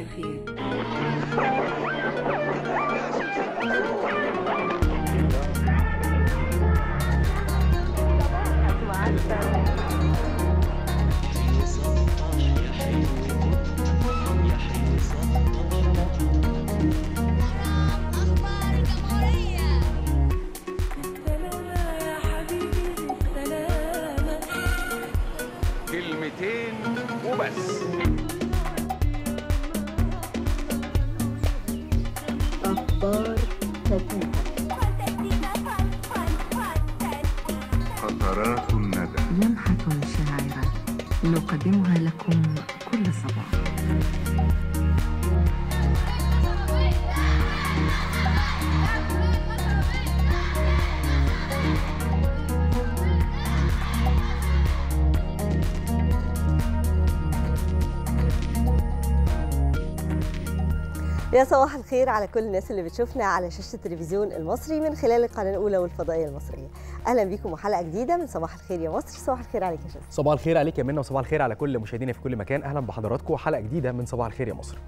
الخير أخبار الجمهورية سلامة يا حبيبي سلامة كلمتين وبس أخبار خفيفة قطرات الندى لمحة شاعرة نقدمها لكم كل صباح يا صباح الخير على كل الناس اللي بتشوفنا على شاشة التلفزيون المصري من خلال القناة الأولى والفضائية المصرية أهلا بيكم وحلقة جديدة من صباح الخير يا مصر صباح الخير عليك يا شمس صباح الخير عليك يا منى وصباح الخير على كل مشاهدينا في كل مكان اهلا بحضراتكم وحلقه جديده من صباح الخير يا مصر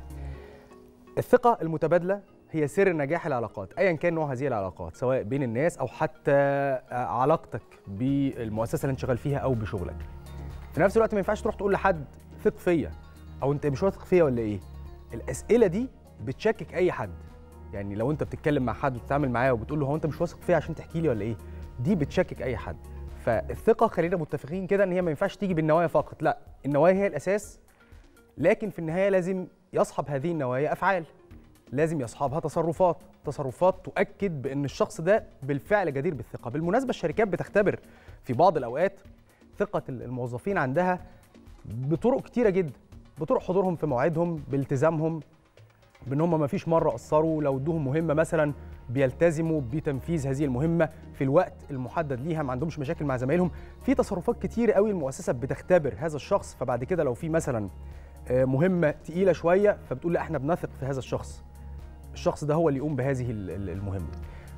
الثقه المتبادله هي سر نجاح العلاقات ايا كان نوع هذه العلاقات سواء بين الناس او حتى علاقتك بالمؤسسه اللي انت شغال فيها او بشغلك في نفس الوقت ما ينفعش تروح تقول لحد ثق فيا او انت مش واثق فيا ولا ايه الاسئله دي بتشكك اي حد يعني لو انت بتتكلم مع حد وتتعامل معاه وبتقول له هو انت مش واثق فيا عشان تحكي لي ولا ايه دي بتشكك اي حد فالثقه خلينا متفقين كده ان هي ما ينفعش تيجي بالنوايا فقط لا النوايا هي الاساس لكن في النهايه لازم يصحب هذه النوايا افعال لازم يصحبها تصرفات تصرفات تؤكد بان الشخص ده بالفعل جدير بالثقه بالمناسبه الشركات بتختبر في بعض الاوقات ثقه الموظفين عندها بطرق كتيره جدا بطرق حضورهم في مواعيدهم بالتزامهم بان هم ما فيش مره قصروا لو ادوهم مهمه مثلا بيلتزموا بتنفيذ هذه المهمه في الوقت المحدد ليها ما عندهمش مشاكل مع زمايلهم في تصرفات كتير قوي المؤسسه بتختبر هذا الشخص فبعد كده لو في مثلا آه، مهمه تقيله شويه فبتقول لا احنا بنثق في هذا الشخص الشخص ده هو اللي يقوم بهذه ال- ال- المهمه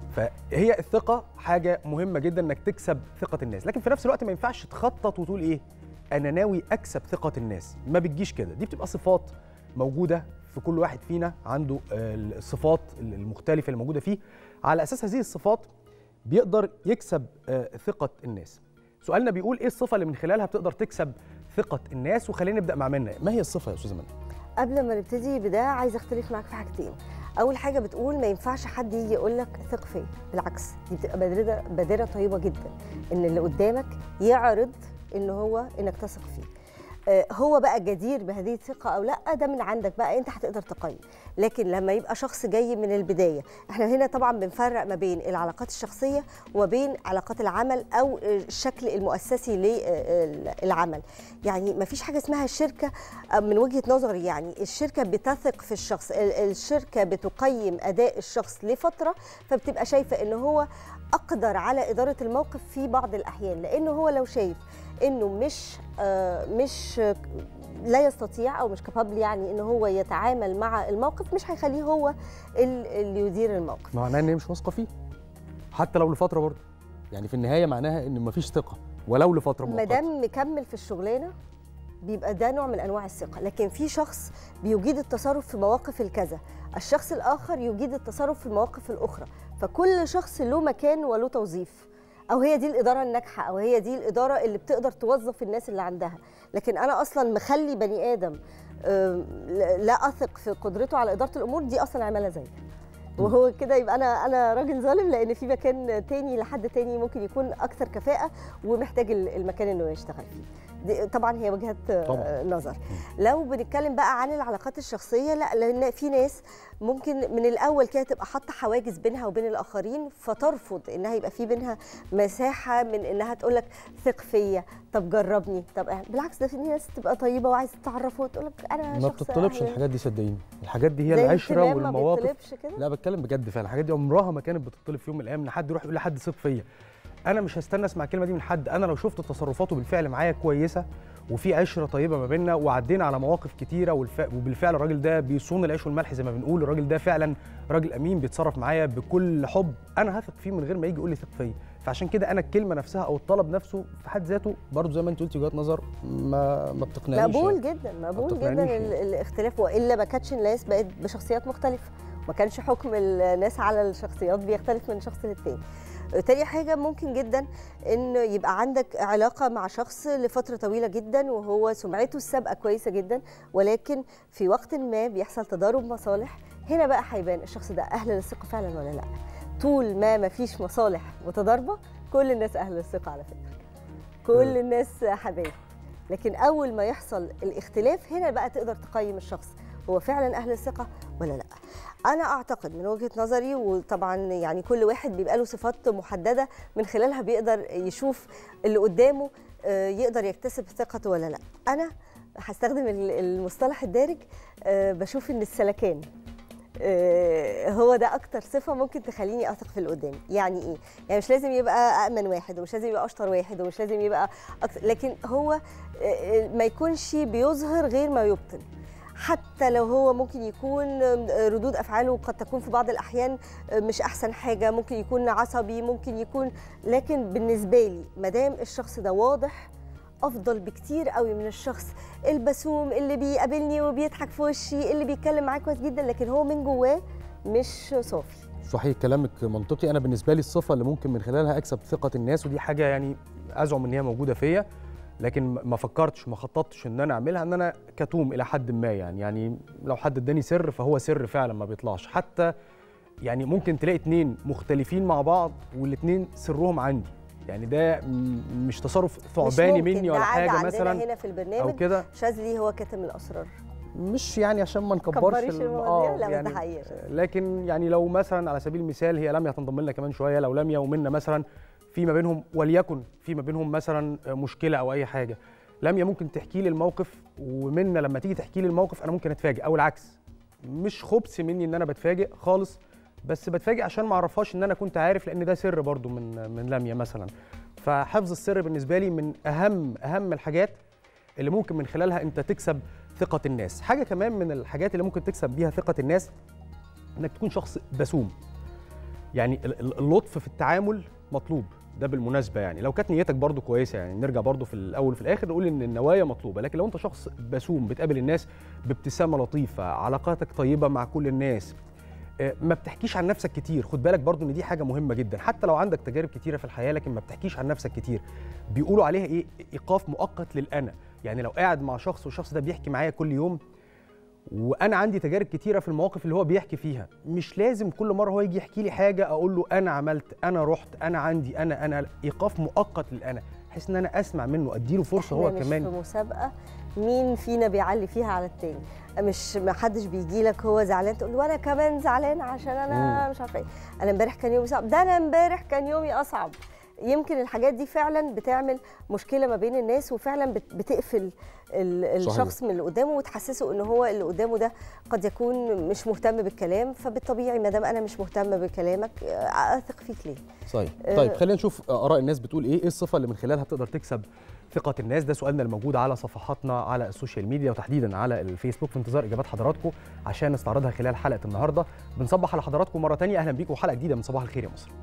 فهي الثقه حاجه مهمه جدا انك تكسب ثقه الناس لكن في نفس الوقت ما ينفعش تخطط وتقول ايه انا ناوي اكسب ثقه الناس ما بتجيش كده دي بتبقى صفات موجوده في كل واحد فينا عنده آه، الصفات المختلفه اللي موجوده فيه على اساس هذه الصفات بيقدر يكسب آه، ثقه الناس سؤالنا بيقول ايه الصفه اللي من خلالها بتقدر تكسب ثقه الناس وخلينا نبدا مع منى ما هي الصفه يا استاذه منى قبل ما نبتدي بده عايزة أختلف معاك في حاجتين أول حاجة بتقول ما ينفعش حد يجي يقول لك ثق فيا بالعكس دي بتبقى بادرة بادرة طيبة جدا إن اللي قدامك يعرض إن هو إنك تثق فيه آه، هو بقى جدير بهذه الثقة أو لا ده من عندك بقى أنت هتقدر تقيم لكن لما يبقى شخص جاي من البداية احنا هنا طبعا بنفرق ما بين العلاقات الشخصية وبين علاقات العمل أو الشكل المؤسسي للعمل يعني ما فيش حاجة اسمها الشركة آه، من وجهة نظري يعني الشركة بتثق في الشخص ال- الشركة بتقيم أداء الشخص لفترة فبتبقى شايفة إن هو أقدر على إدارة الموقف في بعض الأحيان لأنه هو لو شايف انه مش آه، مش آه، لا يستطيع او مش كابابل يعني ان هو يتعامل مع الموقف مش هيخليه هو ال- اللي يدير الموقف معناها ان هي مش واثقه فيه حتى لو لفتره برضه يعني في النهايه معناها ان مفيش ثقه ولو لفتره ما مؤقته دام مكمل في الشغلانه بيبقى ده نوع من انواع الثقه لكن في شخص بيجيد التصرف في مواقف الكذا الشخص الاخر يجيد التصرف في المواقف الاخرى فكل شخص له مكان وله توظيف او هي دي الاداره الناجحه او هي دي الاداره اللي بتقدر توظف الناس اللي عندها لكن انا اصلا مخلي بني ادم آم، لا اثق في قدرته على اداره الامور دي اصلا عماله زي وهو كده يبقى انا انا راجل ظالم لان في مكان تاني لحد تاني ممكن يكون اكثر كفاءه ومحتاج ال- المكان انه يشتغل فيه دي طبعا هي وجهه طبعاً. آه، نظر لو بنتكلم بقى عن العلاقات الشخصيه لا لان في ناس ممكن من الاول كده تبقى حاطه حواجز بينها وبين الاخرين فترفض انها يبقى في بينها مساحه من انها تقول لك ثق فيا طب جربني طب إح- بالعكس ده في ناس تبقى طيبه وعايزه تتعرف وتقول لك انا ما شخص بتطلبش أهل- الحاجات دي صدقيني الحاجات دي هي زي العشره الاهتمام ما والمواقف بيطلبش كده لا بتكلم بجد فعلا الحاجات دي عمرها ما كانت بتطلب في يوم من الايام ان حد يروح يقول لحد ثق فيا انا مش هستنى اسمع الكلمه دي من حد انا لو شفت تصرفاته بالفعل معايا كويسه وفي عشره طيبه ما بيننا وعدينا على مواقف كتيره والف... وبالفعل الراجل ده بيصون العيش والملح زي ما بنقول الراجل ده فعلا راجل امين بيتصرف معايا بكل حب انا هثق فيه من غير ما يجي يقول لي ثق فيا فعشان كده انا الكلمه نفسها او الطلب نفسه في حد ذاته برضه زي ما انت قلتي وجهات نظر ما ما بتقنعنيش مقبول يعني. جدا مقبول جدا بتقنعنيش ال- الاختلاف والا ما كانتش الناس بقت بشخصيات مختلفه ما كانش حكم الناس على الشخصيات بيختلف من شخص للتاني تاني حاجة ممكن جدا ان يبقى عندك علاقة مع شخص لفترة طويلة جدا وهو سمعته السابقة كويسة جدا ولكن في وقت ما بيحصل تضارب مصالح هنا بقى هيبان الشخص ده اهل للثقة فعلا ولا لا طول ما مفيش مصالح متضاربة كل الناس اهل للثقة على فكرة كل الناس حبايب لكن اول ما يحصل الاختلاف هنا بقى تقدر تقيم الشخص هو فعلا اهل الثقه ولا لا انا اعتقد من وجهه نظري وطبعا يعني كل واحد بيبقى له صفات محدده من خلالها بيقدر يشوف اللي قدامه آه، يقدر يكتسب ثقته ولا لا انا هستخدم ال- المصطلح الدارج آه، بشوف ان السلكان آه، هو ده اكتر صفه ممكن تخليني اثق في اللي قدامي يعني ايه يعني مش لازم يبقى امن واحد ومش لازم يبقى اشطر واحد ومش لازم يبقى أكتر لكن هو آه، آه، ما يكونش بيظهر غير ما يبطن حتى لو هو ممكن يكون آه، ردود افعاله قد تكون في بعض الاحيان آه، مش احسن حاجه ممكن يكون عصبي ممكن يكون لكن بالنسبه لي ما دام الشخص ده واضح افضل بكتير قوي من الشخص البسوم اللي بيقابلني وبيضحك في وشي اللي بيتكلم معايا كويس جدا لكن هو من جواه مش صافي صحيح كلامك منطقي انا بالنسبه لي الصفه اللي ممكن من خلالها اكسب ثقه الناس ودي حاجه يعني ازعم ان هي موجوده فيا لكن ما فكرتش ما خططتش ان انا اعملها ان انا كتوم الى حد ما يعني يعني لو حد اداني سر فهو سر فعلا ما بيطلعش حتى يعني ممكن تلاقي اتنين مختلفين مع بعض والاتنين سرهم عندي يعني ده م- مش تصرف مش ثعباني ممكن. مني ده ولا عادة حاجه عندنا مثلا هنا في او البرنامج كده شاذلي هو كاتم الاسرار مش يعني عشان ما نكبرش كبريش ال- المواضيع آه، لا يعني بس ده حقيقه شاذلي. لكن يعني لو مثلا على سبيل المثال هي لميا هتنضم لنا كمان شويه لو لميا ومنا مثلا في ما بينهم وليكن في ما بينهم مثلا مشكله او اي حاجه لميا ممكن تحكي لي الموقف ومنا لما تيجي تحكي لي الموقف انا ممكن اتفاجئ او العكس مش خبث مني ان انا بتفاجئ خالص بس بتفاجئ عشان ما اعرفهاش ان انا كنت عارف لان ده سر برضو من من لميا مثلا فحفظ السر بالنسبه لي من اهم اهم الحاجات اللي ممكن من خلالها انت تكسب ثقه الناس حاجه كمان من الحاجات اللي ممكن تكسب بيها ثقه الناس انك تكون شخص بسوم يعني ال- ال- اللطف في التعامل مطلوب ده بالمناسبه يعني لو كانت نيتك برضو كويسه يعني نرجع برضو في الاول وفي الاخر نقول ان النوايا مطلوبه لكن لو انت شخص بسوم بتقابل الناس بابتسامه لطيفه علاقاتك طيبه مع كل الناس آه، ما بتحكيش عن نفسك كتير خد بالك برضو ان دي حاجه مهمه جدا حتى لو عندك تجارب كتيره في الحياه لكن ما بتحكيش عن نفسك كتير بيقولوا عليها ايه ايقاف مؤقت للانا يعني لو قاعد مع شخص والشخص ده بيحكي معايا كل يوم وانا عندي تجارب كتيره في المواقف اللي هو بيحكي فيها مش لازم كل مره هو يجي يحكي لي حاجه اقول له انا عملت انا رحت انا عندي انا انا ايقاف مؤقت للانا بحيث ان انا اسمع منه اديله فرصه هو إحنا مش كمان في مسابقه مين فينا بيعلي فيها على التاني مش ما حدش بيجي لك هو زعلان تقول له وانا كمان زعلان عشان انا مش عارفه ايه انا امبارح كان يومي صعب ده انا امبارح كان يومي اصعب يمكن الحاجات دي فعلا بتعمل مشكله ما بين الناس وفعلا بت- بتقفل ال- صحيح. الشخص من اللي قدامه وتحسسه ان هو اللي قدامه ده قد يكون مش مهتم بالكلام فبالطبيعي ما دام انا مش مهتم بكلامك آه، اثق فيك ليه صحيح آه. طيب خلينا نشوف اراء الناس بتقول ايه ايه الصفه اللي من خلالها تقدر تكسب ثقه الناس ده سؤالنا الموجود على صفحاتنا على السوشيال ميديا وتحديدا على الفيسبوك في انتظار اجابات حضراتكم عشان نستعرضها خلال حلقه النهارده بنصبح على حضراتكم مره تانية اهلا بيكم وحلقه جديده من صباح الخير يا مصر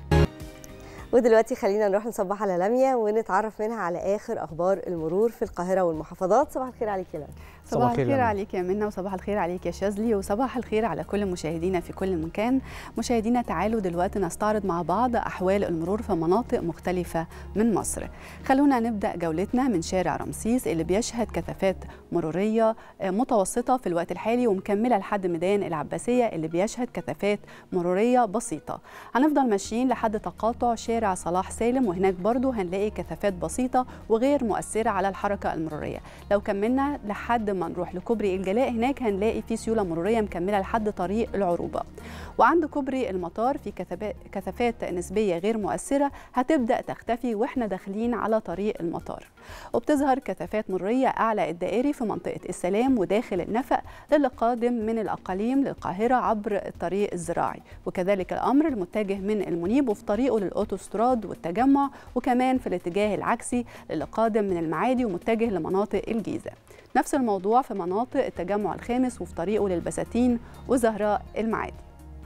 ودلوقتي خلينا نروح نصبح على لميا ونتعرف منها على اخر اخبار المرور في القاهره والمحافظات صباح الخير عليك يا لميا صباح الخير لميا. عليك يا منى وصباح الخير عليك يا شاذلي وصباح الخير على كل مشاهدينا في كل مكان مشاهدينا تعالوا دلوقتي نستعرض مع بعض أحوال المرور في مناطق مختلفة من مصر خلونا نبدأ جولتنا من شارع رمسيس اللي بيشهد كثافات مرورية آه، متوسطة في الوقت الحالي ومكملة لحد ميدان العباسية اللي بيشهد كثافات مرورية بسيطة هنفضل ماشيين لحد تقاطع شارع صلاح سالم وهناك برضو هنلاقي كثافات بسيطة وغير مؤثرة على الحركة المرورية لو كملنا لحد ما نروح لكوبري الجلاء هناك هنلاقي في سيولة مرورية مكملة لحد طريق العروبة وعند كوبري المطار في كثافات- كثافات نسبية غير مؤثرة هتبدأ تختفي واحنا داخلين على طريق المطار وبتظهر كثافات مرورية أعلى الدائري في منطقة السلام وداخل النفق للي قادم من الأقاليم للقاهرة عبر الطريق الزراعي وكذلك الأمر المتجه من المنيب وفي طريقه للأوتوستراد والتجمع وكمان في الاتجاه العكسي للي قادم من المعادي ومتجه لمناطق الجيزة نفس الموضوع في مناطق التجمع الخامس وفي طريقه للبساتين وزهراء المعادي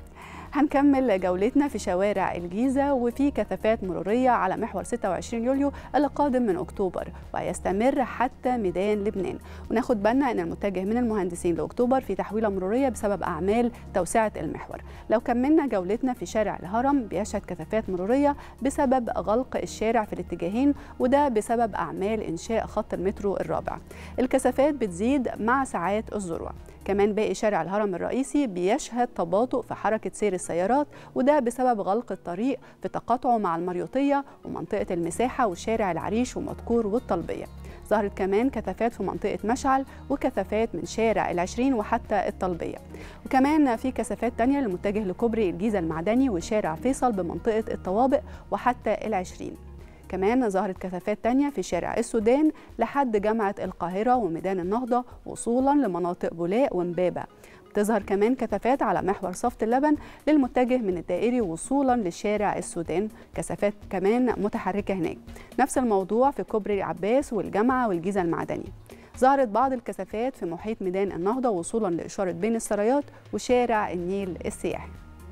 هنكمل جولتنا في شوارع الجيزة وفي كثافات مرورية على محور 26 يوليو القادم من أكتوبر وهيستمر حتى ميدان لبنان وناخد بالنا أن المتجه من المهندسين لأكتوبر في تحويلة مرورية بسبب أعمال توسعة المحور لو كملنا جولتنا في شارع الهرم بيشهد كثافات مرورية بسبب غلق الشارع في الاتجاهين وده بسبب أعمال إنشاء خط المترو الرابع الكثافات بتزيد مع ساعات الذروة كمان باقي شارع الهرم الرئيسي بيشهد تباطؤ في حركة سير السيارات وده بسبب غلق الطريق في تقاطعه مع المريوطية ومنطقة المساحة وشارع العريش ومدكور والطلبية ظهرت كمان كثافات في منطقة مشعل وكثافات من شارع العشرين وحتى الطلبية وكمان في كثافات تانية للمتجه لكوبري الجيزة المعدني وشارع فيصل بمنطقة الطوابق وحتى العشرين كمان ظهرت كثافات تانية في شارع السودان لحد جامعة القاهرة وميدان النهضة وصولا لمناطق بولاق ومبابة بتظهر كمان كثافات على محور صفت اللبن للمتجه من الدائري وصولا لشارع السودان كثافات كمان متحركة هناك نفس الموضوع في كوبري عباس والجامعة والجيزة المعدني ظهرت بعض الكثافات في محيط ميدان النهضة وصولا لإشارة بين السرايات وشارع النيل السياحي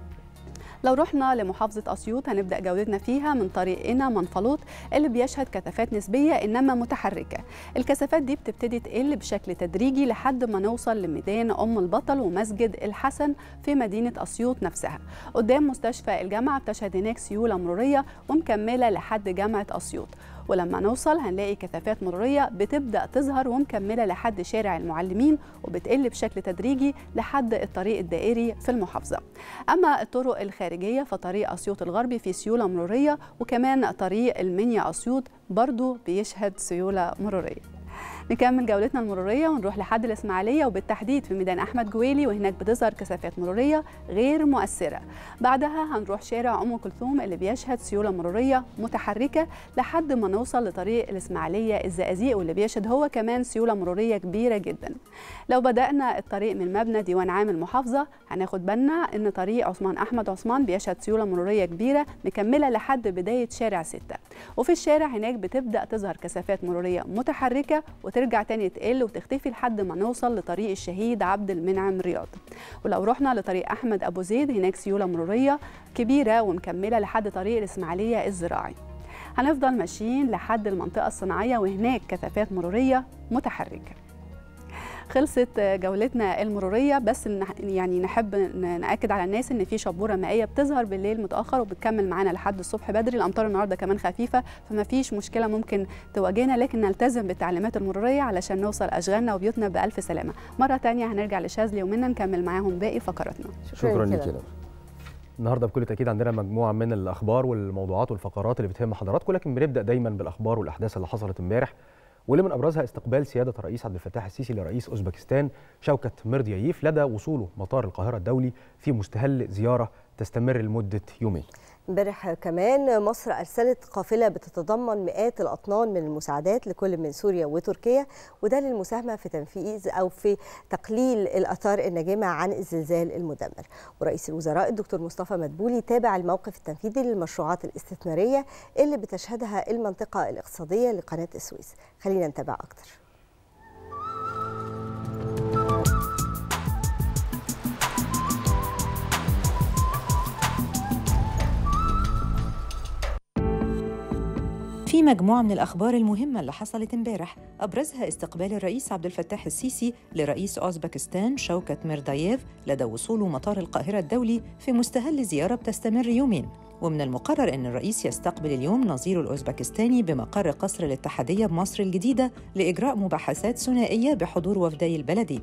لو رحنا لمحافظة أسيوط هنبدأ جولتنا فيها من طريقنا منفلوط اللي بيشهد كثافات نسبية إنما متحركة الكثافات دي بتبتدي تقل بشكل تدريجي لحد ما نوصل لميدان أم البطل ومسجد الحسن في مدينة أسيوط نفسها قدام مستشفى الجامعة بتشهد هناك سيولة مرورية ومكملة لحد جامعة أسيوط ولما نوصل هنلاقي كثافات مرورية بتبدأ تظهر ومكملة لحد شارع المعلمين وبتقل بشكل تدريجي لحد الطريق الدائري في المحافظة أما الطرق الخارجية فطريق أسيوط الغربي في سيولة مرورية وكمان طريق المنيا أسيوط برضو بيشهد سيولة مرورية نكمل جولتنا المرورية ونروح لحد الإسماعيلية وبالتحديد في ميدان أحمد جويلي وهناك بتظهر كثافات مرورية غير مؤثرة بعدها هنروح شارع أم كلثوم اللي بيشهد سيولة مرورية متحركة لحد ما نوصل لطريق الإسماعيلية الزقازيق واللي بيشهد هو كمان سيولة مرورية كبيرة جدا لو بدأنا الطريق من مبنى ديوان عام المحافظة هناخد بالنا إن طريق عثمان أحمد عثمان بيشهد سيولة مرورية كبيرة مكملة لحد بداية شارع ستة وفي الشارع هناك بتبدأ تظهر كثافات مرورية متحركة وترجع تاني تقل وتختفي لحد ما نوصل لطريق الشهيد عبد المنعم رياض ولو رحنا لطريق أحمد أبو زيد هناك سيولة مرورية كبيرة ومكملة لحد طريق الإسماعيلية الزراعي هنفضل ماشيين لحد المنطقة الصناعية وهناك كثافات مرورية متحركة خلصت جولتنا المروريه بس نح- يعني نحب ن- ناكد على الناس ان في شبوره مائيه بتظهر بالليل متاخر وبتكمل معانا لحد الصبح بدري الامطار النهارده كمان خفيفه فما فيش مشكله ممكن تواجهنا لكن نلتزم بالتعليمات المروريه علشان نوصل اشغالنا وبيوتنا بالف سلامه مره تانية هنرجع لشاذلي ومنا نكمل معاهم باقي فقراتنا شكرا كده. لك يا لورا. النهارده بكل تاكيد عندنا مجموعه من الاخبار والموضوعات والفقرات اللي بتهم حضراتكم لكن بنبدا دايما بالاخبار والاحداث اللي حصلت امبارح واللي من ابرزها استقبال سياده الرئيس عبد الفتاح السيسي لرئيس اوزبكستان شوكت ميرديايف لدى وصوله مطار القاهره الدولي في مستهل زياره تستمر لمده يومين. امبارح كمان مصر ارسلت قافله بتتضمن مئات الاطنان من المساعدات لكل من سوريا وتركيا وده للمساهمه في تنفيذ او في تقليل الاثار الناجمه عن الزلزال المدمر ورئيس الوزراء الدكتور مصطفى مدبولي تابع الموقف التنفيذي للمشروعات الاستثماريه اللي بتشهدها المنطقه الاقتصاديه لقناه السويس خلينا نتابع اكتر في مجموعة من الأخبار المهمة اللي حصلت امبارح أبرزها استقبال الرئيس عبد الفتاح السيسي لرئيس أوزبكستان شوكت ميرداييف لدى وصوله مطار القاهرة الدولي في مستهل زيارة بتستمر يومين ومن المقرر أن الرئيس يستقبل اليوم نظيره الأوزبكستاني بمقر قصر الاتحادية بمصر الجديدة لإجراء مباحثات ثنائية بحضور وفدي البلدين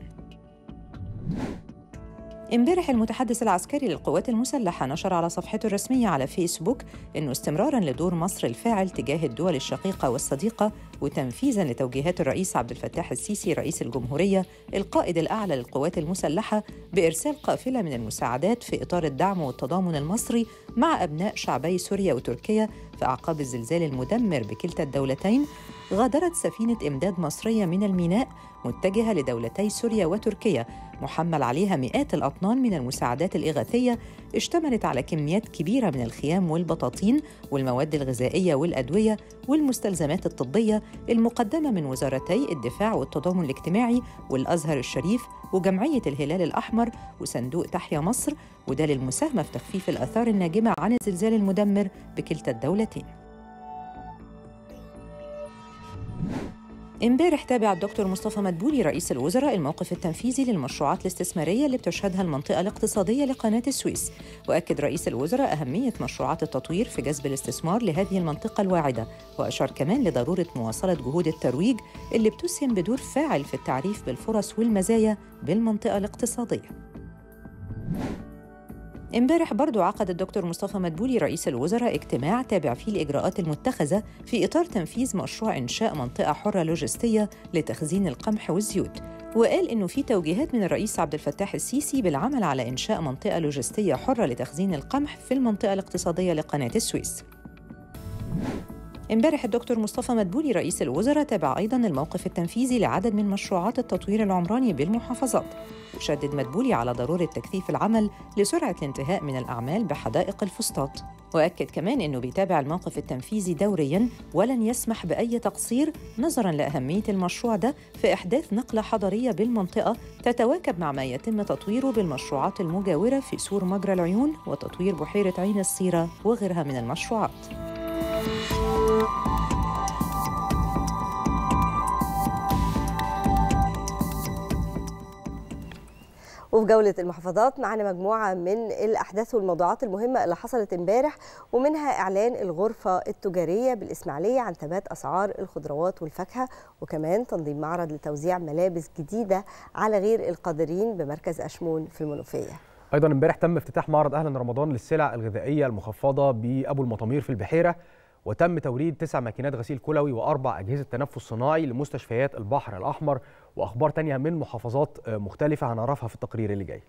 امبارح المتحدث العسكري للقوات المسلحة نشر على صفحته الرسمية على فيسبوك أنه استمراراً لدور مصر الفاعل تجاه الدول الشقيقة والصديقة وتنفيذاً لتوجيهات الرئيس عبد الفتاح السيسي رئيس الجمهورية القائد الأعلى للقوات المسلحة بإرسال قافلة من المساعدات في إطار الدعم والتضامن المصري مع أبناء شعبي سوريا وتركيا في أعقاب الزلزال المدمر بكلتا الدولتين غادرت سفينة إمداد مصرية من الميناء متجهة لدولتي سوريا وتركيا محمل عليها مئات الأطنان من المساعدات الإغاثية اشتملت على كميات كبيرة من الخيام والبطاطين والمواد الغذائية والأدوية والمستلزمات الطبية المقدمة من وزارتي الدفاع والتضامن الاجتماعي والأزهر الشريف وجمعية الهلال الأحمر وصندوق تحيا مصر وده للمساهمة في تخفيف الآثار الناجمة عن الزلزال المدمر بكلتا الدولتين امبارح تابع الدكتور مصطفى مدبولي رئيس الوزراء الموقف التنفيذي للمشروعات الاستثمارية اللي بتشهدها المنطقة الاقتصادية لقناة السويس وأكد رئيس الوزراء أهمية مشروعات التطوير في جذب الاستثمار لهذه المنطقة الواعدة وأشار كمان لضرورة مواصلة جهود الترويج اللي بتسهم بدور فاعل في التعريف بالفرص والمزايا بالمنطقة الاقتصادية امبارح برضو عقد الدكتور مصطفى مدبولي رئيس الوزراء اجتماع تابع فيه الإجراءات المتخذة في إطار تنفيذ مشروع إنشاء منطقة حرة لوجستية لتخزين القمح والزيوت وقال إنه في توجيهات من الرئيس عبد الفتاح السيسي بالعمل على إنشاء منطقة لوجستية حرة لتخزين القمح في المنطقة الاقتصادية لقناة السويس امبارح الدكتور مصطفى مدبولي رئيس الوزراء تابع ايضا الموقف التنفيذي لعدد من مشروعات التطوير العمراني بالمحافظات وشدد مدبولي على ضروره تكثيف العمل لسرعه الانتهاء من الاعمال بحدائق الفسطاط واكد كمان انه بيتابع الموقف التنفيذي دوريا ولن يسمح باي تقصير نظرا لاهميه المشروع ده في احداث نقله حضريه بالمنطقه تتواكب مع ما يتم تطويره بالمشروعات المجاوره في سور مجرى العيون وتطوير بحيره عين الصيره وغيرها من المشروعات وفي جولة المحافظات معنا مجموعة من الأحداث والموضوعات المهمة اللي حصلت امبارح ومنها إعلان الغرفة التجارية بالإسماعيلية عن ثبات أسعار الخضروات والفاكهة وكمان تنظيم معرض لتوزيع ملابس جديدة على غير القادرين بمركز أشمون في المنوفية ايضا امبارح تم افتتاح معرض اهلا رمضان للسلع الغذائيه المخفضه بابو المطامير في البحيره وتم توريد تسع ماكينات غسيل كلوي واربع اجهزه تنفس صناعي لمستشفيات البحر الاحمر واخبار تانية من محافظات مختلفه هنعرفها في التقرير اللي جاي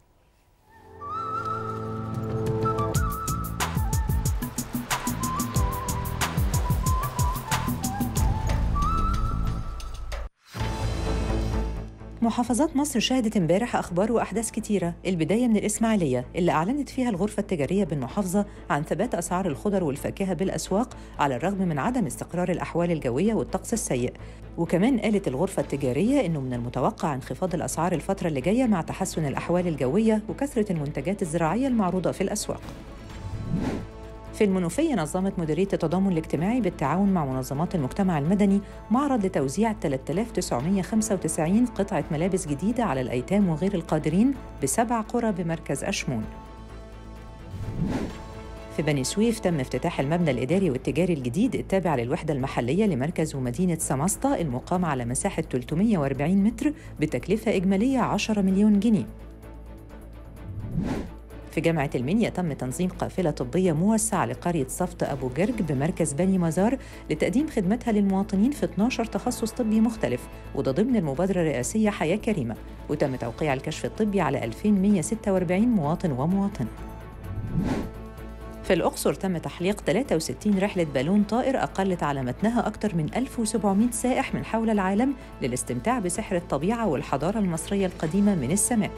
محافظات مصر شهدت امبارح اخبار واحداث كتيره البدايه من الاسماعيليه اللي اعلنت فيها الغرفه التجاريه بالمحافظه عن ثبات اسعار الخضر والفاكهه بالاسواق على الرغم من عدم استقرار الاحوال الجويه والطقس السيء وكمان قالت الغرفه التجاريه انه من المتوقع انخفاض الاسعار الفتره اللي جايه مع تحسن الاحوال الجويه وكثره المنتجات الزراعيه المعروضه في الاسواق في المنوفية نظمت مديرية التضامن الاجتماعي بالتعاون مع منظمات المجتمع المدني معرض لتوزيع 3995 قطعة ملابس جديدة على الأيتام وغير القادرين بسبع قرى بمركز أشمون في بني سويف تم افتتاح المبنى الإداري والتجاري الجديد التابع للوحدة المحلية لمركز ومدينة سماسطة المقام على مساحة 340 متر بتكلفة إجمالية 10 مليون جنيه في جامعة المنيا تم تنظيم قافلة طبية موسعة لقرية صفت أبو جرج بمركز بني مزار لتقديم خدمتها للمواطنين في 12 تخصص طبي مختلف وده ضمن المبادرة الرئاسية حياة كريمة وتم توقيع الكشف الطبي على 2146 مواطن ومواطنة في الأقصر تم تحليق 63 رحلة بالون طائر أقلت على متنها أكثر من 1700 سائح من حول العالم للاستمتاع بسحر الطبيعة والحضارة المصرية القديمة من السماء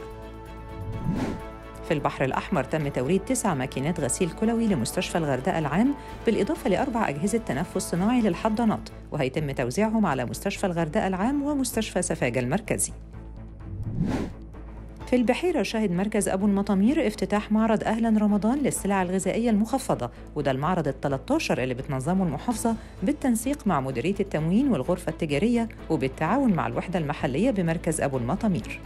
في البحر الأحمر تم توريد تسع ماكينات غسيل كلوي لمستشفى الغردقة العام بالإضافة لأربع أجهزة تنفس صناعي للحضانات وهيتم توزيعهم على مستشفى الغردقة العام ومستشفى سفاجة المركزي في البحيرة شهد مركز أبو المطامير افتتاح معرض أهلا رمضان للسلع الغذائية المخفضة وده المعرض ال 13 اللي بتنظمه المحافظة بالتنسيق مع مديرية التموين والغرفة التجارية وبالتعاون مع الوحدة المحلية بمركز أبو المطامير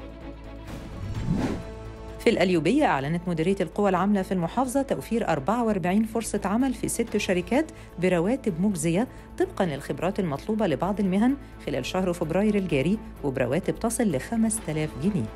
في الأليوبية أعلنت مديرية القوى العاملة في المحافظة توفير 44 فرصة عمل في ست شركات برواتب مجزية طبقاً للخبرات المطلوبة لبعض المهن خلال شهر فبراير الجاري وبرواتب تصل ل 5000 جنيه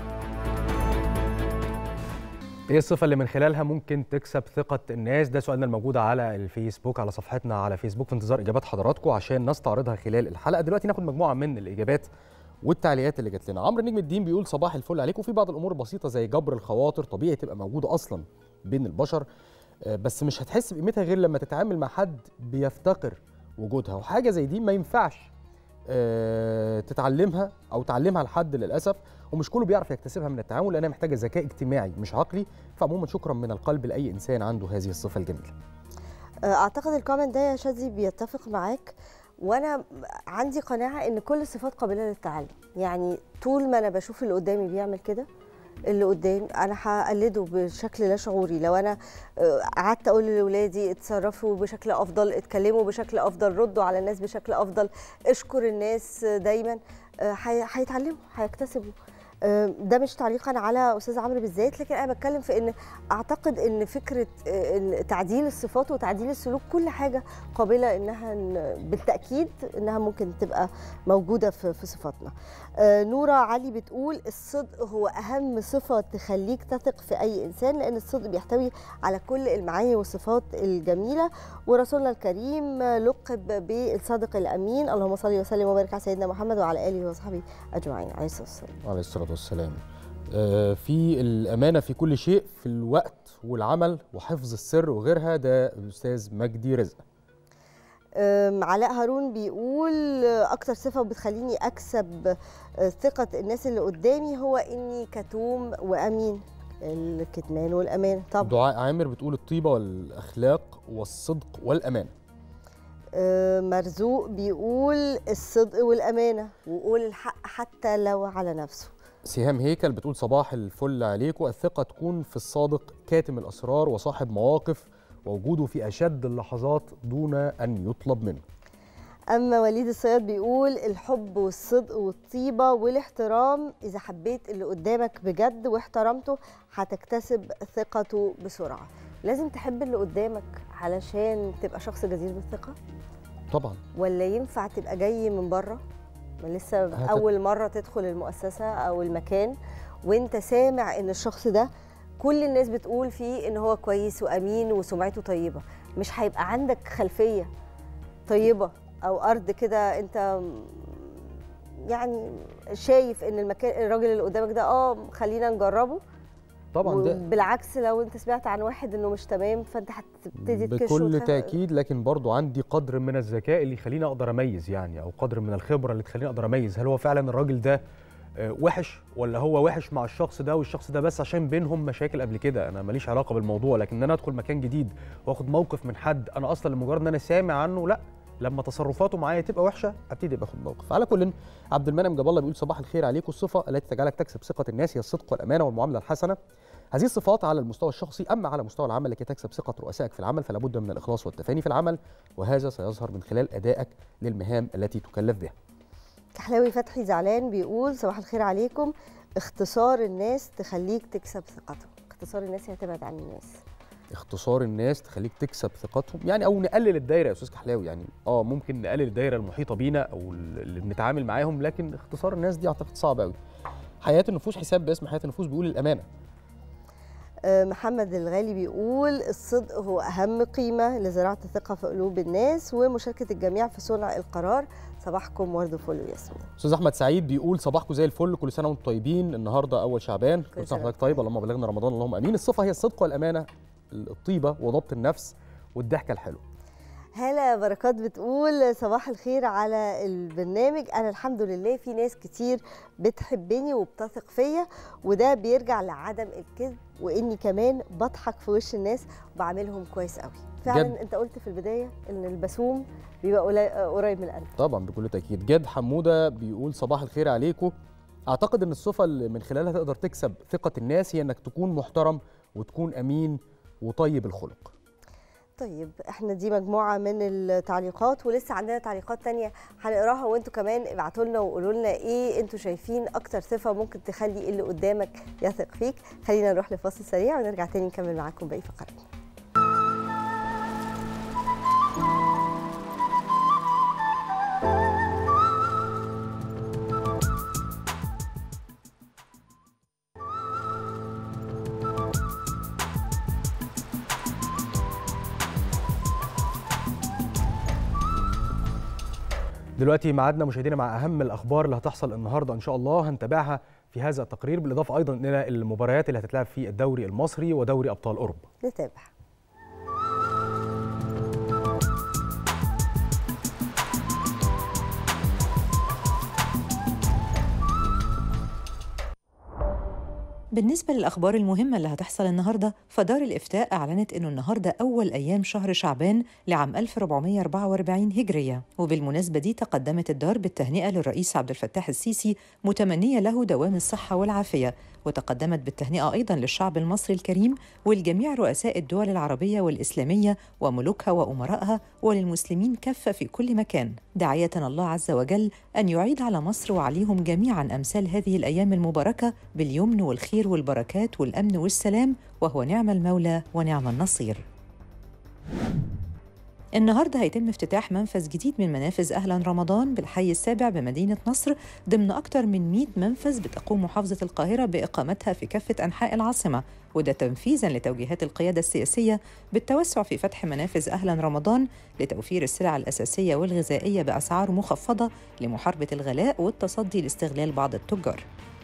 ايه الصفه اللي من خلالها ممكن تكسب ثقه الناس ده سؤالنا الموجود على الفيسبوك على صفحتنا على فيسبوك في انتظار اجابات حضراتكم عشان نستعرضها خلال الحلقه دلوقتي ناخد مجموعه من الاجابات والتعليقات اللي جات لنا عمرو نجم الدين بيقول صباح الفل عليكم في بعض الامور بسيطه زي جبر الخواطر طبيعي تبقى موجوده اصلا بين البشر آه، بس مش هتحس بقيمتها غير لما تتعامل مع حد بيفتقر وجودها وحاجه زي دي ما ينفعش آه، تتعلمها او تعلمها لحد للاسف ومش كله بيعرف يكتسبها من التعامل لانها محتاجه ذكاء اجتماعي مش عقلي فعموما شكرا من القلب لاي انسان عنده هذه الصفه الجميله اعتقد الكومنت ده يا شادي بيتفق معاك وانا عندي قناعه ان كل الصفات قابله للتعلم يعني طول ما انا بشوف اللي قدامي بيعمل كده اللي قدامي انا هقلده بشكل لا شعوري لو انا آه، قعدت اقول لاولادي اتصرفوا بشكل افضل اتكلموا بشكل افضل ردوا على الناس بشكل افضل اشكر الناس دايما آه، هي- هيتعلموا هيكتسبوا آه، ده مش تعليقا على استاذ عمرو بالذات لكن انا بتكلم في ان اعتقد ان فكره آه، إن تعديل الصفات وتعديل السلوك كل حاجه قابله انها ن- بالتاكيد انها ممكن تبقى موجوده في في صفاتنا آه، نوره علي بتقول الصدق هو اهم صفه تخليك تثق في اي انسان لان الصدق بيحتوي على كل المعاني والصفات الجميله ورسولنا الكريم آه، لقب بالصادق الامين اللهم صل وسلم وبارك على سيدنا محمد وعلى اله وصحبه اجمعين عليه الصلاه والسلام عليه الصلاه والسلام آه، في الامانه في كل شيء في الوقت والعمل وحفظ السر وغيرها ده الاستاذ مجدي رزق أم، علاء هارون بيقول آه، اكتر صفه بتخليني اكسب آه، ثقه الناس اللي قدامي هو اني كتوم وامين الكتمان والامان طبعا دعاء عامر بتقول الطيبه والاخلاق والصدق والامان آه، مرزوق بيقول الصدق والامانه وقول الحق حتى لو على نفسه سهام هيكل بتقول صباح الفل عليكم الثقه تكون في الصادق كاتم الاسرار وصاحب مواقف ووجوده في اشد اللحظات دون ان يطلب منه اما وليد الصياد بيقول الحب والصدق والطيبه والاحترام اذا حبيت اللي قدامك بجد واحترمته هتكتسب ثقته بسرعه لازم تحب اللي قدامك علشان تبقى شخص جدير بالثقه طبعا ولا ينفع تبقى جاي من بره ما لسه هت- اول مره تدخل المؤسسه او المكان وانت سامع ان الشخص ده كل الناس بتقول فيه ان هو كويس وامين وسمعته طيبه مش هيبقى عندك خلفيه طيبه او ارض كده انت يعني شايف ان المكان الراجل اللي قدامك ده اه خلينا نجربه طبعا ده بالعكس لو انت سمعت عن واحد انه مش تمام فانت هتبتدي تكشه بكل وتخاف. تاكيد لكن برضو عندي قدر من الذكاء اللي يخليني اقدر اميز يعني او قدر من الخبره اللي تخليني اقدر اميز هل هو فعلا الراجل ده آه، وحش ولا هو وحش مع الشخص ده والشخص ده بس عشان بينهم مشاكل قبل كده انا ماليش علاقه بالموضوع لكن ان انا ادخل مكان جديد واخد موقف من حد انا اصلا لمجرد ان انا سامع عنه لا لما تصرفاته معايا تبقى وحشه ابتدي باخد موقف على كل عبد المنعم جاب الله بيقول صباح الخير عليكم الصفه التي تجعلك تكسب ثقه الناس هي الصدق والامانه والمعامله الحسنه هذه الصفات على المستوى الشخصي اما على مستوى العمل لكي تكسب ثقه رؤسائك في العمل فلا بد من الاخلاص والتفاني في العمل وهذا سيظهر من خلال ادائك للمهام التي تكلف بها كحلاوي فتحي زعلان بيقول صباح الخير عليكم اختصار الناس تخليك تكسب ثقتهم اختصار الناس هي تبعد عن الناس اختصار الناس تخليك تكسب ثقتهم يعني او نقلل الدايره يا استاذ كحلاوي يعني اه ممكن نقلل الدايره المحيطه بينا او اللي بنتعامل معاهم لكن اختصار الناس دي اعتقد صعب قوي حياه النفوس حساب باسم حياه النفوس بيقول الامانه آه، محمد الغالي بيقول الصدق هو أهم قيمة لزراعة الثقة في قلوب الناس ومشاركة الجميع في صنع القرار صباحكم ورد وفل وياسمين استاذ احمد سعيد بيقول صباحكم زي الفل كل سنه وانتم طيبين النهارده اول شعبان كل سنه سنة وحضرتك طيب اللهم بلغنا رمضان اللهم امين الصفه هي الصدق والامانه الطيبه وضبط النفس والضحكه الحلوه هلا بركات بتقول صباح الخير على البرنامج انا الحمد لله في ناس كتير بتحبني وبتثق فيا وده بيرجع لعدم الكذب واني كمان بضحك في وش الناس وبعملهم كويس قوي فعلا جد. انت قلت في البدايه ان البسوم بيبقى قلي- قريب من القلب طبعا بكل تاكيد جاد حموده بيقول صباح الخير عليكم اعتقد ان الصفه اللي من خلالها تقدر تكسب ثقه الناس هي انك تكون محترم وتكون امين وطيب الخلق طيب احنا دي مجموعه من التعليقات ولسه عندنا تعليقات تانية هنقراها وانتوا كمان ابعتوا لنا وقولوا لنا ايه انتوا شايفين اكتر صفه ممكن تخلي اللي قدامك يثق فيك خلينا نروح لفاصل سريع ونرجع تاني نكمل معاكم باقي فقراتنا دلوقتي ميعادنا مشاهدينا مع اهم الاخبار اللي هتحصل النهارده ان شاء الله هنتابعها في هذا التقرير بالاضافه ايضا الى المباريات اللي هتتلعب في الدوري المصري ودوري ابطال اوروبا نتابع بالنسبة للأخبار المهمة اللي هتحصل النهاردة فدار الإفتاء أعلنت إنه النهاردة أول أيام شهر شعبان لعام 1444 هجرية وبالمناسبة دي تقدمت الدار بالتهنئة للرئيس عبد الفتاح السيسي متمنية له دوام الصحة والعافية وتقدمت بالتهنئة أيضا للشعب المصري الكريم ولجميع رؤساء الدول العربية والإسلامية وملوكها وأمرائها وللمسلمين كافة في كل مكان داعية الله عز وجل أن يعيد على مصر وعليهم جميعا أمثال هذه الأيام المباركة باليمن والخير والبركات والأمن والسلام وهو نعم المولى ونعم النصير النهارده هيتم افتتاح منفذ جديد من منافذ اهلا رمضان بالحي السابع بمدينه نصر ضمن اكثر من 100 منفذ بتقوم محافظه القاهره باقامتها في كافه انحاء العاصمه وده تنفيذا لتوجيهات القياده السياسيه بالتوسع في فتح منافذ اهلا رمضان لتوفير السلع الاساسيه والغذائيه باسعار مخفضه لمحاربه الغلاء والتصدي لاستغلال بعض التجار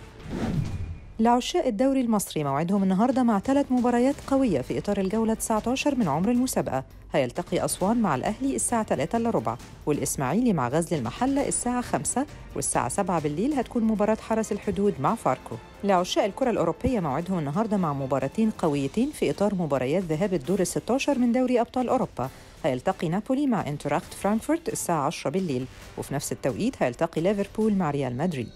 لعشاق الدوري المصري موعدهم النهارده مع ثلاث مباريات قويه في اطار الجوله 19 من عمر المسابقه هيلتقي اسوان مع الاهلي الساعه 3 الا ربع والاسماعيلي مع غزل المحله الساعه 5 والساعه 7 بالليل هتكون مباراه حرس الحدود مع فاركو لعشاق الكره الاوروبيه موعدهم النهارده مع مباراتين قويتين في اطار مباريات ذهاب الدور ال 16 من دوري ابطال اوروبا هيلتقي نابولي مع انتراخت فرانكفورت الساعه 10 بالليل وفي نفس التوقيت هيلتقي ليفربول مع ريال مدريد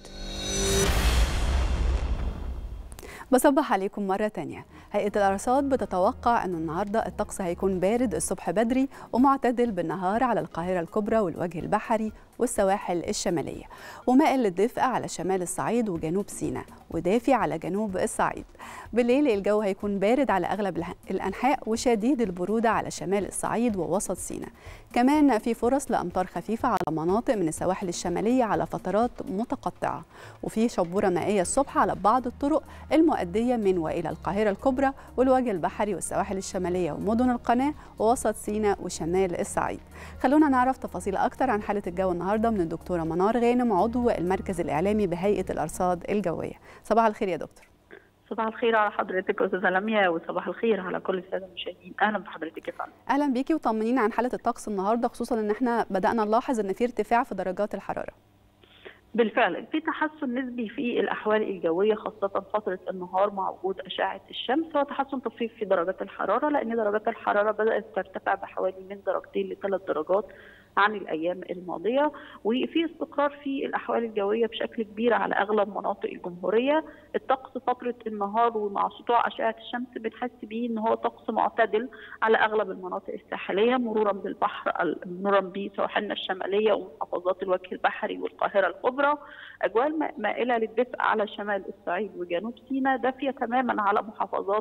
بصبح عليكم مرة تانية هيئة الأرصاد بتتوقع أن النهاردة الطقس هيكون بارد الصبح بدري ومعتدل بالنهار على القاهرة الكبرى والوجه البحري والسواحل الشمالية ومائل للدفء على شمال الصعيد وجنوب سيناء ودافي على جنوب الصعيد بالليل الجو هيكون بارد على أغلب الأنحاء وشديد البرودة على شمال الصعيد ووسط سيناء كمان في فرص لأمطار خفيفة على مناطق من السواحل الشمالية على فترات متقطعة وفي شبورة مائية الصبح على بعض الطرق المؤدية من وإلى القاهرة الكبرى والوجه البحري والسواحل الشمالية ومدن القناة ووسط سيناء وشمال الصعيد خلونا نعرف تفاصيل أكتر عن حالة الجو النهاردة من الدكتورة منار غانم عضو المركز الإعلامي بهيئة الأرصاد الجوية صباح الخير يا دكتور صباح الخير على حضرتك استاذه لميا وصباح الخير على كل الساده المشاهدين اهلا بحضرتك يا فندم اهلا بيكي وطمنينا عن حاله الطقس النهارده خصوصا ان احنا بدانا نلاحظ ان في ارتفاع في درجات الحراره بالفعل في تحسن نسبي في الاحوال الجويه خاصه فتره النهار مع وجود اشعه الشمس وتحسن طفيف في درجات الحراره لان درجات الحراره بدات ترتفع بحوالي من درجتين لثلاث درجات عن الايام الماضيه وفي استقرار في الاحوال الجويه بشكل كبير على اغلب مناطق الجمهوريه الطقس فتره النهار ومع سطوع اشعه الشمس بنحس بيه ان هو طقس معتدل على اغلب المناطق الساحليه مرورا بالبحر مرورا بسواحلنا الشماليه ومحافظات الوجه البحري والقاهره الكبرى اجواء مائله للدفء على شمال الصعيد وجنوب سيناء دافيه تماما على محافظات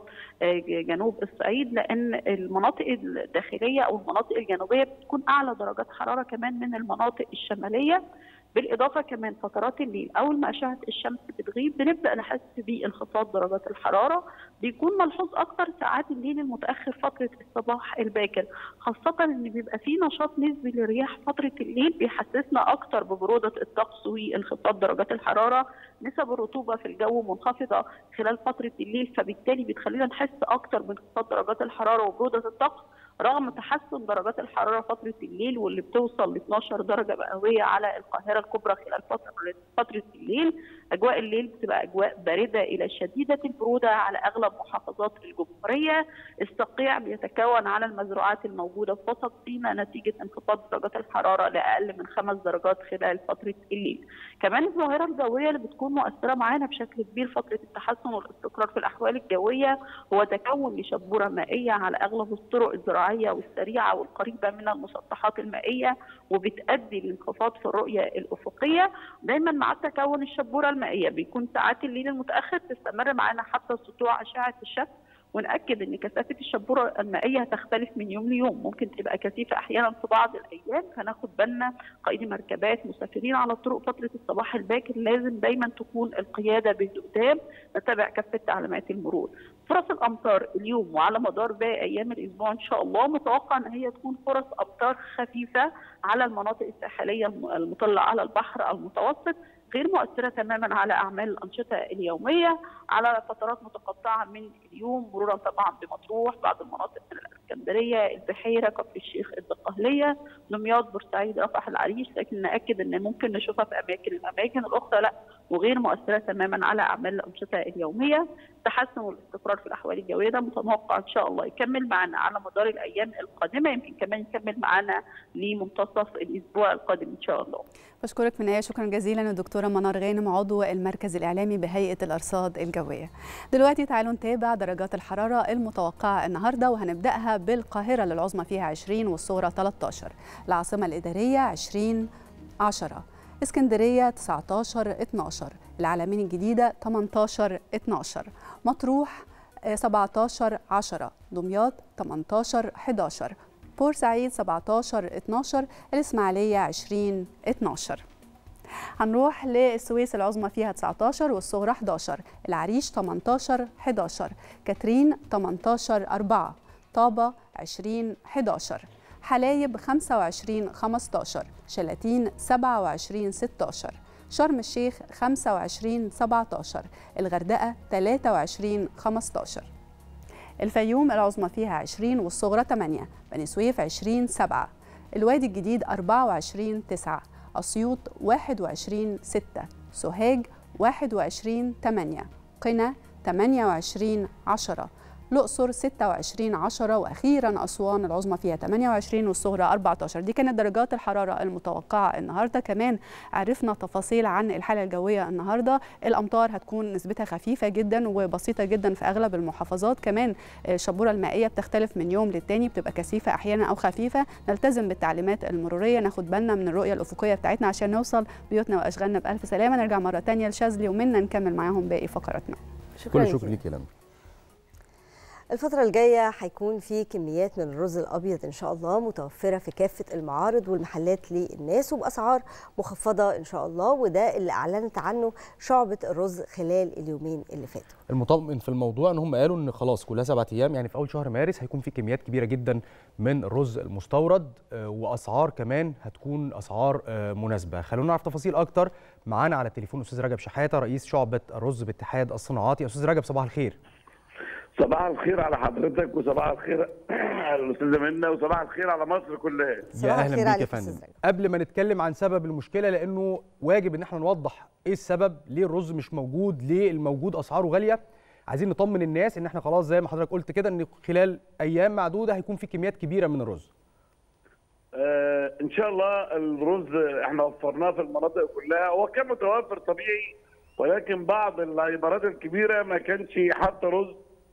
جنوب الصعيد لان المناطق الداخليه او المناطق الجنوبيه بتكون اعلى درجات حراره كمان من المناطق الشماليه بالاضافه كمان فترات الليل اول ما اشعه الشمس بتغيب بنبدا نحس بانخفاض درجات الحراره بيكون ملحوظ اكتر ساعات الليل المتاخر فتره الصباح الباكر خاصه ان بيبقى في نشاط نسبي للرياح فتره الليل بيحسسنا اكتر ببروده الطقس وانخفاض درجات الحراره نسب الرطوبه في الجو منخفضه خلال فتره الليل فبالتالي بتخلينا نحس اكتر بانخفاض درجات الحراره وبروده الطقس رغم تحسن درجات الحراره فتره الليل واللي بتوصل ل 12 درجه مئويه على القاهره الكبرى خلال فتره فتره الليل اجواء الليل بتبقى اجواء بارده الى شديده البروده على اغلب محافظات الجمهوريه الصقيع بيتكون على المزروعات الموجوده في وسط سيناء نتيجه انخفاض درجات الحراره لاقل من خمس درجات خلال فتره الليل كمان الظاهره الجويه اللي بتكون مؤثره معانا بشكل كبير فتره التحسن والاستقرار في الاحوال الجويه هو تكون لشبوره مائيه على اغلب الطرق الزراعيه والسريعه والقريبه من المسطحات المائيه وبتؤدي لانخفاض في الرؤيه الافقيه دايما مع تكون الشبوره المائيه بيكون ساعات الليل المتاخر تستمر معانا حتى سطوع اشعه الشمس ونأكد ان كثافه الشبوره المائيه هتختلف من يوم ليوم ممكن تبقى كثيفه احيانا في بعض الايام فناخد بالنا قائدي مركبات مسافرين على الطرق فتره الصباح الباكر لازم دايما تكون القياده بهدوء تام نتابع كافه تعليمات المرور فرص الامطار اليوم وعلى مدار باقي ايام الاسبوع ان شاء الله متوقع ان هي تكون فرص امطار خفيفه على المناطق الساحليه المطله على البحر المتوسط غير مؤثرة تماما على أعمال الأنشطة اليومية على فترات متقطعة من اليوم مرورا طبعا بمطروح بعض المناطق من اسكندريه البحيره كفر الشيخ الدقهليه دمياط بورسعيد رفح العريش لكن ناكد ان ممكن نشوفها في اماكن الاماكن الاخرى لا وغير مؤثره تماما على اعمال الانشطه اليوميه تحسن والاستقرار في الاحوال الجويه ده متوقع ان شاء الله يكمل معنا على مدار الايام القادمه يمكن كمان يكمل معنا لمنتصف الاسبوع القادم ان شاء الله بشكرك في النهايه شكرا جزيلا الدكتوره منار غانم عضو المركز الاعلامي بهيئه الارصاد الجويه. دلوقتي تعالوا نتابع درجات الحراره المتوقعه النهارده وهنبداها بالقاهره للعظمى فيها 20 والصغرى 13 العاصمه الاداريه 20 10 اسكندريه 19 12 العلمين الجديده 18 12 مطروح 17 10 دمياط 18 11 بورسعيد 17 12 الإسماعيلية 20 12 هنروح للسويس العظمى فيها 19 والصغرى 11 العريش 18 11 كاترين 18 4 طابة 20 11 حلايب 25 15 شلاتين 27 16 شرم الشيخ 25 17 الغردقة 23 15 الفيوم العظمى فيها 20 والصغرى 8 بني سويف 20 7 الوادي الجديد 24 9 أسيوط 21 6 سوهاج 21 8 قنا 28 10 الأقصر 26 10 وأخيرا أسوان العظمى فيها 28 والصغرى 14 دي كانت درجات الحرارة المتوقعة النهاردة كمان عرفنا تفاصيل عن الحالة الجوية النهاردة الأمطار هتكون نسبتها خفيفة جدا وبسيطة جدا في أغلب المحافظات كمان الشبورة المائية بتختلف من يوم للتاني بتبقى كثيفة أحيانا أو خفيفة نلتزم بالتعليمات المرورية ناخد بالنا من الرؤية الأفقية بتاعتنا عشان نوصل بيوتنا وأشغالنا بألف سلامة نرجع مرة تانية لشاذلي ومنا نكمل معاهم باقي فقراتنا شكرا كل شكر ليك يا لمى الفترة الجاية هيكون في كميات من الرز الأبيض إن شاء الله متوفرة في كافة المعارض والمحلات للناس وبأسعار مخفضة إن شاء الله وده اللي أعلنت عنه شعبة الرز خلال اليومين اللي فاتوا المطمئن في الموضوع ان هم قالوا ان خلاص كلها سبعة ايام يعني في اول شهر مارس هيكون في كميات كبيره جدا من الرز المستورد آه، واسعار كمان هتكون اسعار آه، مناسبه خلونا نعرف تفاصيل اكتر معانا على التليفون الاستاذ رجب شحاته رئيس شعبه الرز باتحاد الصناعات يا استاذ رجب صباح الخير صباح الخير على حضرتك وصباح الخير على الاستاذه منى وصباح الخير على مصر كلها يا صباح اهلا الخير بيك يا عليك فندم أستاذ رجب. قبل ما نتكلم عن سبب المشكله لانه واجب ان احنا نوضح ايه السبب ليه الرز مش موجود ليه الموجود اسعاره غاليه عايزين نطمن الناس ان احنا خلاص زي ما حضرتك قلت كده ان خلال ايام معدوده هيكون في كميات كبيره من الرز آه ان شاء الله الرز احنا وفرناه في المناطق كلها هو كان متوفر طبيعي ولكن بعض العبارات الكبيره ما كانش حاطه رز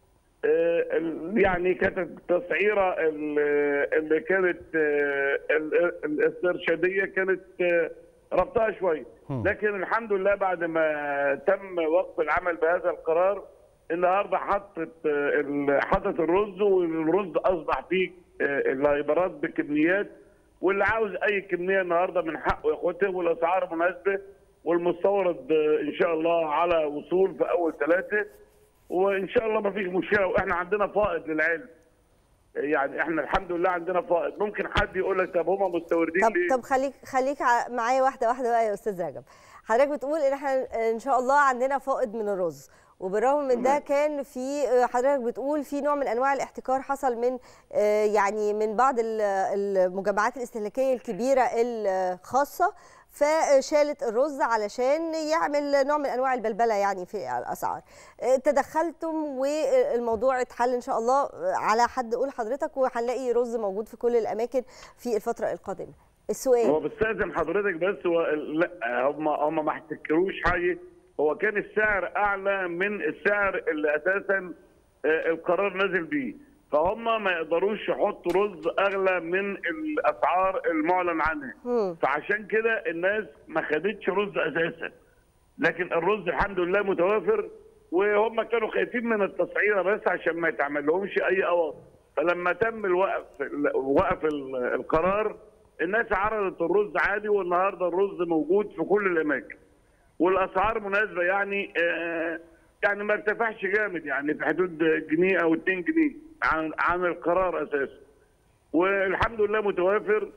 آه ال- يعني كانت التسعيره ال- اللي كانت آه ال- الاسترشاديه كانت آه ربطها شويه لكن الحمد لله بعد ما تم وقف العمل بهذا القرار النهارده حطت آه، ال- حطت الرز والرز اصبح فيه آه، الهيبرات بكميات واللي عاوز اي كميه النهارده من حقه ياخدها والاسعار مناسبه والمستورد آه، ان شاء الله على وصول في اول ثلاثه وان شاء الله ما فيش مشكله واحنا عندنا فائض للعلم يعني احنا الحمد لله عندنا فائض ممكن حد يقول لك طب هم مستوردين طب ليه؟ طب خليك خليك ع- معايا واحده واحده بقى يا استاذ رجب حضرتك بتقول ان احنا ان شاء الله عندنا فائض من الرز وبالرغم من ده كان في حضرتك بتقول في نوع من انواع الاحتكار حصل من آه، يعني من بعض ال- المجمعات الاستهلاكيه الكبيره الخاصه فشالت الرز علشان يعمل نوع من انواع البلبله يعني في الاسعار آه، تدخلتم والموضوع اتحل ان شاء الله على حد قول حضرتك وهنلاقي رز موجود في كل الاماكن في الفتره القادمه السؤال هو بستاذن حضرتك بس هو لا هم هم ما احتكروش حاجه هو كان السعر اعلى من السعر اللي اساسا آه، القرار نازل بيه فهم ما يقدروش يحطوا رز اغلى من الاسعار المعلن عنها مم. فعشان كده الناس ما خدتش رز اساسا لكن الرز الحمد لله متوافر وهم كانوا خايفين من التسعيره بس عشان ما يتعمل لهمش اي اواض فلما تم الوقف وقف ال- القرار الناس عرضت الرز عادي والنهارده الرز موجود في كل الاماكن والاسعار مناسبه يعني آه، يعني ما ارتفعش جامد يعني في حدود جنيه او 2 جنيه عن عن القرار اساسا والحمد لله متوافر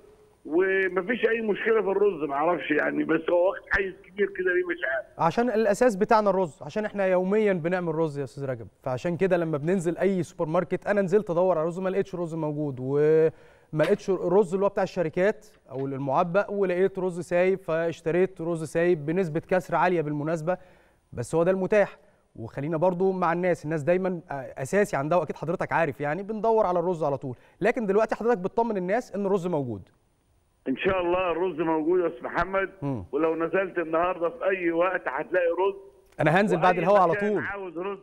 ومفيش اي مشكله في الرز ما اعرفش يعني بس هو واخد حيز كبير كده ليه مش عارف عشان الاساس بتاعنا الرز عشان احنا يوميا بنعمل رز يا استاذ رجب فعشان كده لما بننزل اي سوبر ماركت انا نزلت ادور على رز ما لقيتش رز موجود وما لقيتش الرز اللي هو بتاع الشركات او المعبأ ولقيت رز سايب فاشتريت رز سايب بنسبه كسر عاليه بالمناسبه بس هو ده المتاح وخلينا برضو مع الناس الناس دايما اساسي عندها واكيد حضرتك عارف يعني بندور على الرز على طول لكن دلوقتي حضرتك بتطمن الناس ان الرز موجود ان شاء الله الرز موجود يا استاذ محمد مم. ولو نزلت النهارده في اي وقت هتلاقي رز انا هنزل بعد وأي الهوا على مكان طول عاوز رز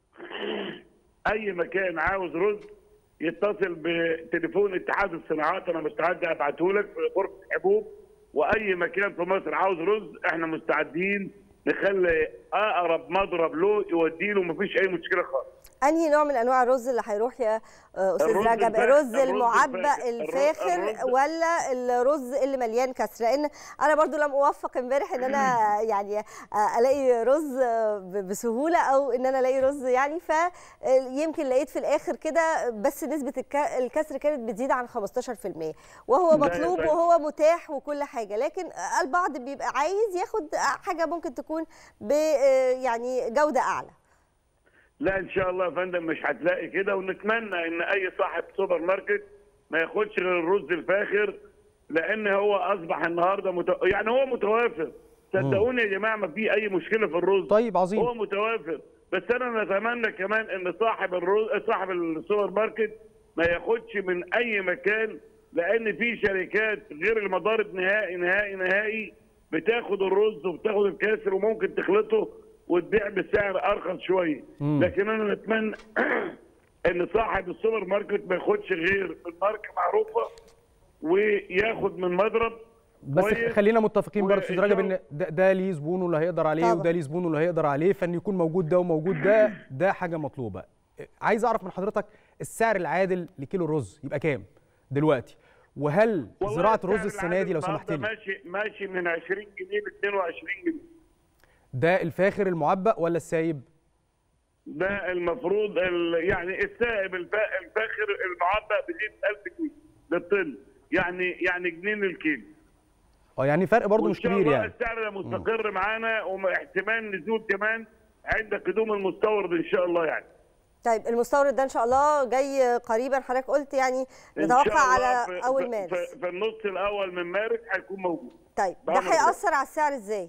اي مكان عاوز رز يتصل بتليفون اتحاد الصناعات انا مستعد ابعته لك في غرفه حبوب واي مكان في مصر عاوز رز احنا مستعدين نخلي اقرب مضرب له يوديه له مفيش اي مشكله خالص انهي نوع من انواع الرز اللي هيروح يا آه، استاذ الرز رجب الفاخر- الرز الرز المعبأ الفاخر. الفاخر الرز- ولا الرز اللي مليان كسر لان انا برضو لم اوفق امبارح ان انا يعني آه، الاقي رز آه، ب- بسهوله او ان انا الاقي رز يعني فيمكن لقيت في الاخر كده بس نسبه الك- الكسر كانت بتزيد عن 15% وهو لا يا مطلوب فندم. وهو متاح وكل حاجه لكن البعض بيبقى عايز ياخد حاجه ممكن تكون ب آه، يعني جوده اعلى لا ان شاء الله يا فندم مش هتلاقي كده ونتمنى ان اي صاحب سوبر ماركت ما ياخدش غير الرز الفاخر لان هو اصبح النهارده مت... يعني هو متوافر صدقوني يا جماعه ما في اي مشكله في الرز طيب عظيم هو متوافر بس انا نتمنى كمان ان صاحب الرز صاحب السوبر ماركت ما ياخدش من اي مكان لان في شركات غير المضارب نهائي نهائي نهائي بتاخد الرز وبتاخد الكاسر وممكن تخلطه وتبيع بسعر ارخص شويه مم. لكن انا نتمنى ان صاحب السوبر ماركت ما ياخدش غير من ماركه معروفه وياخد من مضرب بس كويس. خلينا متفقين برضه استاذ وإن رجب شاء ان ده, ده ليه زبونه اللي هيقدر عليه طبعا. وده ليه زبونه اللي هيقدر عليه فان يكون موجود ده وموجود ده ده حاجه مطلوبه عايز اعرف من حضرتك السعر العادل لكيلو الرز يبقى كام دلوقتي وهل والله زراعه السعر الرز السنه دي لو العادي سمحت لي النهاردة ماشي ماشي من 20 جنيه ل 22 جنيه ده الفاخر المعبأ ولا السايب ده المفروض ال- يعني السائب الفا- الفاخر المعبأ بيزيد 1000 جنيه للطن يعني يعني جنيه للكيلو اه يعني فرق برضه وإن مش شاء كبير الله يعني السعر ده مستقر معانا واحتمال نزول كمان عند قدوم المستورد ان شاء الله يعني طيب المستورد ده ان شاء الله جاي قريبا حضرتك قلت يعني إن شاء نتوقع الله على في- اول في- مارس في, في النص الاول من مارس هيكون موجود طيب ده بأمر الله. هيأثر على السعر ازاي؟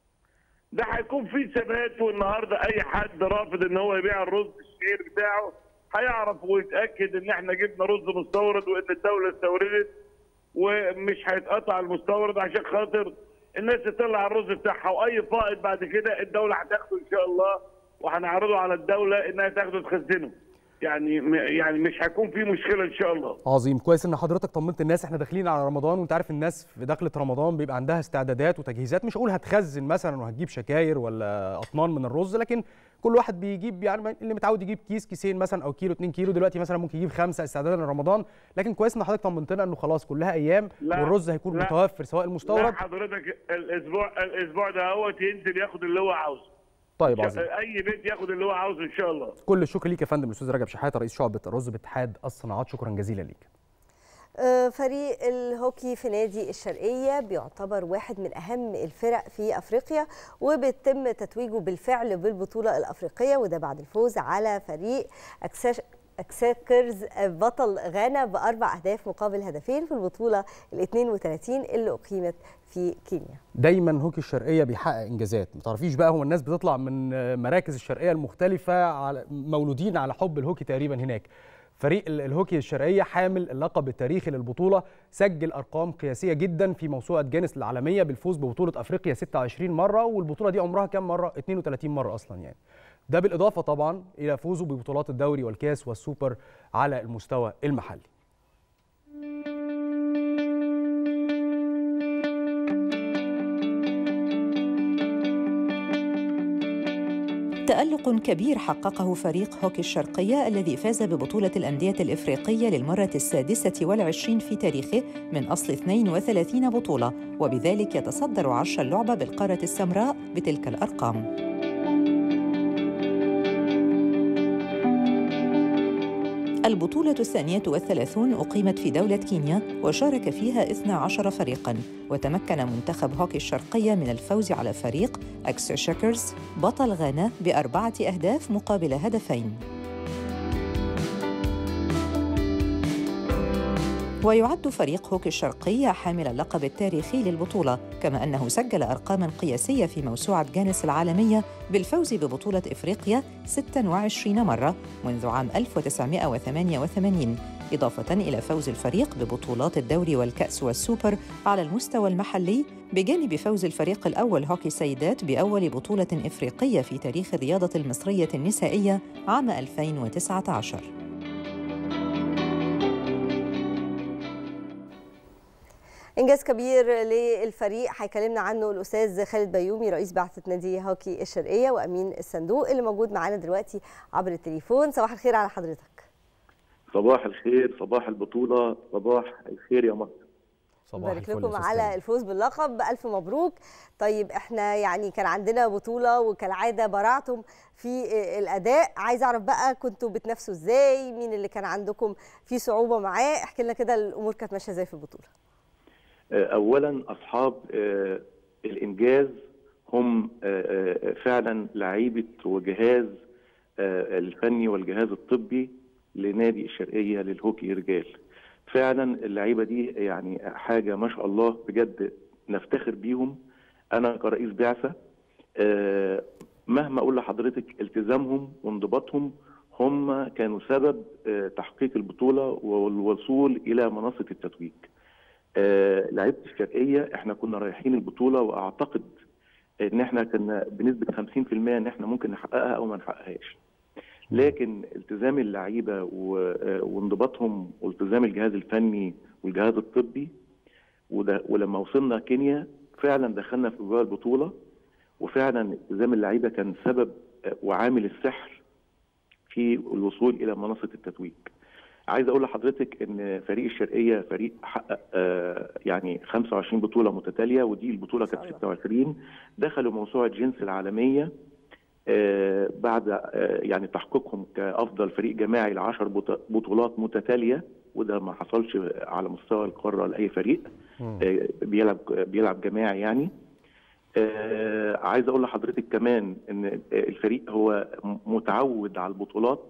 ده هيكون في ثبات والنهارده اي حد رافض ان هو يبيع الرز الشهير بتاعه هيعرف ويتاكد ان احنا جبنا رز مستورد وان الدوله استوردت ومش هيتقطع المستورد عشان خاطر الناس تطلع الرز بتاعها واي فائض بعد كده الدوله هتاخده ان شاء الله وهنعرضه على الدوله انها تاخده تخزنه يعني يعني مش هيكون في مشكله ان شاء الله عظيم كويس ان حضرتك طمنت الناس احنا داخلين على رمضان وانت عارف الناس في دخلة رمضان بيبقى عندها استعدادات وتجهيزات مش هقول هتخزن مثلا وهتجيب شكاير ولا اطنان من الرز لكن كل واحد بيجيب يعني اللي متعود يجيب كيس كيسين مثلا او كيلو 2 كيلو دلوقتي مثلا ممكن يجيب خمسه استعدادا لرمضان لكن كويس ان حضرتك طمنتنا انه خلاص كلها ايام لا، والرز هيكون لا. متوفر سواء لا المستورد حضرتك الاسبوع الاسبوع ده هو ينزل ياخد اللي هو عاوزه طيب عظيم اي بيت ياخد اللي هو عاوزه ان شاء الله كل الشكر ليك يا فندم الاستاذ رجب شحاته رئيس شعبه الرز باتحاد الصناعات شكرا جزيلا ليك آه، فريق الهوكي في نادي الشرقية بيعتبر واحد من أهم الفرق في أفريقيا وبيتم تتويجه بالفعل بالبطولة الأفريقية وده بعد الفوز على فريق أكساش أكساكرز بطل غانا بأربع أهداف مقابل هدفين في البطولة ال 32 اللي أقيمت في كينيا دايما هوكي الشرقيه بيحقق انجازات ما تعرفيش بقى هو الناس بتطلع من مراكز الشرقيه المختلفه على مولودين على حب الهوكي تقريبا هناك فريق ال- الهوكي الشرقيه حامل اللقب التاريخي للبطوله سجل ارقام قياسيه جدا في موسوعه جينيس العالميه بالفوز ببطوله افريقيا 26 مره والبطوله دي عمرها كام مره 32 مره اصلا يعني ده بالاضافه طبعا الى فوزه ببطولات الدوري والكاس والسوبر على المستوى المحلي تألق كبير حققه فريق هوكي الشرقية الذي فاز ببطولة الأندية الإفريقية للمرة السادسة والعشرين في تاريخه من أصل 32 بطولة وبذلك يتصدر عرش اللعبة بالقارة السمراء بتلك الأرقام البطولة الثانية والثلاثون أقيمت في دولة كينيا وشارك فيها 12 فريقاً وتمكن منتخب هوكي الشرقية من الفوز على فريق أكس شاكرز بطل غانا بأربعة أهداف مقابل هدفين ويعد فريق هوكي الشرقية حامل اللقب التاريخي للبطولة كما أنه سجل أرقاماً قياسية في موسوعة جانس العالمية بالفوز ببطولة إفريقيا 26 مرة منذ عام 1988 إضافة إلى فوز الفريق ببطولات الدوري والكأس والسوبر على المستوى المحلي بجانب فوز الفريق الأول هوكي سيدات بأول بطولة إفريقية في تاريخ الرياضة المصرية النسائية عام 2019 انجاز كبير للفريق هيكلمنا عنه الاستاذ خالد بيومي رئيس بعثه نادي هوكي الشرقيه وامين الصندوق اللي موجود معانا دلوقتي عبر التليفون صباح الخير على حضرتك صباح الخير صباح البطولة صباح الخير يا مصر بارك لكم على الفوز باللقب الف مبروك طيب احنا يعني كان عندنا بطوله وكالعاده برعتم في الاداء عايز اعرف بقى كنتوا بتنافسوا ازاي مين اللي كان عندكم في صعوبه معاه احكي لنا كده الامور كانت ماشيه ازاي في البطوله أولا أصحاب آه، الإنجاز هم آه، آه، فعلا لعيبة وجهاز آه، الفني والجهاز الطبي لنادي الشرقية للهوكي رجال فعلا اللعيبة دي يعني حاجة ما شاء الله بجد نفتخر بيهم أنا كرئيس بعثة آه، مهما أقول لحضرتك التزامهم وانضباطهم هم كانوا سبب آه، تحقيق البطولة والوصول إلى منصة التتويج آه، لعيبه الشرقيه احنا كنا رايحين البطوله واعتقد ان احنا كنا بنسبه 50% ان احنا ممكن نحققها او ما نحققهاش. لكن التزام اللعيبه و- آه، وانضباطهم والتزام الجهاز الفني والجهاز الطبي وده ولما وصلنا كينيا فعلا دخلنا في جوه البطوله وفعلا التزام اللعيبه كان سبب آه، وعامل السحر في الوصول الى منصه التتويج. عايز اقول لحضرتك ان فريق الشرقيه فريق حقق آه، يعني 25 بطوله متتاليه ودي البطوله كانت 26 دخلوا موسوعه جنس العالميه آه، بعد آه، يعني تحقيقهم كافضل فريق جماعي لعشر بط- بطولات متتاليه وده ما حصلش على مستوى القاره لاي فريق آه، بيلعب بيلعب جماعي يعني آه، عايز اقول لحضرتك كمان ان الفريق هو متعود على البطولات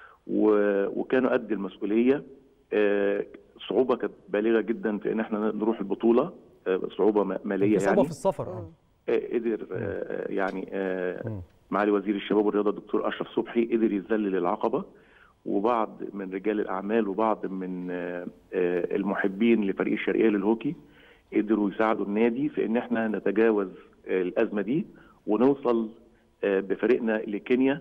و- وكانوا قد المسؤوليه آه، صعوبه كانت بالغه جدا في ان احنا نروح البطوله آه، صعوبه م- ماليه في صعوبة يعني في السفر آه. آه، قدر آه، يعني آه، معالي وزير الشباب والرياضه الدكتور اشرف صبحي قدر يذلل العقبه وبعض من رجال الاعمال وبعض من آه، آه، المحبين لفريق الشرقيه للهوكي قدروا يساعدوا النادي في ان احنا نتجاوز آه، الازمه دي ونوصل آه، بفريقنا لكينيا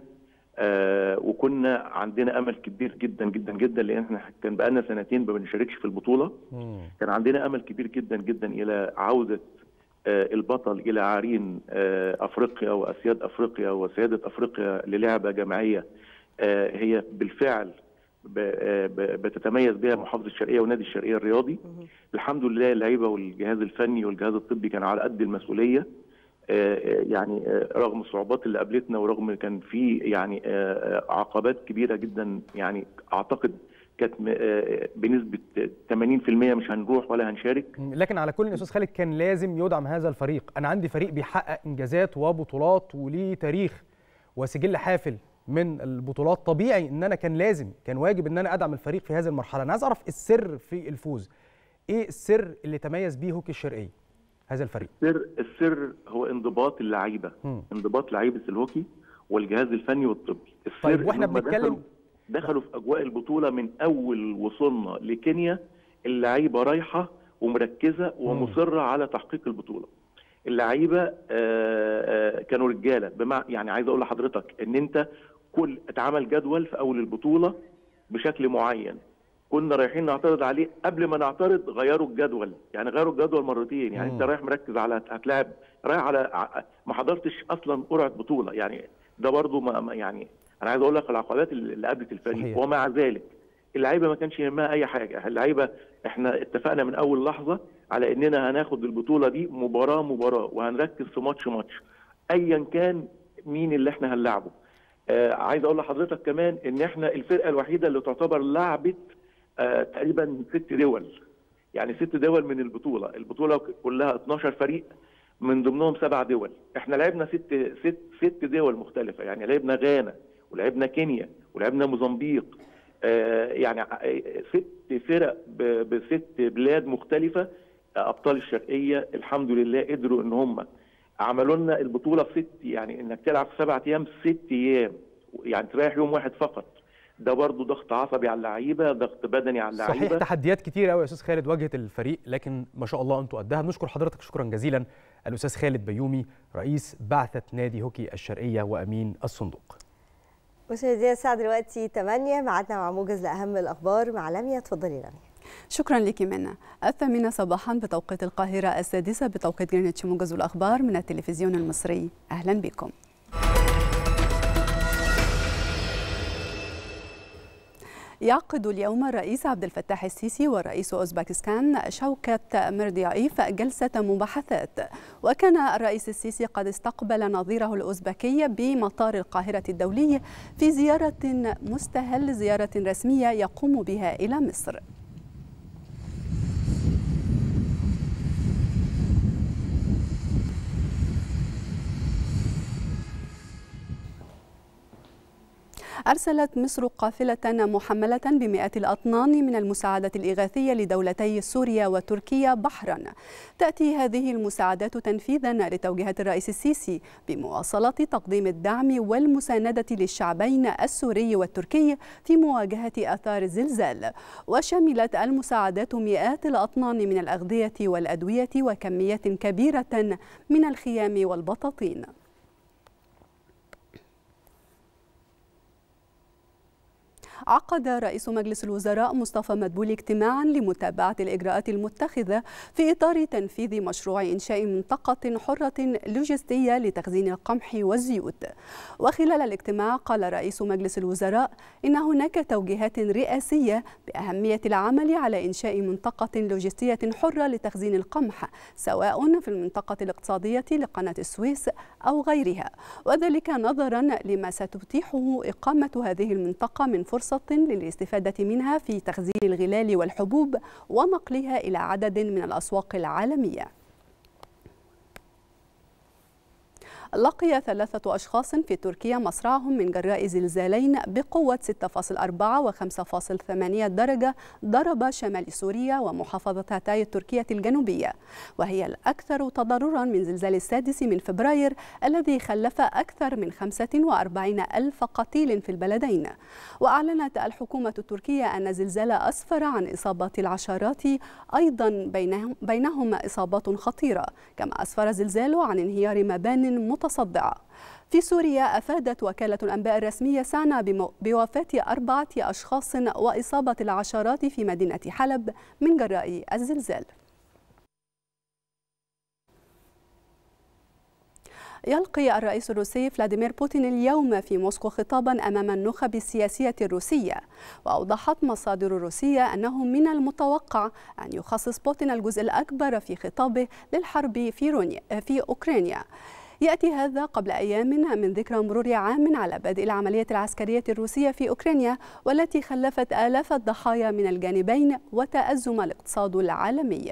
آه، وكنا عندنا امل كبير جدا جدا جدا لان احنا كان بقالنا سنتين ما بنشاركش في البطوله كان عندنا امل كبير جدا جدا الى عوده آه، البطل الى عرين آه، افريقيا واسياد افريقيا وسياده افريقيا للعبه جماعيه آه، هي بالفعل ب- آه، ب- بتتميز بها محافظه الشرقيه ونادي الشرقيه الرياضي الحمد لله اللعيبه والجهاز الفني والجهاز الطبي كان على قد المسؤوليه آه، آه، يعني آه، رغم الصعوبات اللي قابلتنا ورغم كان في يعني آه، آه، عقبات كبيره جدا يعني اعتقد كانت م- آه، بنسبه 80% مش هنروح ولا هنشارك لكن على كل يا استاذ خالد كان لازم يدعم هذا الفريق انا عندي فريق بيحقق انجازات وبطولات وليه تاريخ وسجل حافل من البطولات طبيعي ان انا كان لازم كان واجب ان انا ادعم الفريق في هذه المرحله انا عايز اعرف السر في الفوز ايه السر اللي تميز بيه هوكي الشرقيه هذا الفريق السر السر هو انضباط اللعيبه مم. انضباط لعيبه الهوكي والجهاز الفني والطبي السر طيب واحنا إن هم بنتكلم دخلوا, دخلوا في اجواء البطوله من اول وصولنا لكينيا اللعيبه رايحه ومركزه ومصره على تحقيق البطوله اللعيبه آه، آه، كانوا رجاله بمع يعني عايز اقول لحضرتك ان انت كل اتعمل جدول في اول البطوله بشكل معين كنا رايحين نعترض عليه قبل ما نعترض غيروا الجدول يعني غيروا الجدول مرتين يعني انت رايح مركز على هتلاعب رايح على ع- ما حضرتش اصلا قرعه بطوله يعني ده برضو ما ما- يعني انا عايز اقول لك العقبات اللي اللي قابلت الفريق صحيح. ومع ذلك اللعيبه ما كانش يهمها اي حاجه اللعيبه احنا اتفقنا من اول لحظه على اننا هناخد البطوله دي مباراه مباراه وهنركز في ماتش ماتش ايا كان مين اللي احنا هنلعبه آه عايز اقول لحضرتك كمان ان احنا الفرقه الوحيده اللي تعتبر لعبت آه تقريبا ست دول يعني ست دول من البطوله البطوله كلها 12 فريق من ضمنهم سبع دول احنا لعبنا ست ست ست دول مختلفه يعني لعبنا غانا ولعبنا كينيا ولعبنا موزمبيق آه يعني آه، ست فرق ب- بست بلاد مختلفه آه، ابطال الشرقيه الحمد لله قدروا ان هم عملوا لنا البطوله في ست يعني انك تلعب في سبعة ايام ست ايام يعني تريح يوم واحد فقط ده برضو ضغط عصبي على اللعيبه ضغط بدني على اللعيبه صحيح تحديات كتير قوي يا استاذ خالد واجهت الفريق لكن ما شاء الله انتوا قدها بنشكر حضرتك شكرا جزيلا الاستاذ خالد بيومي رئيس بعثه نادي هوكي الشرقيه وامين الصندوق مشاهدينا الساعة دلوقتي 8 معادنا مع موجز لأهم الأخبار مع لميا اتفضلي لميا شكرا لك منا الثامنة صباحا بتوقيت القاهرة السادسة بتوقيت جرينتش موجز الأخبار من التلفزيون المصري أهلا بكم يعقد اليوم الرئيس عبد الفتاح السيسي ورئيس أوزبكستان شوكت ميرديايف جلسة مباحثات وكان الرئيس السيسي قد استقبل نظيره الأوزبكي بمطار القاهرة الدولي في زيارة مستهل زيارة رسمية يقوم بها إلى مصر أرسلت مصر قافلة محملة بمئات الأطنان من المساعدات الإغاثية لدولتي سوريا وتركيا بحرا تأتي هذه المساعدات تنفيذا لتوجيهات الرئيس السيسي بمواصلة تقديم الدعم والمساندة للشعبين السوري والتركي في مواجهة آثار الزلزال وشملت المساعدات مئات الأطنان من الأغذية والأدوية وكميات كبيرة من الخيام والبطاطين عقد رئيس مجلس الوزراء مصطفى مدبولي اجتماعا لمتابعة الإجراءات المتخذة في إطار تنفيذ مشروع إنشاء منطقة حرة لوجستية لتخزين القمح والزيوت وخلال الاجتماع قال رئيس مجلس الوزراء إن هناك توجيهات رئاسية بأهمية العمل على إنشاء منطقة لوجستية حرة لتخزين القمح سواء في المنطقة الاقتصادية لقناة السويس أو غيرها وذلك نظرا لما ستتيحه إقامة هذه المنطقة من فرصة للاستفادة منها في تخزين الغلال والحبوب ونقلها إلى عدد من الأسواق العالمية لقي ثلاثة أشخاص في تركيا مصرعهم من جراء زلزالين بقوة 6.4 و 5.8 درجة ضرب شمال سوريا ومحافظة هاتاي التركية الجنوبية وهي الأكثر تضررا من زلزال السادس من فبراير الذي خلف أكثر من 45 ألف قتيل في البلدين وأعلنت الحكومة التركية أن الزلزال أسفر عن إصابات العشرات أيضا بينهم, بينهم إصابات خطيرة كما أسفر الزلزال عن انهيار مبان متصدعة في سوريا أفادت وكالة الأنباء الرسمية سانا بمو- بوفاة أربعة أشخاص وإصابة العشرات في مدينة حلب من جراء الزلزال يلقي الرئيس الروسي فلاديمير بوتين اليوم في موسكو خطابا امام النخب السياسيه الروسيه واوضحت مصادر روسيه انه من المتوقع ان يخصص بوتين الجزء الاكبر في خطابه للحرب في رونيا في اوكرانيا ياتي هذا قبل ايام من ذكرى مرور عام على بدء العمليه العسكريه الروسيه في اوكرانيا والتي خلفت الاف الضحايا من الجانبين وتازم الاقتصاد العالمي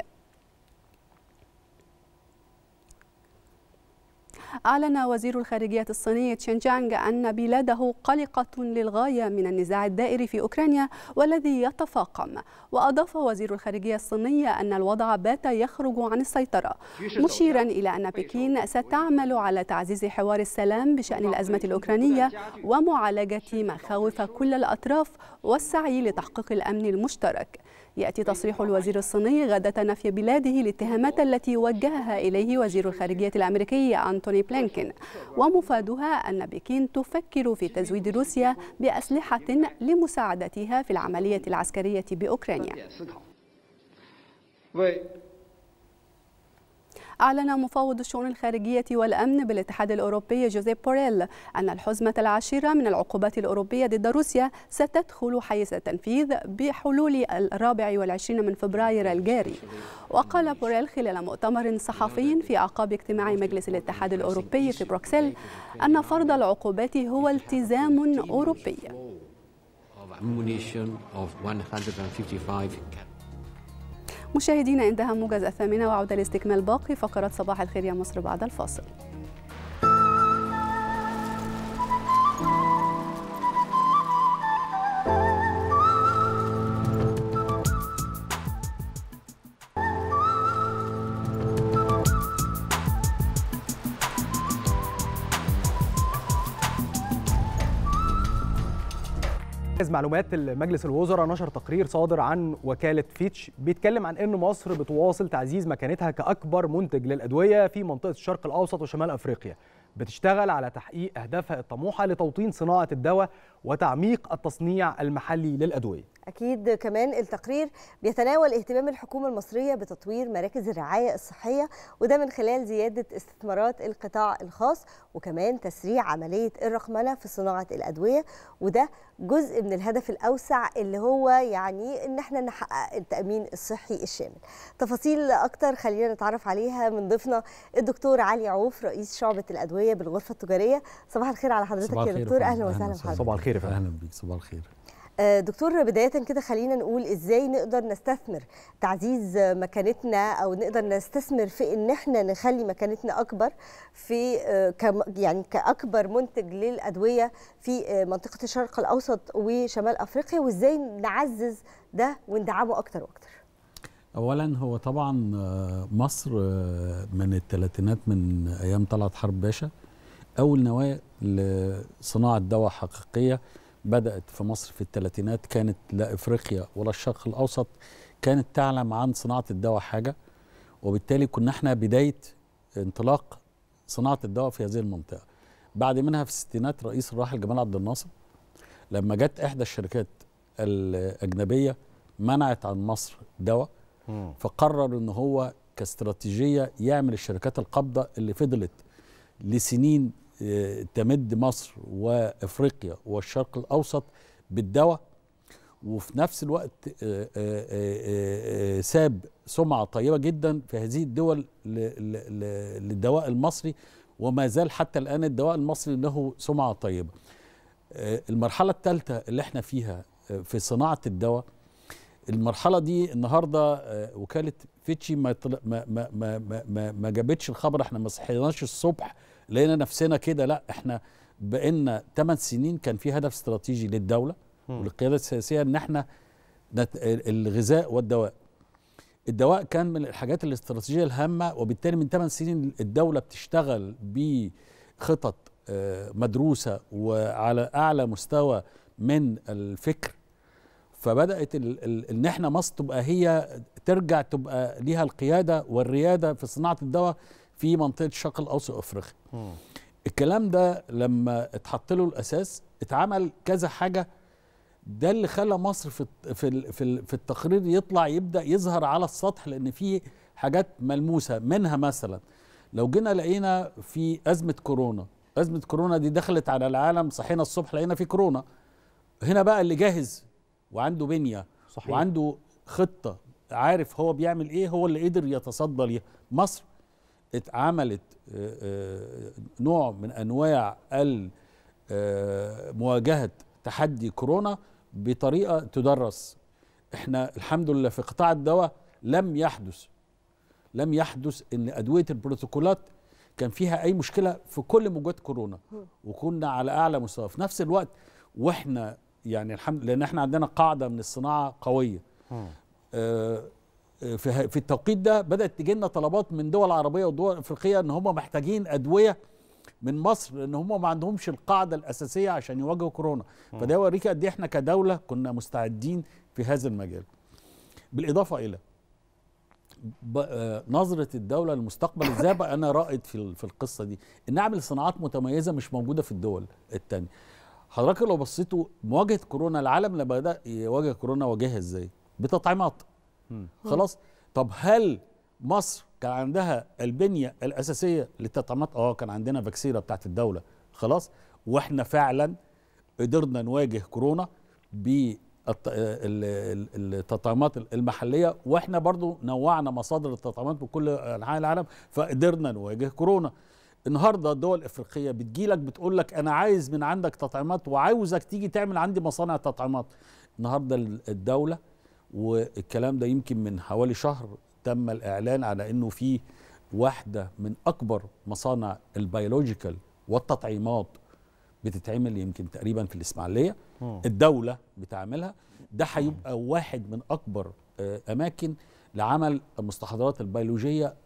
أعلن وزير الخارجية الصيني تشينجانغ أن بلاده قلقة للغاية من النزاع الدائري في أوكرانيا والذي يتفاقم وأضاف وزير الخارجية الصيني أن الوضع بات يخرج عن السيطرة مشيرا إلى أن بكين ستعمل على تعزيز حوار السلام بشأن الأزمة الأوكرانية ومعالجة مخاوف كل الأطراف والسعي لتحقيق الأمن المشترك يأتي تصريح الوزير الصيني غداة نفي بلاده الاتهامات التي وجهها إليه وزير الخارجية الأمريكي أنتوني بلينكين ومفادها أن بكين تفكر في تزويد روسيا بأسلحة لمساعدتها في العملية العسكرية بأوكرانيا أعلن مفوض الشؤون الخارجية والأمن بالاتحاد الأوروبي جوزيف بوريل أن الحزمة العاشرة من العقوبات الأوروبية ضد روسيا ستدخل حيز التنفيذ بحلول الرابع والعشرين من فبراير الجاري وقال بوريل خلال مؤتمر صحفي في أعقاب اجتماع مجلس الاتحاد الأوروبي في بروكسل أن فرض العقوبات هو التزام أوروبي of ammunition of 155 مشاهدينا انتهى موجز الثامنة وعودة لاستكمال باقي فقرات صباح الخير يا مصر بعد الفاصل مركز معلومات مجلس الوزراء نشر تقرير صادر عن وكالة فيتش بيتكلم عن أن مصر بتواصل تعزيز مكانتها كأكبر منتج للأدوية في منطقة الشرق الأوسط وشمال أفريقيا بتشتغل على تحقيق أهدافها الطموحة لتوطين صناعة الدواء وتعميق التصنيع المحلي للأدوية أكيد كمان التقرير بيتناول اهتمام الحكومة المصرية بتطوير مراكز الرعاية الصحية وده من خلال زيادة استثمارات القطاع الخاص وكمان تسريع عملية الرقمنة في صناعة الأدوية وده جزء من الهدف الأوسع اللي هو يعني إن احنا نحقق التأمين الصحي الشامل تفاصيل أكتر خلينا نتعرف عليها من ضيفنا الدكتور علي عوف رئيس شعبة الأدوية بالغرفة التجارية صباح الخير على حضرتك يا دكتور أهلا وسهلا بحضرتك صباح الخير يا فندم. اهلا بيك صباح الخير آه، دكتور بداية كده خلينا نقول ازاي نقدر نستثمر تعزيز مكانتنا او نقدر نستثمر في ان احنا نخلي مكانتنا اكبر في آه، كم يعني كاكبر منتج للادوية في آه، منطقة الشرق الاوسط وشمال افريقيا وازاي نعزز ده وندعمه اكتر واكتر اولا هو طبعا آه، مصر آه، من الثلاثينات من ايام طلعت حرب باشا اول نواه لصناعه دواء حقيقيه بدات في مصر في الثلاثينات كانت لا افريقيا ولا الشرق الاوسط كانت تعلم عن صناعه الدواء حاجه وبالتالي كنا احنا بدايه انطلاق صناعه الدواء في هذه المنطقه بعد منها في الستينات رئيس الراحل جمال عبد الناصر لما جت احدى الشركات الاجنبيه منعت عن مصر دواء فقرر ان هو كاستراتيجيه يعمل الشركات القابضه اللي فضلت لسنين آه، تمد مصر وافريقيا والشرق الاوسط بالدواء وفي نفس الوقت آه، آه، آه، آه، ساب سمعه طيبه جدا في هذه الدول ل- ل- ل- للدواء المصري وما زال حتى الان الدواء المصري له سمعه طيبه. آه، المرحله الثالثه اللي احنا فيها آه، في صناعه الدواء المرحله دي النهارده آه، وكاله فيتشي ما طل- ما ما ما ما, ما, ما جابتش الخبر احنا ما صحيناش الصبح لقينا نفسنا كده لا احنا بقينا 8 سنين كان في هدف استراتيجي للدوله وللقياده السياسيه ان احنا نت... الغذاء والدواء الدواء كان من الحاجات الاستراتيجيه الهامه وبالتالي من 8 سنين الدوله بتشتغل بخطط آه، مدروسه وعلى اعلى مستوى من الفكر فبدات ال- ال- ان احنا مصر تبقى هي ترجع تبقى ليها القياده والرياده في صناعه الدواء في منطقه الشرق الاوسط وافريقيا الكلام ده لما اتحط له الاساس اتعمل كذا حاجه ده اللي خلى مصر في الت- في ال- في ال- في التقرير يطلع يبدا يظهر على السطح لان في حاجات ملموسه منها مثلا لو جينا لقينا في ازمه كورونا ازمه كورونا دي دخلت على العالم صحينا الصبح لقينا في كورونا هنا بقى اللي جاهز وعنده بنيه صحيح. وعنده خطه عارف هو بيعمل ايه هو اللي قدر يتصدى ليها مصر اتعملت آه، آه، نوع من انواع ال- آه، مواجهه تحدي كورونا بطريقه تدرس احنا الحمد لله في قطاع الدواء لم يحدث لم يحدث ان ادويه البروتوكولات كان فيها اي مشكله في كل موجات كورونا وكنا على اعلى مستوى في نفس الوقت واحنا يعني الحمد لان احنا عندنا قاعده من الصناعه قويه آه، آه، في ه- في التوقيت ده بدات تجي لنا طلبات من دول عربيه ودول افريقيه ان هم محتاجين ادويه من مصر لان هم ما عندهمش القاعده الاساسيه عشان يواجهوا كورونا فده يوريك قد ايه احنا كدوله كنا مستعدين في هذا المجال بالاضافه الى ب- آه، نظره الدوله للمستقبل ازاي بقى انا رائد في ال- في القصه دي ان اعمل صناعات متميزه مش موجوده في الدول التانية حضرتك لو بصيتوا مواجهه كورونا العالم لما بدا يواجه كورونا واجهها ازاي بتطعيمات خلاص طب هل مصر كان عندها البنيه الاساسيه للتطعيمات اه كان عندنا فاكسيرا بتاعت الدوله خلاص واحنا فعلا قدرنا نواجه كورونا بالتطعيمات المحليه واحنا برضو نوعنا مصادر التطعيمات بكل انحاء العالم فقدرنا نواجه كورونا النهارده الدول الافريقيه بتجيلك بتقول لك انا عايز من عندك تطعيمات وعاوزك تيجي تعمل عندي مصانع تطعيمات النهارده الدوله والكلام ده يمكن من حوالي شهر تم الاعلان على انه في واحده من اكبر مصانع البيولوجيكال والتطعيمات بتتعمل يمكن تقريبا في الاسماعيليه مم. الدوله بتعملها ده هيبقى واحد من اكبر آه، اماكن لعمل المستحضرات البيولوجيه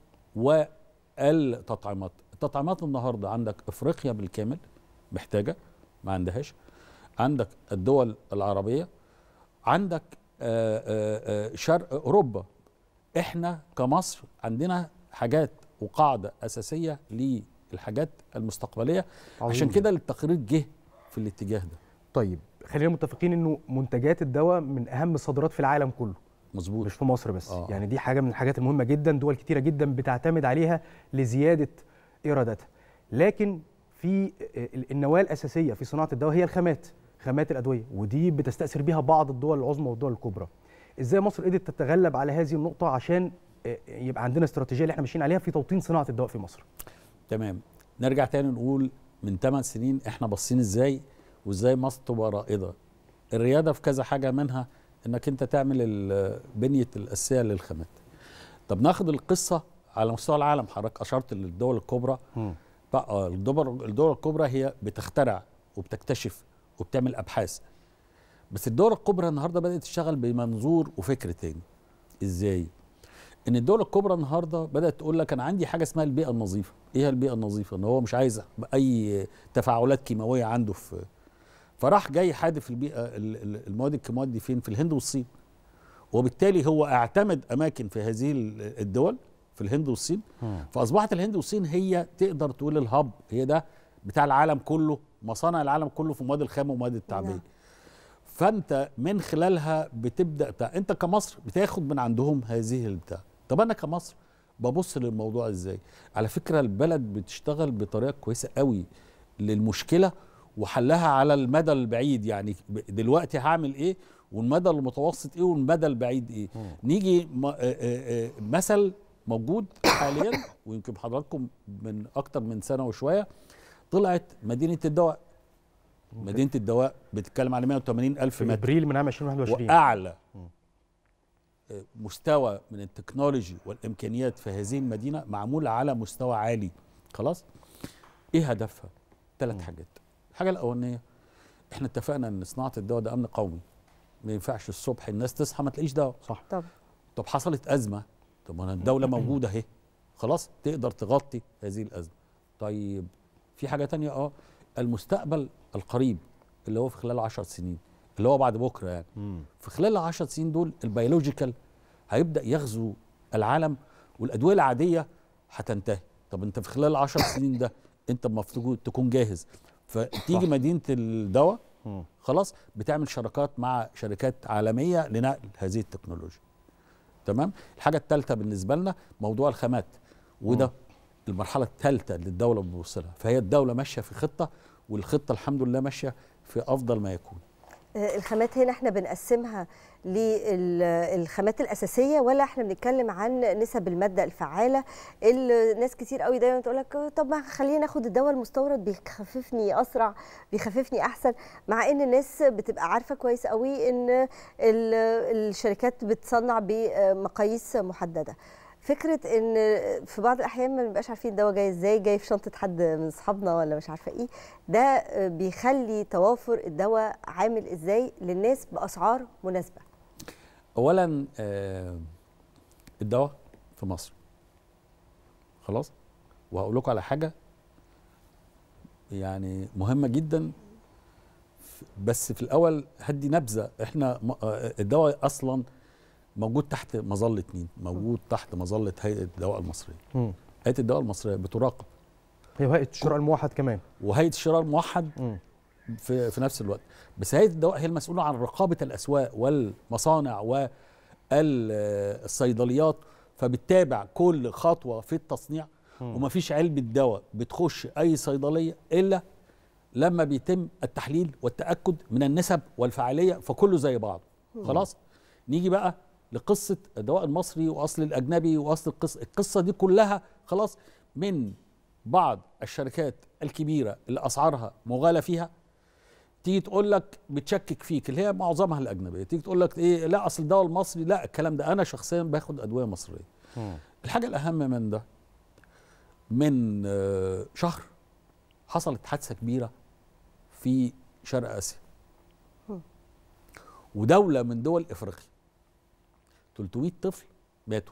والتطعيمات التطعيمات النهارده عندك افريقيا بالكامل محتاجه ما عندهاش عندك الدول العربيه عندك آه، آه، آه، شرق اوروبا احنا كمصر عندنا حاجات وقاعده اساسيه للحاجات المستقبليه عظيم عشان جدا. كده التقرير جه في الاتجاه ده طيب خلينا متفقين انه منتجات الدواء من اهم الصادرات في العالم كله مظبوط مش في مصر بس آه. يعني دي حاجه من الحاجات المهمه جدا دول كتيره جدا بتعتمد عليها لزياده ايراداتها لكن في ال- النواه الاساسيه في صناعه الدواء هي الخامات خامات الادويه ودي بتستاثر بيها بعض الدول العظمى والدول الكبرى ازاي مصر قدرت تتغلب على هذه النقطه عشان آه، يبقى عندنا استراتيجيه اللي احنا ماشيين عليها في توطين صناعه الدواء في مصر تمام نرجع تاني نقول من 8 سنين احنا باصين ازاي وازاي مصر تبقى رائده الرياده في كذا حاجه منها انك انت تعمل ال- بنيه الاساسيه للخامات طب ناخد القصه على مستوى العالم حضرتك اشرت للدول الكبرى بقى الدول الدول الكبرى هي بتخترع وبتكتشف وبتعمل ابحاث بس الدول الكبرى النهارده بدات تشتغل بمنظور وفكر تاني ازاي ان الدول الكبرى النهارده بدات تقول لك انا عندي حاجه اسمها البيئه النظيفه ايه هي البيئه النظيفه ان هو مش عايز اي تفاعلات كيماويه عنده في فراح جاي حادف البيئه ال- ال- المواد الكيماويات دي فين في الهند والصين وبالتالي هو اعتمد اماكن في هذه ال- الدول في الهند والصين فاصبحت الهند والصين هي تقدر تقول الهب هي ده بتاع العالم كله مصانع العالم كله في مواد الخام ومواد التعبئه نعم. فانت من خلالها بتبدا بتاع انت كمصر بتاخد من عندهم هذه البتاع طب انا كمصر ببص للموضوع ازاي على فكره البلد بتشتغل بطريقه كويسه قوي للمشكله وحلها على المدى البعيد يعني ب- دلوقتي هعمل ايه والمدى المتوسط ايه والمدى البعيد ايه نيجي م- آه، آه، آه، مثل موجود حاليا ويمكن حضراتكم من اكتر من سنه وشويه طلعت مدينه الدواء مدينه الدواء بتتكلم على 180 الف في متر ابريل من عام 2021 واعلى آه، مستوى من التكنولوجي والامكانيات في هذه المدينه معمول على مستوى عالي خلاص ايه هدفها ثلاث حاجات الحاجه الاولانيه احنا اتفقنا ان صناعه الدواء ده امن قومي ما ينفعش الصبح الناس تصحى ما تلاقيش دواء صح طب طب حصلت ازمه طب ما أنا الدوله موجوده اهي خلاص تقدر تغطي هذه الازمه طيب في حاجه تانية اه المستقبل القريب اللي هو في خلال 10 سنين اللي هو بعد بكره يعني في خلال ال 10 سنين دول البيولوجيكال هيبدا يغزو العالم والادويه العاديه هتنتهي طب انت في خلال 10 سنين ده انت المفروض تكون جاهز فتيجي صح. مدينه الدواء مم. خلاص بتعمل شراكات مع شركات عالميه لنقل هذه التكنولوجيا تمام الحاجه الثالثه بالنسبه لنا موضوع الخامات وده المرحله الثالثه اللي الدوله بتبص لها فهي الدوله ماشيه في خطه والخطه الحمد لله ماشيه في افضل ما يكون آه، الخامات هنا احنا بنقسمها للخامات الاساسيه ولا احنا بنتكلم عن نسب الماده الفعاله اللي ناس كتير قوي دايما تقول لك طب ما خلينا ناخد الدواء المستورد بيخففني اسرع بيخففني احسن مع ان الناس بتبقى عارفه كويس قوي ان ال- الشركات بتصنع بمقاييس محدده فكره ان في بعض الاحيان ما بنبقاش عارفين الدواء جاي ازاي جاي في شنطه حد من اصحابنا ولا مش عارفه ايه ده بيخلي توافر الدواء عامل ازاي للناس باسعار مناسبه اولا آه الدواء في مصر خلاص وهقول لكم على حاجه يعني مهمه جدا ف- بس في الاول هدي نبذه احنا م- آه، الدواء اصلا موجود تحت مظله مين موجود تحت مظله هيئه الدواء المصريه مم. هيئه الدواء المصريه بتراقب هي وهيئه الشراء الموحد كمان وهيئه الشراء الموحد مم. في في نفس الوقت بس هيئه الدواء هي المسؤوله عن رقابه الاسواق والمصانع والصيدليات فبتتابع كل خطوه في التصنيع مم. ومفيش علبه دواء بتخش اي صيدليه الا لما بيتم التحليل والتاكد من النسب والفعاليه فكله زي بعضه مم. خلاص نيجي بقى لقصه الدواء المصري واصل الاجنبي واصل القصه القصه دي كلها خلاص من بعض الشركات الكبيره اللي اسعارها مغالى فيها تيجي تقول لك بتشكك فيك اللي هي معظمها الاجنبيه تيجي تقول لك ايه لا اصل الدواء المصري لا الكلام ده انا شخصيا باخد ادويه مصريه الحاجه الاهم من ده من آه، شهر حصلت حادثه كبيره في شرق اسيا ودوله من دول افريقيا 300 طفل ماتوا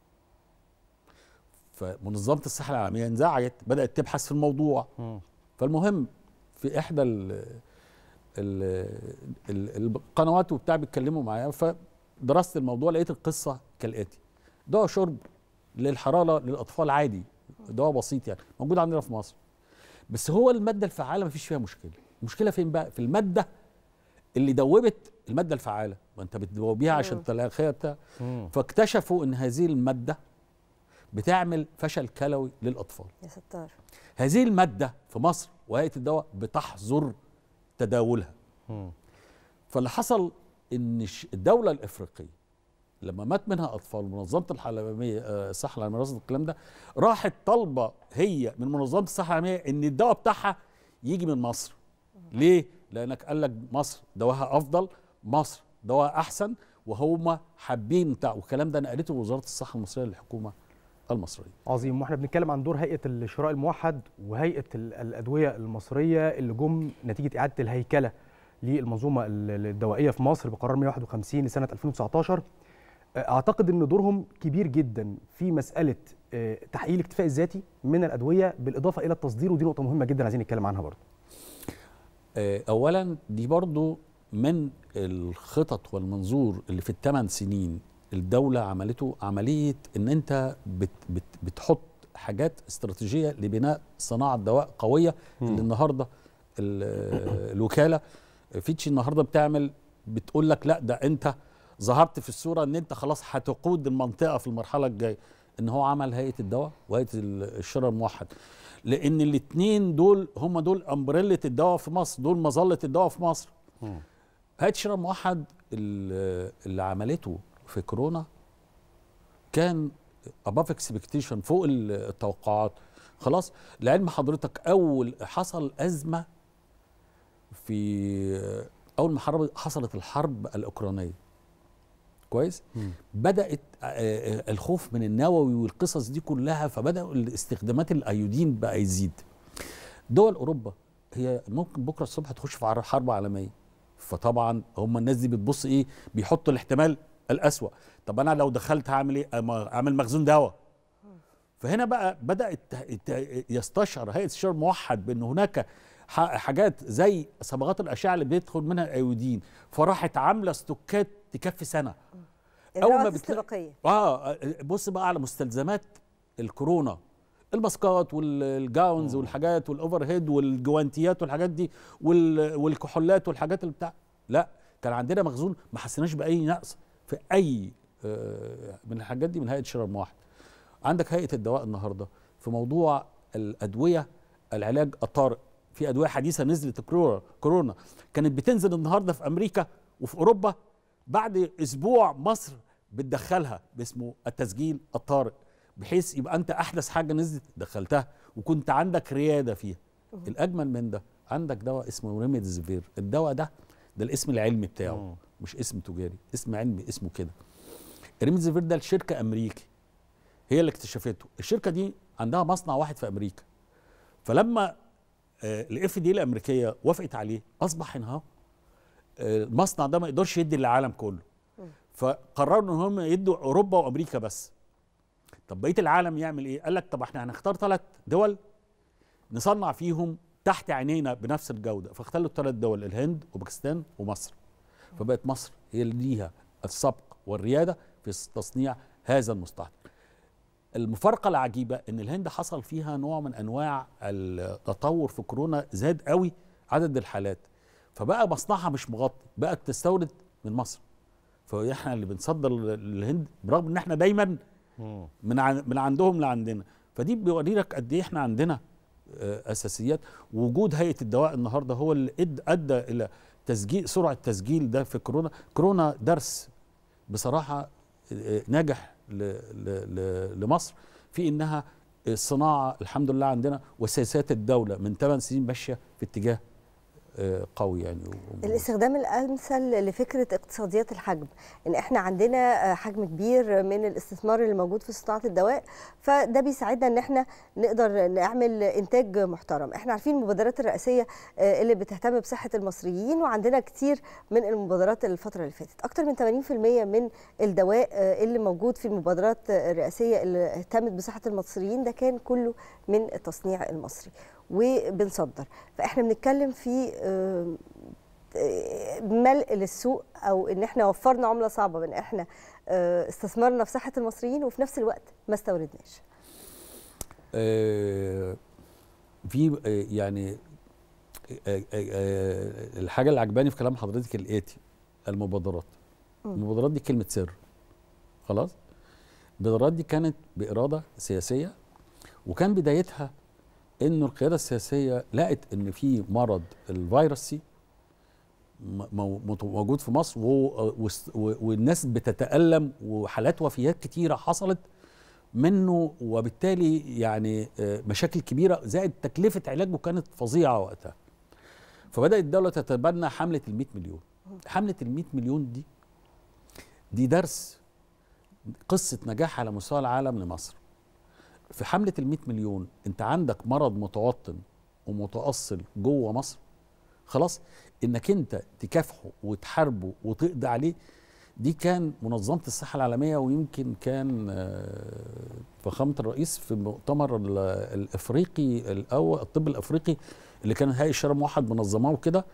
فمنظمه الصحه العالميه انزعجت بدات تبحث في الموضوع فالمهم في احدى ال ال ال القنوات وبتاع بيتكلموا معايا فدرست الموضوع لقيت القصه كالاتي دواء شرب للحراره للاطفال عادي دواء بسيط يعني موجود عندنا في مصر بس هو الماده الفعاله مفيش فيها مشكله المشكله فين بقى في الماده اللي دوبت الماده الفعاله ما انت بتدوبيها عشان تلاقيها بتاع فاكتشفوا ان هذه الماده بتعمل فشل كلوي للاطفال يا ستار هذه الماده في مصر وهيئه الدواء بتحظر تداولها فاللي حصل ان الش- الدوله الافريقيه لما مات منها اطفال منظمه العالميه آه، الصحه العالميه رصدت الكلام ده راحت طالبه هي من منظمه الصحه العالميه ان الدواء بتاعها يجي من مصر ليه لانك قال لك مصر دواها افضل مصر دواها احسن وهم حابين بتاع والكلام ده نقلته وزاره الصحه المصريه للحكومه المصريه عظيم واحنا بنتكلم عن دور هيئه الشراء الموحد وهيئه ال- الادويه المصريه اللي جم نتيجه اعاده الهيكله للمنظومه ال- الدوائيه في مصر بقرار 151 لسنه 2019 اعتقد ان دورهم كبير جدا في مساله آه، تحقيق الاكتفاء الذاتي من الادويه بالاضافه الى التصدير ودي نقطه مهمه جدا عايزين نتكلم عنها برضه آه، اولا دي برضو من الخطط والمنظور اللي في الثمان سنين الدوله عملته عمليه ان انت بت بت بتحط حاجات استراتيجيه لبناء صناعه دواء قويه اللي النهارده ال- الوكاله فيتشي النهارده بتعمل بتقول لك لا ده انت ظهرت في الصوره ان انت خلاص هتقود المنطقه في المرحله الجايه ان هو عمل هيئه الدواء وهيئه ال- الشراء الموحد لان الاثنين دول هم دول امبريلا الدواء في مصر دول مظله الدواء في مصر هيئه الشراء الموحد اللي اللي عملته في كورونا كان above expectation فوق ال- التوقعات خلاص لعلم حضرتك اول حصل ازمه في اول ما حرب- حصلت الحرب الاوكرانيه كويس بدات آه، آه، الخوف من النووي والقصص دي كلها فبداوا الاستخدامات الايودين بقى يزيد دول اوروبا هي ممكن بكره الصبح تخش في عر- حرب عالميه فطبعا هم الناس دي بتبص ايه بيحطوا الاحتمال الاسوا طب انا لو دخلت هعمل ايه أما اعمل مخزون دواء فهنا بقى بدات ت- يستشعر هيئه الشراء الموحد بان هناك ح- حاجات زي صبغات الاشعه اللي بيدخل منها الايودين فراحت عامله استوكات تكفي سنه اجراءات استباقيه اه بص بقى على مستلزمات الكورونا الماسكات والجاونز والحاجات والاوفر هيد والجوانتيات والحاجات دي وال- والكحولات والحاجات اللي بتاع لا كان عندنا مخزون ما حسيناش باي نقص في اي آه، من الحاجات دي من هيئه شراء الموحد عندك هيئه الدواء النهارده في موضوع الادويه العلاج الطارئ في ادويه حديثه نزلت كورونا كورونا كانت بتنزل النهارده في امريكا وفي اوروبا بعد اسبوع مصر بتدخلها باسمه التسجيل الطارئ بحيث يبقى انت احدث حاجه نزلت دخلتها وكنت عندك رياده فيها الاجمل من ده عندك دواء اسمه ريميدزفير الدواء ده ده الاسم العلمي بتاعه مش اسم تجاري اسم علمي اسمه كده ريميدزفير ده لشركه امريكي هي اللي اكتشفته الشركه دي عندها مصنع واحد في امريكا فلما الاف دي الامريكيه وافقت عليه اصبح ان هو آه، المصنع ده ما يقدرش يدي للعالم كله فقرروا ان هم يدوا اوروبا وامريكا بس طب بقيه العالم يعمل ايه قال لك طب احنا هنختار ثلاث دول نصنع فيهم تحت عينينا بنفس الجوده فاختاروا الثلاث دول الهند وباكستان ومصر فبقت مصر هي اللي ليها السبق والرياده في تصنيع هذا المستحضر المفارقه العجيبه ان الهند حصل فيها نوع من انواع التطور في كورونا زاد قوي عدد الحالات فبقى مصنعها مش مغطي بقت تستورد من مصر فاحنا اللي بنصدر للهند برغم ان احنا دايما من عن من عندهم لعندنا فدي بيوري لك قد ايه احنا عندنا آه، اساسيات وجود هيئه الدواء النهارده هو اللي إد- ادى الى تسجيل سرعه التسجيل ده في كورونا كورونا درس بصراحه آه، ناجح ل- ل- ل- لمصر في انها الصناعه الحمد لله عندنا وسياسات الدوله من 8 سنين ماشيه في اتجاه آه، قوي يعني و- الاستخدام الامثل لفكره اقتصاديات الحجم ان احنا عندنا آه، حجم كبير من الاستثمار اللي موجود في صناعه الدواء فده بيساعدنا ان احنا نقدر نعمل انتاج محترم احنا عارفين المبادرات الرئاسيه آه، اللي بتهتم بصحه المصريين وعندنا كتير من المبادرات الفتره اللي فاتت اكتر من 80% من الدواء آه، اللي موجود في المبادرات الرئاسيه اللي اهتمت بصحه المصريين ده كان كله من التصنيع المصري وبنصدر فاحنا بنتكلم في آه، آه، ملء للسوق او ان احنا وفرنا عمله صعبه من احنا آه، استثمرنا في صحه المصريين وفي نفس الوقت ما استوردناش آه، في آه، يعني آه، آه، آه، الحاجه اللي عجباني في كلام حضرتك الاتي المبادرات مم. المبادرات دي كلمه سر خلاص المبادرات دي كانت باراده سياسيه وكان بدايتها انه القياده السياسيه لقت ان في مرض الفيروس سي م- مو- مت- موجود في مصر و- وس- و- والناس بتتألم وحالات وفيات كتيرة حصلت منه وبالتالي يعني آه، مشاكل كبيرة زائد تكلفة علاجه كانت فظيعة وقتها فبدأت الدولة تتبنى حملة ال 100 مليون حملة ال 100 مليون دي دي درس قصة نجاح على مستوى العالم لمصر في حملة ال 100 مليون انت عندك مرض متوطن ومتأصل جوه مصر خلاص انك انت تكافحه وتحاربه وتقضي عليه دي كان منظمة الصحة العالمية ويمكن كان آه، فخامة الرئيس في المؤتمر ال- الافريقي الاول الطب الافريقي اللي كان هيئة الشرع الموحد منظماه وكده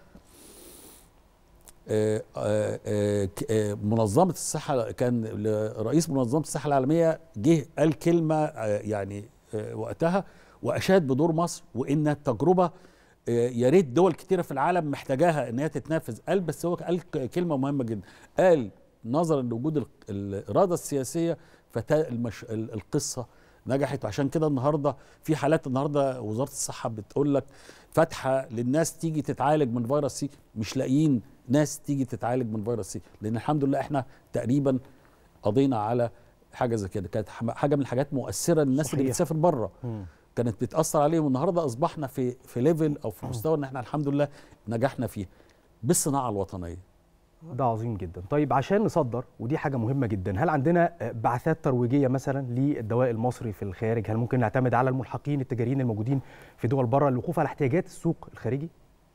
آه، آه، آه، ك- آه، منظمة الصحة كان ل- رئيس منظمة الصحة العالمية جه قال كلمة آه، يعني آه، وقتها وأشاد بدور مصر وإن التجربة آه، يا ريت دول كتيرة في العالم محتاجاها إن هي تتنفذ قال بس هو قال ك- كلمة مهمة جدا قال نظرا لوجود ال- الإرادة السياسية فالمش... القصة نجحت وعشان كده النهارده في حالات النهارده وزاره الصحه بتقول لك فاتحه للناس تيجي تتعالج من فيروس سي مش لاقيين ناس تيجي تتعالج من فيروس سي لان الحمد لله احنا تقريبا قضينا على حاجه زي كده كانت حم- حاجه من الحاجات مؤثره للناس اللي صحيح. بتسافر بره كانت بتاثر عليهم النهارده اصبحنا في في ليفل او في مستوى ان احنا الحمد لله نجحنا فيه بالصناعه الوطنيه ده عظيم جدا طيب عشان نصدر ودي حاجة مهمة جدا هل عندنا آه، بعثات ترويجية مثلا للدواء المصري في الخارج هل ممكن نعتمد على الملحقين التجاريين الموجودين في دول بره للوقوف على احتياجات السوق الخارجي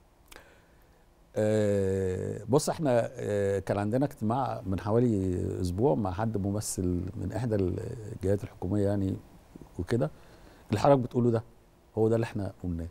آه، بص احنا آه، كان عندنا اجتماع من حوالي اسبوع مع حد ممثل من احدى الجهات الحكوميه يعني وكده اللي حضرتك بتقوله ده هو ده اللي احنا قلناه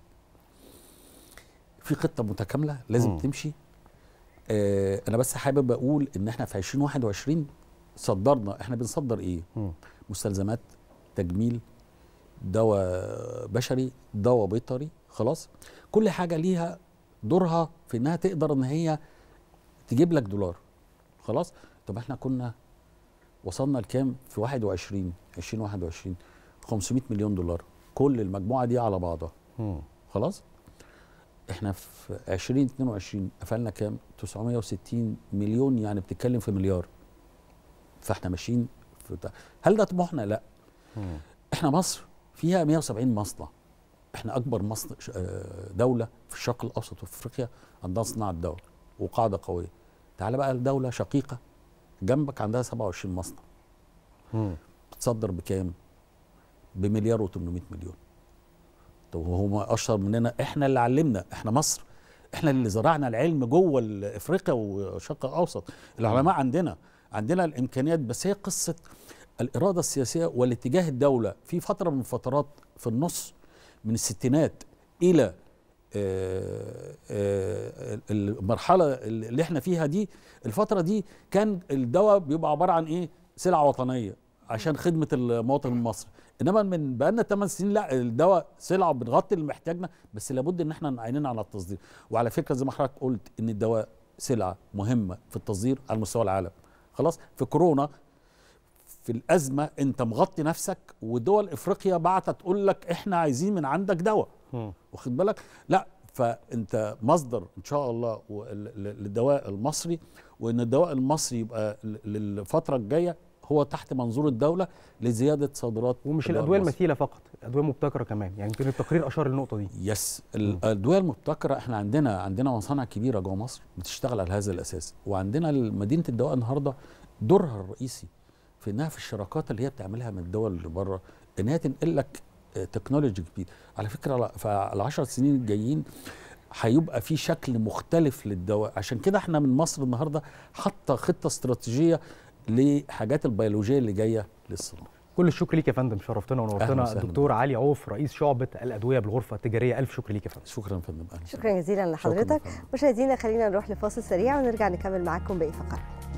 في خطه متكامله لازم مم. تمشي آه، انا بس حابب اقول ان احنا في 2021 صدرنا احنا بنصدر ايه مستلزمات تجميل دواء بشري دواء بيطري خلاص كل حاجه ليها دورها في انها تقدر ان هي تجيب لك دولار خلاص طب احنا كنا وصلنا لكام في 21 2021 500 مليون دولار كل المجموعه دي على بعضها خلاص احنا في 2022 قفلنا كام 960 مليون يعني بتتكلم في مليار فاحنا ماشيين في بتاع. هل ده طموحنا لا احنا مصر فيها 170 مصنع احنا اكبر مصنع ش- آه، دوله في الشرق الاوسط وفي افريقيا عندها صناعه دواء وقاعده قويه تعال بقى لدوله شقيقه جنبك عندها 27 مصنع بتصدر بكام بمليار و800 مليون طب هو اشطر مننا احنا اللي علمنا احنا مصر احنا اللي زرعنا العلم جوه ال- افريقيا والشرق الاوسط العلماء عندنا عندنا الامكانيات بس هي قصه الاراده السياسيه والاتجاه الدوله في فتره من فترات في النص من الستينات الى آه، آه، المرحله اللي احنا فيها دي الفتره دي كان الدواء بيبقى عباره عن ايه سلعه وطنيه عشان خدمه المواطن المصري انما من بقالنا 8 سنين لا الدواء سلعه بنغطي اللي محتاجنا بس لابد ان احنا عينينا على التصدير وعلى فكره زي ما حضرتك قلت ان الدواء سلعه مهمه في التصدير على مستوى العالم خلاص في كورونا في الازمه انت مغطي نفسك ودول افريقيا بعت تقول لك احنا عايزين من عندك دواء واخد بالك لا فانت مصدر ان شاء الله و- ل- ل- للدواء المصري وان الدواء المصري يبقى ل- للفتره الجايه هو تحت منظور الدوله لزياده صادرات ومش الدواء الادويه المصري. المثيله فقط الادويه مبتكره كمان يعني يمكن التقرير اشار للنقطه دي يس الادويه المبتكره احنا عندنا عندنا مصانع كبيره جوه مصر بتشتغل على هذا الاساس وعندنا مدينه الدواء النهارده دورها الرئيسي في انها في الشراكات اللي هي بتعملها من الدول اللي بره ان هي تنقل لك آه، تكنولوجي جديد على فكره على- فالعشر سنين الجايين هيبقى في شكل مختلف للدواء عشان كده احنا من مصر النهارده حاطه خطه استراتيجيه لحاجات البيولوجيه اللي جايه للصناعه كل الشكر ليك يا فندم شرفتنا أهلاً ونورتنا وسهلاً الدكتور علي عوف رئيس شعبه الادويه بالغرفه التجاريه الف شكر ليك يا فندم شكرا يا فندم أهلاً شكرا جزيلا لحضرتك مشاهدينا خلينا نروح لفاصل سريع ونرجع نكمل معاكم باقي فقرات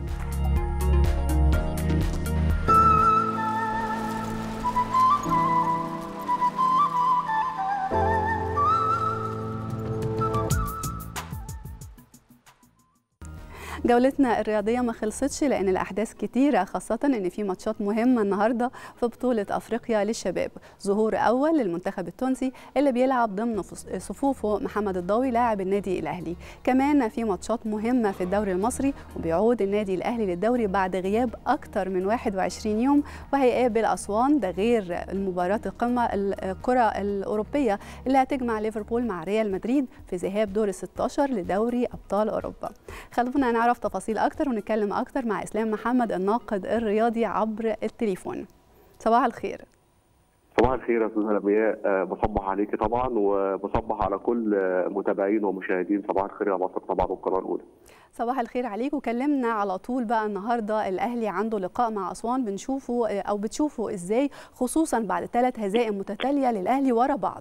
جولتنا الرياضية ما خلصتش لأن الأحداث كتيرة خاصة إن في ماتشات مهمة النهاردة في بطولة أفريقيا للشباب ظهور أول للمنتخب التونسي اللي بيلعب ضمن فص- صفوفه محمد الضوي لاعب النادي الأهلي كمان في ماتشات مهمة في الدوري المصري وبيعود النادي الأهلي للدوري بعد غياب أكتر من 21 يوم وهيقابل أسوان ده غير المباراة القمة الكرة الأوروبية اللي هتجمع ليفربول مع ريال مدريد في ذهاب دور ال 16 لدوري أبطال أوروبا خلونا نعرف تفاصيل أكتر ونتكلم أكتر مع إسلام محمد الناقد الرياضي عبر التليفون صباح الخير صباح الخير يا استاذه لمياء آه، بصبح عليكي طبعا وبصبح على كل آه، متابعين ومشاهدين صباح الخير يا مصر طبعا والقناه الاولى صباح الخير عليك وكلمنا على طول بقى النهارده الاهلي عنده لقاء مع اسوان بنشوفه آه، او بتشوفه ازاي خصوصا بعد ثلاث هزائم متتاليه للاهلي ورا بعض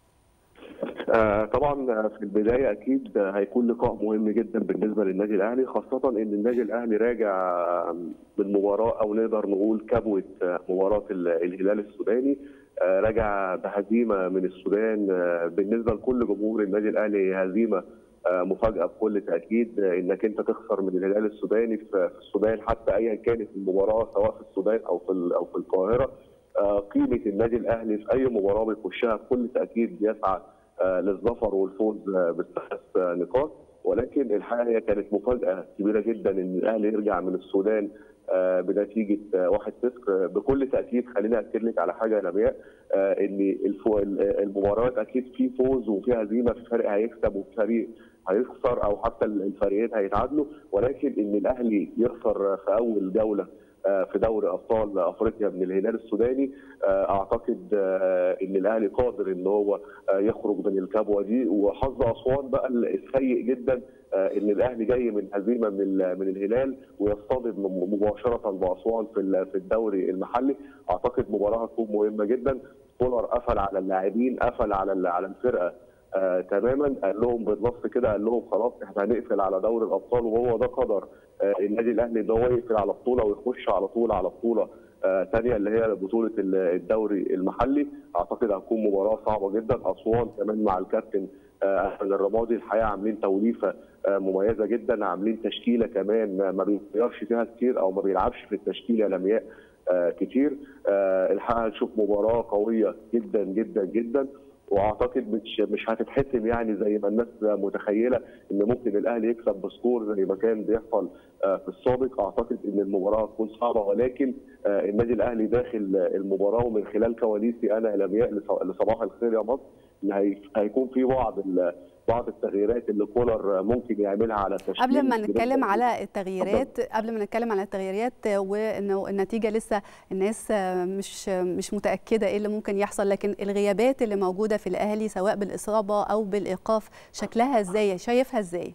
آه، طبعا آه، في البدايه اكيد آه، هيكون لقاء مهم جدا بالنسبه للنادي الاهلي خاصه ان النادي الاهلي راجع آه، من مباراه او نقدر نقول كبوه آه، مباراه ال- الهلال السوداني آه، راجع بهزيمه من السودان آه، بالنسبه لكل جمهور النادي الاهلي هزيمه آه، مفاجاه بكل تاكيد آه، انك انت تخسر من الهلال السوداني في في السودان حتى ايا كانت المباراه سواء في السودان او في ال- او في القاهره آه، قيمه النادي الاهلي في اي مباراه بيخشها بكل تاكيد بيسعى آه، للظفر والفوز آه، بالثلاث آه، نقاط ولكن الحقيقه هي كانت مفاجاه كبيره جدا ان الاهلي يرجع من السودان آه، بنتيجه آه، 1-0 آه، بكل تاكيد خليني اكد لك على حاجه يا نبيع آه، ان الفو- ال- المباريات اكيد في فوز وفي هزيمه في فريق هيكسب وفي فريق هيخسر او حتى الفريقين هيتعادلوا ولكن ان الاهلي يخسر في اول جوله آه، في دوري ابطال افريقيا من الهلال السوداني آه، اعتقد آه، ان الاهلي قادر ان هو آه، يخرج من الكبوه دي وحظ اسوان بقى السيء جدا آه، ان الاهلي جاي من هزيمه من ال- من الهلال ويصطدم م- مباشره باسوان في ال- في الدوري المحلي اعتقد مباراه هتكون مهمه جدا كولر قفل على اللاعبين قفل على ال- على الفرقه آه تماما قال لهم بالنص كده قال لهم خلاص احنا هنقفل على دوري الابطال وهو ده قدر آه النادي الاهلي ان هو يقفل على بطوله ويخش على طول على بطوله آه ثانيه اللي هي بطوله ال- الدوري المحلي اعتقد هتكون مباراه صعبه جدا اسوان كمان مع الكابتن آه، احمد الرمادي الحقيقه عاملين توليفه آه، مميزه جدا عاملين تشكيله كمان ما- ما بيغيرش فيها كتير او ما بيلعبش في التشكيله يا لمياء آه، كتير آه، الحقيقه هنشوف مباراه قويه جدا جدا جدا واعتقد مش مش هتتحسم يعني زي ما الناس متخيله ان ممكن الاهلي يكسب بسكور زي ما كان بيحصل آه، في السابق اعتقد ان المباراه هتكون صعبه ولكن آه، النادي الاهلي داخل المباراه ومن خلال كواليسي انا لمياء لص- لصباح الخير يا مصر ان هي- هيكون في بعض ال- بعض التغييرات اللي كولر ممكن يعملها على تشكيل قبل ما الجديد. نتكلم على التغييرات قبل ما نتكلم على التغييرات وانه النتيجه لسه الناس مش مش متاكده ايه اللي ممكن يحصل لكن الغيابات اللي موجوده في الاهلي سواء بالاصابه او بالايقاف شكلها ازاي شايفها ازاي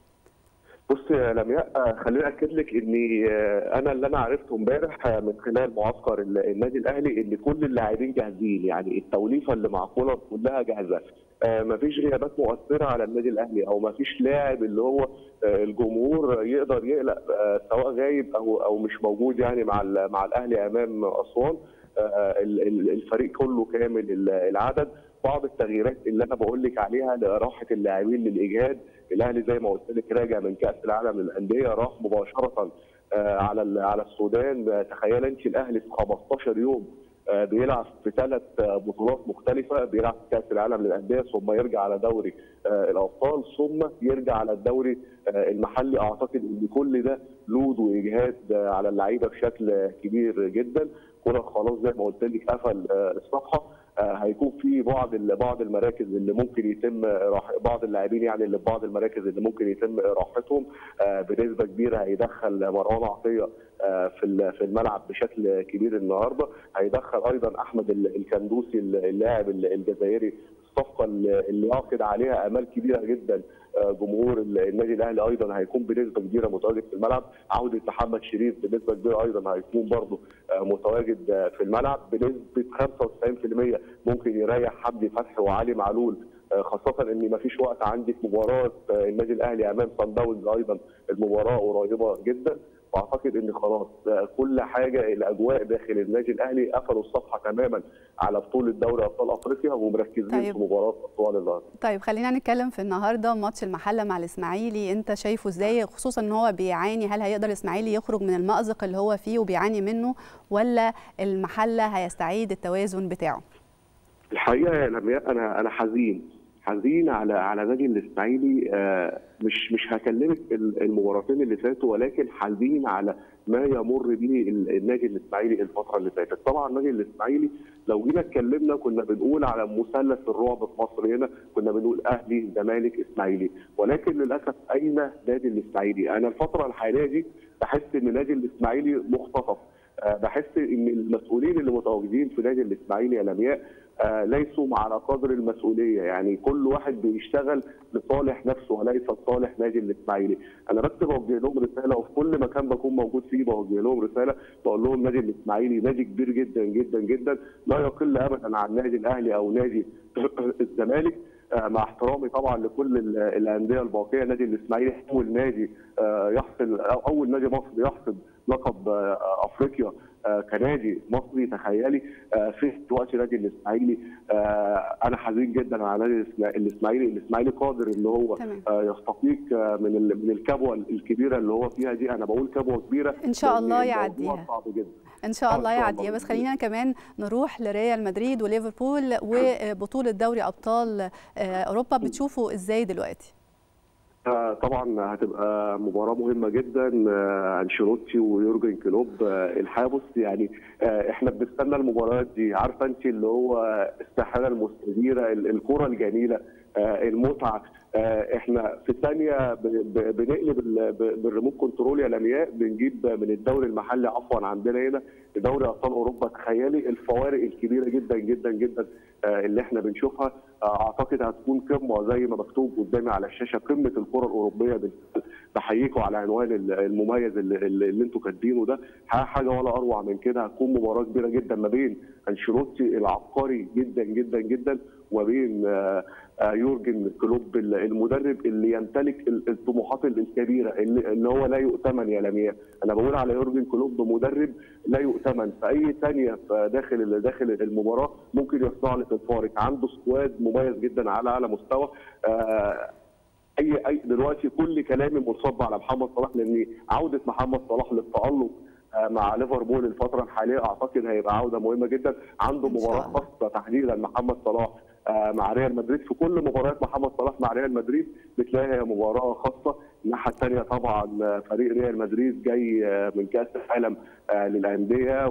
بص يا لمياء آه، خليني اكد لك اني آه، انا اللي انا عرفته امبارح آه، من خلال معسكر ال- النادي الاهلي ان كل اللاعبين جاهزين يعني التوليفه اللي مع كولر كلها جاهزه آه، مفيش غيابات مؤثره على النادي الاهلي او مفيش لاعب اللي هو آه، الجمهور يقدر يقلق آه، سواء غايب او او مش موجود يعني مع ال- مع الاهلي امام اسوان آه، ال- ال- الفريق كله كامل ال- العدد بعض التغييرات اللي انا بقول لك عليها لراحه اللاعبين للاجهاد الاهلي زي ما قلت لك راجع من كاس العالم للانديه راح مباشره آه، على ال- على السودان آه، تخيل انت الاهلي في 15 يوم آه، بيلعب في ثلاث بطولات مختلفه بيلعب في كاس العالم للانديه ثم يرجع على دوري آه، الابطال ثم يرجع على الدوري آه، المحلي اعتقد ان كل ده لود واجهاد آه، على اللعيبه بشكل كبير جدا كولر خلاص زي ما قلت لك قفل آه، الصفحه آه، هيكون في بعض ال- بعض المراكز اللي ممكن يتم راح بعض اللاعبين يعني اللي في بعض المراكز اللي ممكن يتم راحتهم آه، بنسبه كبيره هيدخل مروان عطيه آه، في ال- في الملعب بشكل كبير النهارده هيدخل ايضا احمد ال- الكندوسي اللاعب ال- الجزائري الصفقه اللي اللي يعقد عليها امال كبيره جدا آه، جمهور ال- النادي الاهلي ايضا هيكون بنسبه كبيره متواجد في الملعب عوده محمد شريف بنسبه كبيره ايضا هيكون برضه آه، متواجد آه، في الملعب بنسبه 95% ممكن يريح حمدي فتحي وعلي معلول آه، خاصة ان ما فيش وقت عندي في مباراة آه، النادي الاهلي امام صن داونز ايضا المباراة قريبة جدا واعتقد ان خلاص آه، كل حاجة الاجواء داخل النادي الاهلي قفلوا الصفحة تماما على بطولة دوري ابطال افريقيا ومركزين طيب. في مباراة ابطال النهارده طيب خلينا نتكلم في النهارده ماتش المحله مع الاسماعيلي انت شايفه ازاي خصوصا ان هو بيعاني هل هيقدر الاسماعيلي يخرج من المأزق اللي هو فيه وبيعاني منه ولا المحله هيستعيد التوازن بتاعه الحقيقه يا لمياء انا انا حزين حزين على على نادي الاسماعيلي آه، مش مش هكلمك ال- المباراتين اللي فاتوا ولكن حزين على ما يمر به ال- النادي الاسماعيلي الفتره اللي فاتت طبعا النادي الاسماعيلي لو جينا اتكلمنا كنا بنقول على مثلث الرعب في مصر هنا كنا بنقول اهلي زمالك اسماعيلي ولكن للاسف اين نادي الاسماعيلي انا الفتره الحاليه دي بحس ان نادي الاسماعيلي مختطف آه، بحس ان المسؤولين اللي متواجدين في نادي الاسماعيلي يا لمياء آه، ليسوا على قدر المسؤوليه يعني كل واحد بيشتغل لصالح نفسه وليس لصالح نادي الاسماعيلي انا بس بوجه لهم رساله وفي كل مكان بكون موجود فيه بوجه لهم رساله بقول لهم نادي الاسماعيلي نادي كبير جدا جدا جدا لا يقل ابدا عن نادي الاهلي او نادي الزمالك آه، مع احترامي طبعا لكل ال- الانديه الباقيه نادي الاسماعيلي اول نادي آه، يحصل أو اول نادي مصري يحصد لقب آه، افريقيا آه، كنادي مصري تخيلي آه، في وقت نادي الاسماعيلي آه، انا حزين جدا على نادي الإسما- الاسماعيلي الاسماعيلي قادر ان هو تمام. آه، يستفيق آه، من ال- من الكبوه الكبيره اللي هو فيها دي انا بقول كبوه كبيره إن شاء لأن الله الموضوع يعديها. صعب جدا ان شاء آه، الله إن شاء يعديها الله. بس خلينا كمان نروح لريال مدريد وليفربول وبطوله دوري ابطال آه، اوروبا بتشوفوا ازاي دلوقتي آه، طبعا هتبقى مباراه مهمه جدا آه، انشيلوتي ويورجن كلوب آه، الحابس يعني آه، احنا بنستنى المباريات دي عارفه انت اللي هو الساحره المستديره ال- الكره الجميله آه، المتعه آه، احنا في ثانيه ب- ب- بنقلب ال- ب- بالريموت كنترول يا لمياء بنجيب من الدوري المحلي عفوا عندنا هنا لدوري ابطال اوروبا تخيلي الفوارق الكبيره جدا جدا جدا آه، اللي احنا بنشوفها آه، اعتقد هتكون قمه زي ما مكتوب قدامي على الشاشه قمه الكره الاوروبيه بال- بحييكم على عنوان ال- المميز اللي, اللي اللي انتوا كاتبينه ده ح- حاجه ولا اروع من كده هتكون مباراه كبيره جدا ما بين انشيلوتي العبقري جدا جدا جدا وما بين آه، آه، يورجن كلوب ال- المدرب اللي يمتلك ال- الطموحات ال- الكبيره اللي, اللي هو لا يؤتمن يا لمياء انا بقول على يورجن كلوب مدرب لا يؤتمن في اي ثانيه في داخل ال- داخل المباراه ممكن يصنع لك الفارق عنده سكواد مميز جدا على اعلى مستوى آه، اي اي دلوقتي كل كلامي منصب على محمد صلاح لان عوده محمد صلاح للتالق آه، مع ليفربول الفتره الحاليه اعتقد هيبقى عوده مهمه جدا عنده إن شاء مباراه الله. خاصه تحديدا محمد صلاح آه، مع ريال مدريد في كل مباريات محمد صلاح مع ريال مدريد بتلاقي هي مباراه خاصه الناحيه الثانيه طبعا آه، فريق ريال مدريد جاي آه، من كاس العالم آه، للانديه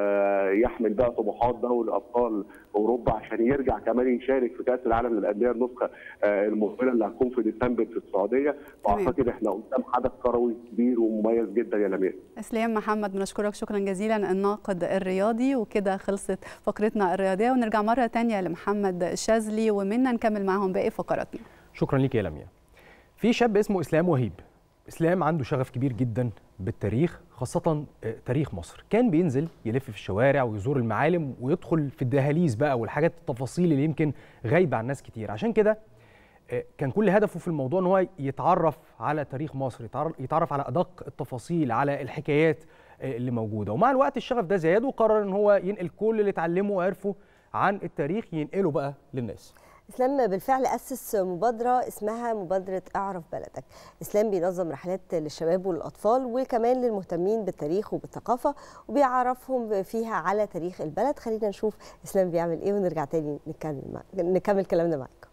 ويحمل بقى طموحات دوري ابطال اوروبا عشان يرجع كمان يشارك في كاس العالم للانديه النسخه آه، المقبله اللي هتكون في ديسمبر في السعوديه واعتقد احنا قدام حدث كروي كبير ومميز جدا يا لمياء اسلام محمد بنشكرك شكرا جزيلا الناقد الرياضي وكده خلصت فقرتنا الرياضيه ونرجع مره تانية لمحمد الشاذلي ومنا نكمل معهم باقي فقراتنا شكرا ليك يا لميا في شاب اسمه اسلام وهيب اسلام عنده شغف كبير جدا بالتاريخ خاصة آه، تاريخ مصر كان بينزل يلف في الشوارع ويزور المعالم ويدخل في الدهاليز بقى والحاجات التفاصيل اللي يمكن غايبة عن ناس كتير عشان كده آه، كان كل هدفه في الموضوع ان هو يتعرف على تاريخ مصر يتعر- يتعرف على ادق التفاصيل على الحكايات آه، اللي موجوده ومع الوقت الشغف ده زاد وقرر ان هو ينقل كل اللي اتعلمه وعرفه عن التاريخ ينقله بقى للناس اسلام بالفعل اسس مبادره اسمها مبادره اعرف بلدك اسلام بينظم رحلات للشباب والاطفال وكمان للمهتمين بالتاريخ وبالثقافه وبيعرفهم فيها على تاريخ البلد خلينا نشوف اسلام بيعمل ايه ونرجع تاني نكمل مع... نكمل كلامنا معاكم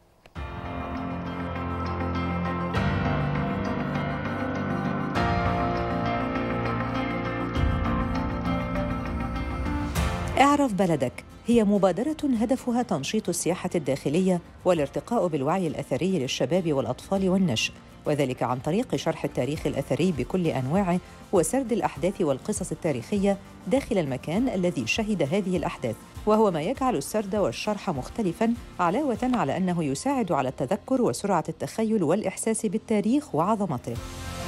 اعرف بلدك هي مبادرة هدفها تنشيط السياحة الداخلية والارتقاء بالوعي الأثري للشباب والأطفال والنشء وذلك عن طريق شرح التاريخ الأثري بكل أنواعه وسرد الأحداث والقصص التاريخية داخل المكان الذي شهد هذه الأحداث وهو ما يجعل السرد والشرح مختلفاً علاوة على أنه يساعد على التذكر وسرعة التخيل والإحساس بالتاريخ وعظمته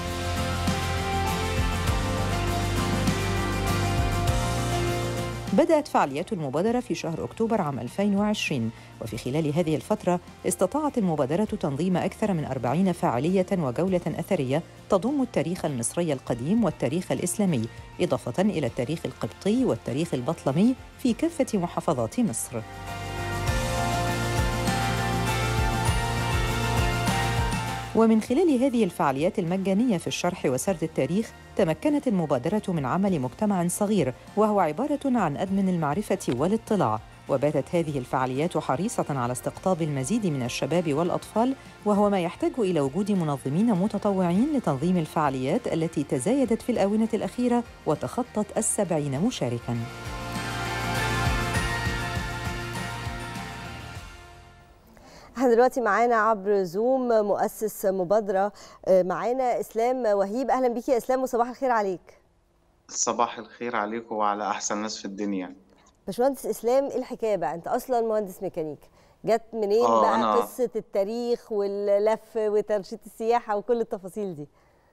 بدأت فعاليات المبادرة في شهر أكتوبر عام 2020 وفي خلال هذه الفترة استطاعت المبادرة تنظيم أكثر من أربعين فعالية وجولة أثرية تضم التاريخ المصري القديم والتاريخ الإسلامي إضافة إلى التاريخ القبطي والتاريخ البطلمي في كافة محافظات مصر ومن خلال هذه الفعاليات المجانية في الشرح وسرد التاريخ تمكنت المبادرة من عمل مجتمع صغير وهو عبارة عن أدمن المعرفة والاطلاع وباتت هذه الفعاليات حريصة على استقطاب المزيد من الشباب والأطفال وهو ما يحتاج إلى وجود منظمين متطوعين لتنظيم الفعاليات التي تزايدت في الآونة الأخيرة وتخطت السبعين مشاركاً احنا دلوقتي معانا عبر زوم مؤسس مبادره آه، معانا اسلام وهيب اهلا بيك يا اسلام وصباح الخير عليك صباح الخير عليكم وعلى أحسن ناس في الدنيا باشمهندس اسلام ايه الحكايه بقى انت اصلا مهندس ميكانيكا جت منين آه، بقى أنا- قصه التاريخ واللف وتنشيط السياحه وكل التفاصيل دي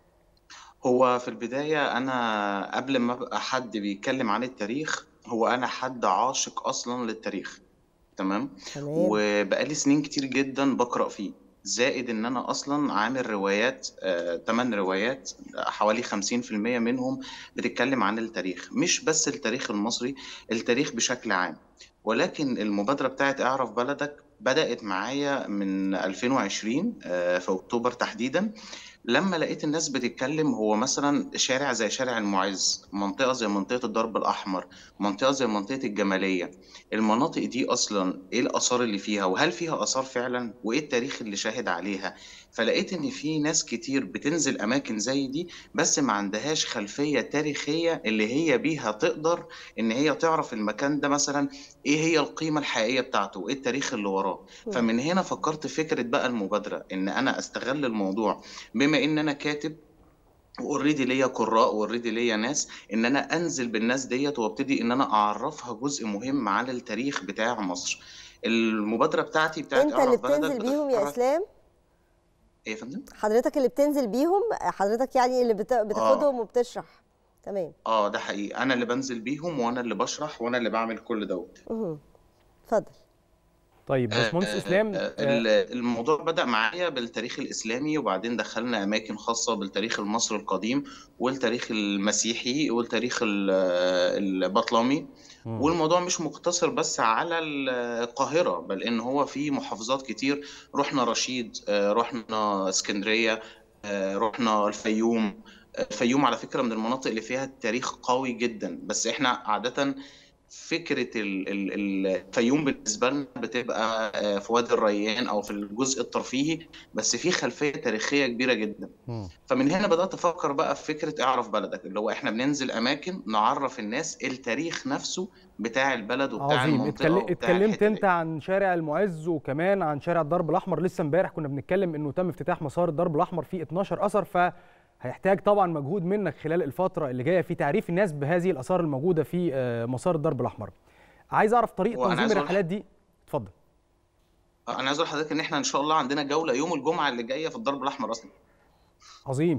هو في البداية أنا قبل ما أبقى حد بيتكلم عن التاريخ هو أنا حد عاشق أصلا للتاريخ تمام تمام وبقالي سنين كتير جدا بقرأ فيه زائد إن أنا أصلا عامل روايات آه، تمن روايات حوالي 50% منهم بتتكلم عن التاريخ مش بس التاريخ المصري التاريخ بشكل عام ولكن المبادرة بتاعت اعرف بلدك بدأت معايا من 2020 آه، في أكتوبر تحديدا لما لقيت الناس بتتكلم هو مثلا شارع زي شارع المعز منطقة زي منطقة الدرب الأحمر منطقة زي منطقة الجمالية المناطق دي أصلا إيه الآثار اللي فيها وهل فيها آثار فعلا وإيه التاريخ اللي شاهد عليها فلقيت إن في ناس كتير بتنزل أماكن زي دي بس ما عندهاش خلفية تاريخية اللي هي بيها تقدر إن هي تعرف المكان ده مثلا إيه هي القيمة الحقيقية بتاعته وإيه التاريخ اللي وراه فمن هنا فكرت فكرة بقى المبادرة إن أنا أستغل الموضوع بما إن أنا كاتب واوريدي ليا قراء واوريدي ليا ناس ان انا انزل بالناس ديت وابتدي ان انا اعرفها جزء مهم عن التاريخ بتاع مصر المبادره بتاعتي بتاعت انت اللي اعرف بلدك بتنزل بيهم يا بتتحرك- اسلام ايه يا فندم حضرتك اللي بتنزل بيهم حضرتك يعني اللي بت... بتاخدهم وبتشرح تمام اه ده حقيقي انا اللي بنزل بيهم وانا اللي بشرح وانا اللي بعمل كل دوت مهم. اتفضل طيب باشمهندس آه، اسلام آه، آه، ال- الموضوع بدأ معايا بالتاريخ الإسلامي وبعدين دخلنا أماكن خاصة بالتاريخ المصري القديم والتاريخ المسيحي والتاريخ ال- البطلمي مم. والموضوع مش مقتصر بس على القاهرة بل إن هو في محافظات كتير رحنا رشيد آه، رحنا اسكندرية آه، رحنا الفيوم الفيوم على فكرة من المناطق اللي فيها التاريخ قوي جدا بس إحنا عادة فكرة ال- ال- الفيوم بالنسبة لنا بتبقى آه، في وادي الريان أو في الجزء الترفيهي بس في خلفية تاريخية كبيرة جدا مم. فمن هنا بدأت أفكر بقى في فكرة اعرف بلدك اللي هو إحنا بننزل أماكن نعرف الناس التاريخ نفسه بتاع البلد وبتاع عظيم المنطقة اتكل- وبتاع اتكلمت الحتة انت عن شارع المعز وكمان عن شارع الدرب الاحمر لسه امبارح كنا بنتكلم انه تم افتتاح مسار الدرب الاحمر فيه 12 اثر فهيحتاج طبعا مجهود منك خلال الفتره اللي جايه في تعريف الناس بهذه الاثار الموجوده في آه، مسار الدرب الاحمر عايز اعرف طريقه وأنا تنظيم عايز أقول- الرحلات دي اتفضل أنا عايز أقول لحضرتك إن إحنا إن شاء الله عندنا جولة يوم الجمعة اللي جاية في الدرب الأحمر أصلا عظيم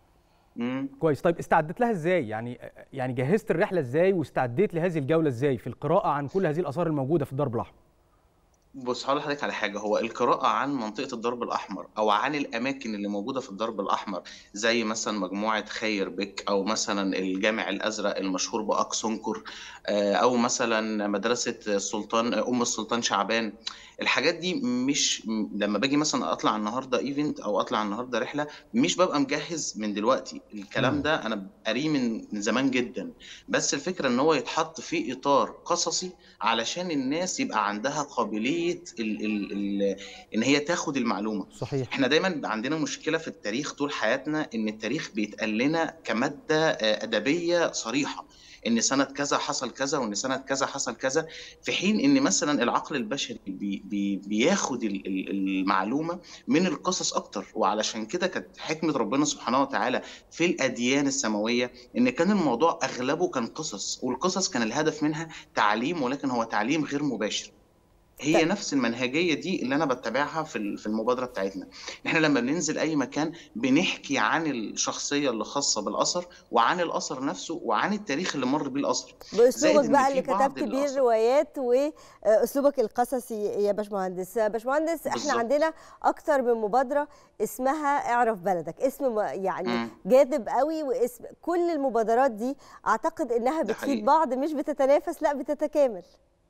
مم. كويس طيب استعدت لها ازاي يعني يعني جهزت الرحله ازاي واستعديت لهذه الجوله ازاي في القراءه عن كل هذه الاثار الموجوده في الدرب الاحمر بص هقول لحضرتك على حاجه هو القراءه عن منطقه الضرب الاحمر او عن الاماكن اللي موجوده في الضرب الاحمر زي مثلا مجموعه خير بك او مثلا الجامع الازرق المشهور باقصنكر آه، او مثلا مدرسه السلطان ام السلطان شعبان الحاجات دي مش م- لما باجي مثلا اطلع النهارده ايفنت او اطلع النهارده رحله مش ببقى مجهز من دلوقتي الكلام مم. ده انا قاريه من من زمان جدا بس الفكره ان هو يتحط في اطار قصصي علشان الناس يبقى عندها قابليه ال ال ال ان هي تاخد المعلومه صحيح احنا دايما بيبقى عندنا مشكله في التاريخ طول حياتنا ان التاريخ بيتقال لنا كماده آه، ادبيه صريحه ان سنه كذا حصل كذا وان سنه كذا حصل كذا في حين ان مثلا العقل البشري بي بي بياخد ال- ال- المعلومه من القصص اكتر وعلشان كده كانت حكمه ربنا سبحانه وتعالى في الاديان السماويه ان كان الموضوع اغلبه كان قصص والقصص كان الهدف منها تعليم ولكن هو تعليم غير مباشر هي طيب. نفس المنهجيه دي اللي انا بتبعها في ال- في المبادره بتاعتنا احنا لما بننزل اي مكان بنحكي عن الشخصيه اللي خاصه بالاثر وعن الاثر نفسه وعن التاريخ اللي مر بيه الاثر باسلوبك إن بقى في اللي بعض كتبت بيه الآثار- الروايات واسلوبك القصصي يا باشمهندس باشمهندس احنا بالظبط. عندنا اكتر من مبادره اسمها اعرف بلدك اسم م- يعني مم. جاذب قوي واسم كل المبادرات دي اعتقد انها ده بتفيد حقيقي. بعض مش بتتنافس لا بتتكامل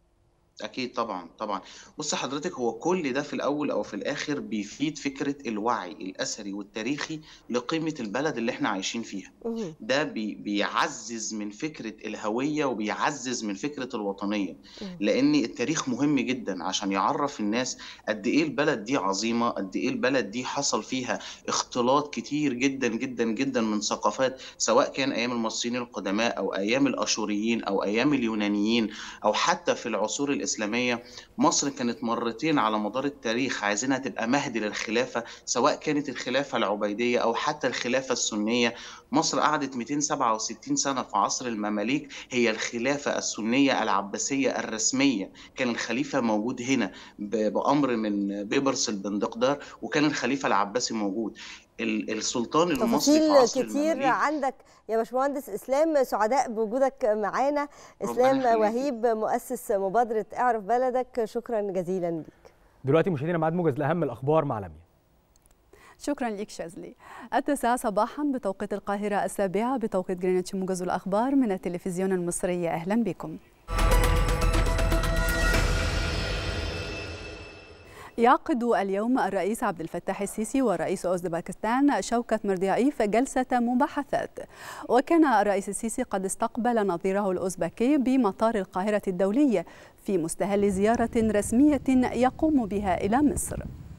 اكيد طبعا طبعا بص حضرتك هو كل ده في الاول او في الاخر بيفيد فكره الوعي الاثري والتاريخي لقيمه البلد اللي احنا عايشين فيها مهم. ده بي بيعزز من فكرة الهوية وبيعزز من فكرة الوطنية مم. لأن التاريخ مهم جدا عشان يعرف الناس قد إيه البلد دي عظيمة قد إيه البلد دي حصل فيها اختلاط كتير جدا جدا جدا من ثقافات سواء كان أيام المصريين القدماء أو أيام الأشوريين أو أيام اليونانيين أو حتى في العصور الإسلامية مصر كانت مرتين على مدار التاريخ عايزينها تبقى مهد للخلافة سواء كانت الخلافة العبيدية أو حتى الخلافة السنية مصر قعدت 267 سنة في عصر المماليك هي الخلافة السنية العباسية الرسمية كان الخليفة موجود هنا ب- بأمر من بيبرس البندقدار وكان الخليفة العباسي موجود ال- السلطان المصري في تفاصيل عصر كتير المماليك عندك يا باشمهندس اسلام سعداء بوجودك معانا ربنا اسلام يخليك. وهيب مؤسس مبادره اعرف بلدك شكرا جزيلا ليك دلوقتي مشاهدينا ميعاد موجز لاهم الاخبار مع لميا شكرا لك شاذلي التاسعة صباحا بتوقيت القاهرة السابعة بتوقيت جرينتش موجز الأخبار من التلفزيون المصري أهلا بكم يعقد اليوم الرئيس عبد الفتاح السيسي ورئيس أوزبكستان شوكت ميرديايف جلسة مباحثات وكان الرئيس السيسي قد استقبل نظيره الأوزبكي بمطار القاهرة الدولي في مستهل زيارة رسمية يقوم بها إلى مصر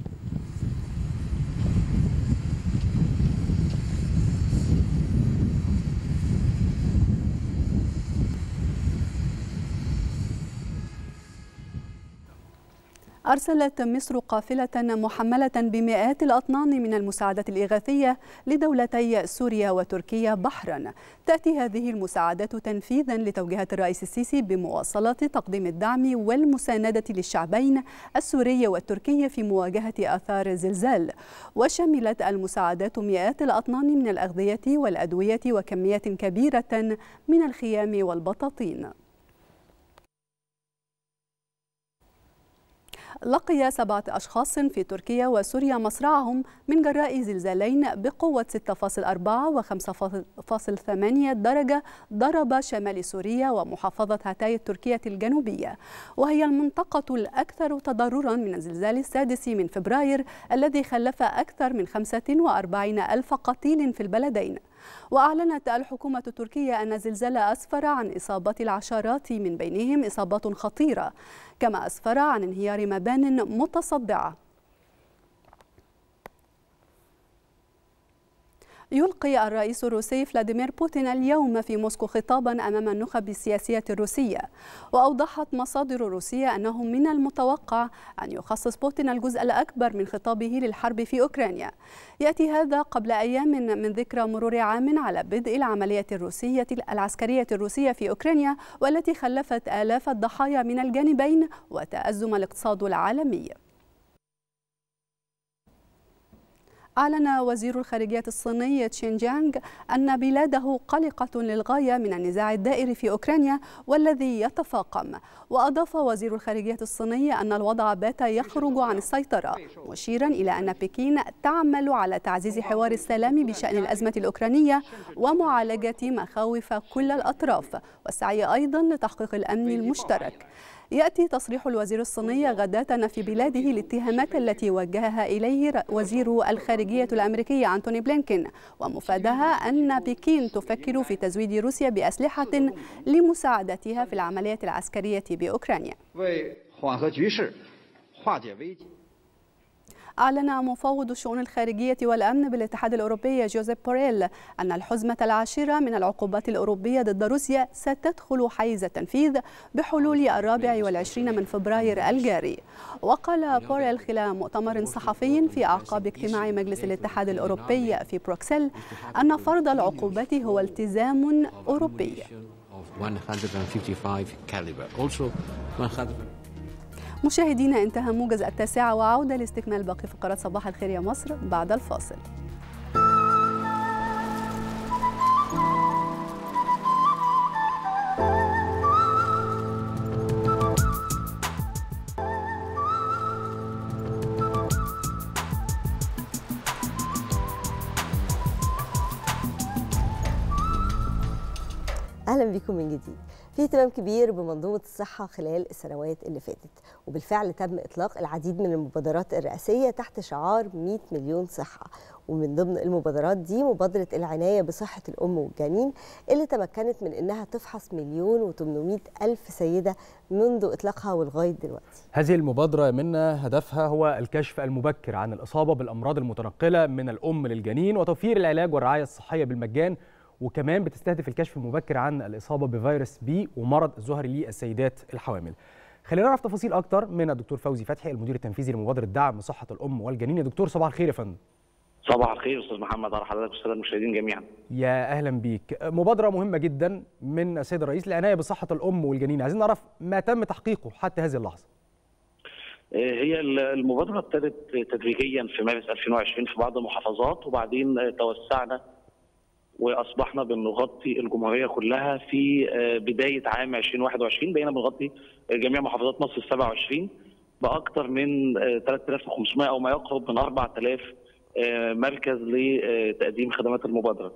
أرسلت مصر قافلة محملة بمئات الأطنان من المساعدات الإغاثية لدولتي سوريا وتركيا بحرا تأتي هذه المساعدات تنفيذا لتوجيهات الرئيس السيسي بمواصلة تقديم الدعم والمساندة للشعبين السوري والتركي في مواجهة آثار الزلزال وشملت المساعدات مئات الأطنان من الأغذية والأدوية وكميات كبيرة من الخيام والبطاطين لقي سبعة أشخاص في تركيا وسوريا مصرعهم من جراء زلزالين بقوة 6.4 و 5.8 درجة ضرب شمال سوريا ومحافظة هاتاي التركية الجنوبية وهي المنطقة الأكثر تضررا من الزلزال السادس من فبراير الذي خلف أكثر من 45 ألف قتيل في البلدين وأعلنت الحكومة التركية أن الزلزال أسفر عن إصابة العشرات من بينهم إصابات خطيرة كما أسفر عن انهيار مبان متصدعة يلقي الرئيس الروسي فلاديمير بوتين اليوم في موسكو خطابا امام النخب السياسيه الروسيه واوضحت مصادر روسيه انه من المتوقع ان يخصص بوتين الجزء الاكبر من خطابه للحرب في اوكرانيا ياتي هذا قبل ايام من ذكرى مرور عام على بدء العمليه الروسيه العسكريه الروسيه في اوكرانيا والتي خلفت الاف الضحايا من الجانبين وتازم الاقتصاد العالمي أعلن وزير الخارجية الصيني تشين جانغ أن بلاده قلقة للغاية من النزاع الدائر في أوكرانيا والذي يتفاقم وأضاف وزير الخارجية الصيني أن الوضع بات يخرج عن السيطرة مشيرا إلى أن بكين تعمل على تعزيز حوار السلام بشأن الأزمة الأوكرانية ومعالجة مخاوف كل الأطراف والسعي أيضا لتحقيق الأمن المشترك يأتي تصريح الوزير الصيني غداة في بلاده الاتهامات التي وجهها إليه وزير الخارجية الأمريكي أنتوني بلينكين ومفادها أن بكين تفكر في تزويد روسيا بأسلحة لمساعدتها في العملية العسكرية بأوكرانيا 为缓和局势、化解危机。 أعلن مفوض الشؤون الخارجية والأمن بالاتحاد الأوروبي جوزيف بوريل أن الحزمة العاشرة من العقوبات الأوروبية ضد روسيا ستدخل حيز التنفيذ بحلول الرابع والعشرين من فبراير الجاري وقال بوريل خلال مؤتمر صحفي في أعقاب اجتماع مجلس الاتحاد الأوروبي في بروكسل أن فرض العقوبات هو التزام أوروبي of 155 caliber. Also, 100. مشاهدينا انتهى موجز التاسعة وعودة لاستكمال باقي فقرات صباح الخير يا مصر بعد الفاصل اهلا بكم من جديد في اهتمام كبير بمنظومه الصحه خلال السنوات اللي فاتت وبالفعل تم اطلاق العديد من المبادرات الرئاسيه تحت شعار 100 مليون صحه ومن ضمن المبادرات دي مبادره العنايه بصحه الام والجنين اللي تمكنت من انها تفحص مليون و800 الف سيده منذ اطلاقها ولغايه دلوقتي هذه المبادرة منا هدفها هو الكشف المبكر عن الإصابة بالأمراض المتنقلة من الأم للجنين وتوفير العلاج والرعاية الصحية بالمجان وكمان بتستهدف الكشف المبكر عن الإصابة بفيروس بي ومرض الزهري للسيدات الحوامل خلينا نعرف تفاصيل أكتر من الدكتور فوزي فتحي المدير التنفيذي لمبادرة دعم صحة الأم والجنين يا دكتور صباح الخير يا فندم صباح الخير استاذ محمد على حضرتك والساده المشاهدين جميعا يا أهلا بيك مبادرة مهمة جدا من السيد الرئيس للعناية بصحة الأم والجنين عايزين نعرف ما تم تحقيقه حتى هذه اللحظة هي المبادره ابتدت تدريجيا في مارس 2020 في بعض المحافظات وبعدين توسعنا واصبحنا بنغطي الجمهوريه كلها في بدايه عام 2021 بقينا بنغطي جميع محافظات مصر ال 27 باكثر من 3500 او ما يقرب من 4000 مركز لتقديم خدمات المبادره.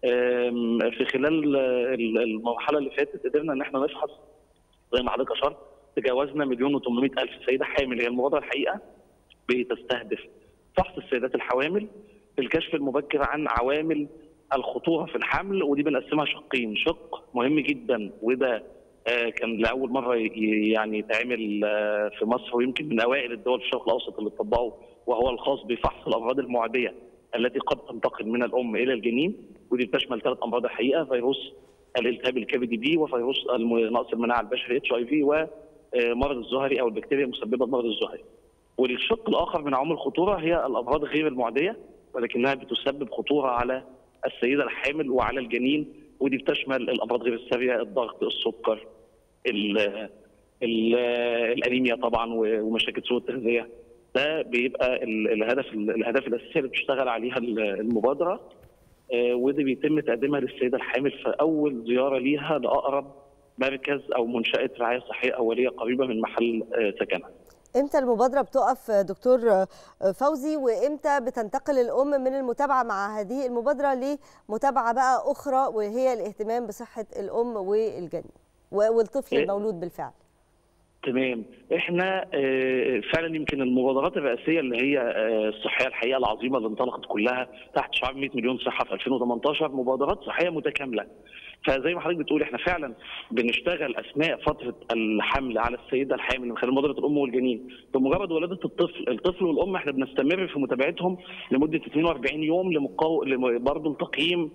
في خلال المرحله اللي فاتت قدرنا ان احنا نفحص زي ما حضرتك اشرت تجاوزنا مليون و800 الف سيده حامل هي المبادره الحقيقه بتستهدف فحص السيدات الحوامل الكشف المبكر عن عوامل الخطوره في الحمل ودي بنقسمها شقين شق مهم جدا وده كان لاول مره يعني يتعمل في مصر ويمكن من اوائل الدول في الشرق الاوسط اللي طبقوا وهو الخاص بفحص الامراض المعديه التي قد تنتقل من الام الى الجنين ودي بتشمل ثلاث امراض الحقيقه فيروس الالتهاب الكبدي بي وفيروس نقص المناعه البشري اتش اي في ومرض الزهري او البكتيريا المسببه لمرض الزهري. والشق الاخر من عوامل الخطوره هي الامراض غير المعديه ولكنها بتسبب خطوره على السيده الحامل وعلى الجنين ودي بتشمل الامراض غير الساريه الضغط السكر ال ال الانيميا طبعا ومشاكل سوء التغذيه ده بيبقى الهدف الاهداف الاساسيه اللي بتشتغل عليها المبادره ودي بيتم تقديمها للسيده الحامل في اول زياره ليها لاقرب مركز او منشاه رعايه صحيه اوليه قريبه من محل سكنها. امتى المبادره بتقف دكتور فوزي وامتى بتنتقل الام من المتابعه مع هذه المبادره لمتابعه بقى اخرى وهي الاهتمام بصحه الام والجنين والطفل المولود بالفعل تمام احنا فعلا يمكن المبادرات الرئاسيه اللي هي الصحيه الحقيقه العظيمه اللي انطلقت كلها تحت شعار 100 مليون صحه في 2018 مبادرات صحيه متكامله فزي ما حضرتك بتقول احنا فعلا بنشتغل اثناء فتره الحمل على السيده الحامل من خلال مبادره الام والجنين بمجرد ولاده الطفل الطفل والام احنا بنستمر في متابعتهم لمده 42 يوم لمقاو برضه التقييم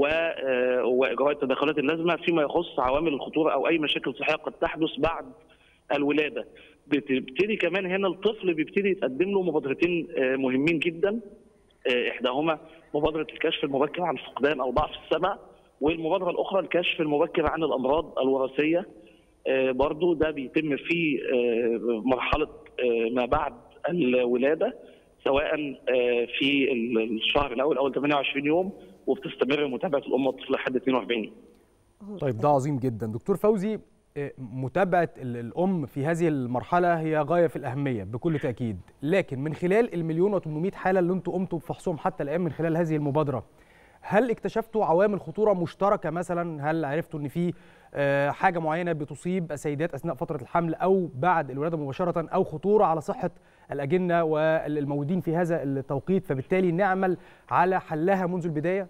واجراء التدخلات اللازمه فيما يخص عوامل الخطوره او اي مشاكل صحيه قد تحدث بعد الولاده بتبتدي كمان هنا الطفل بيبتدي يتقدم له مبادرتين مهمين جدا احداهما مبادره الكشف المبكر عن فقدان او ضعف السمع والمبادره الاخرى الكشف المبكر عن الامراض الوراثيه برضو ده بيتم في مرحله ما بعد الولاده سواء آه، في ال- الشهر الاول اول 28 يوم وبتستمر متابعه الام والطفل لحد 42 يوم. طيب ده عظيم جدا دكتور فوزي آه، متابعة ال- الأم في هذه المرحلة هي غاية في الأهمية بكل تأكيد لكن من خلال المليون و800 حالة اللي انتم قمتوا بفحصهم حتى الآن من خلال هذه المبادرة هل اكتشفتوا عوامل خطورة مشتركة مثلا هل عرفتوا ان في آه، حاجة معينة بتصيب السيدات أثناء فترة الحمل أو بعد الولادة مباشرة أو خطورة على صحة الأجنة والمولودين في هذا التوقيت فبالتالي نعمل على حلها منذ البداية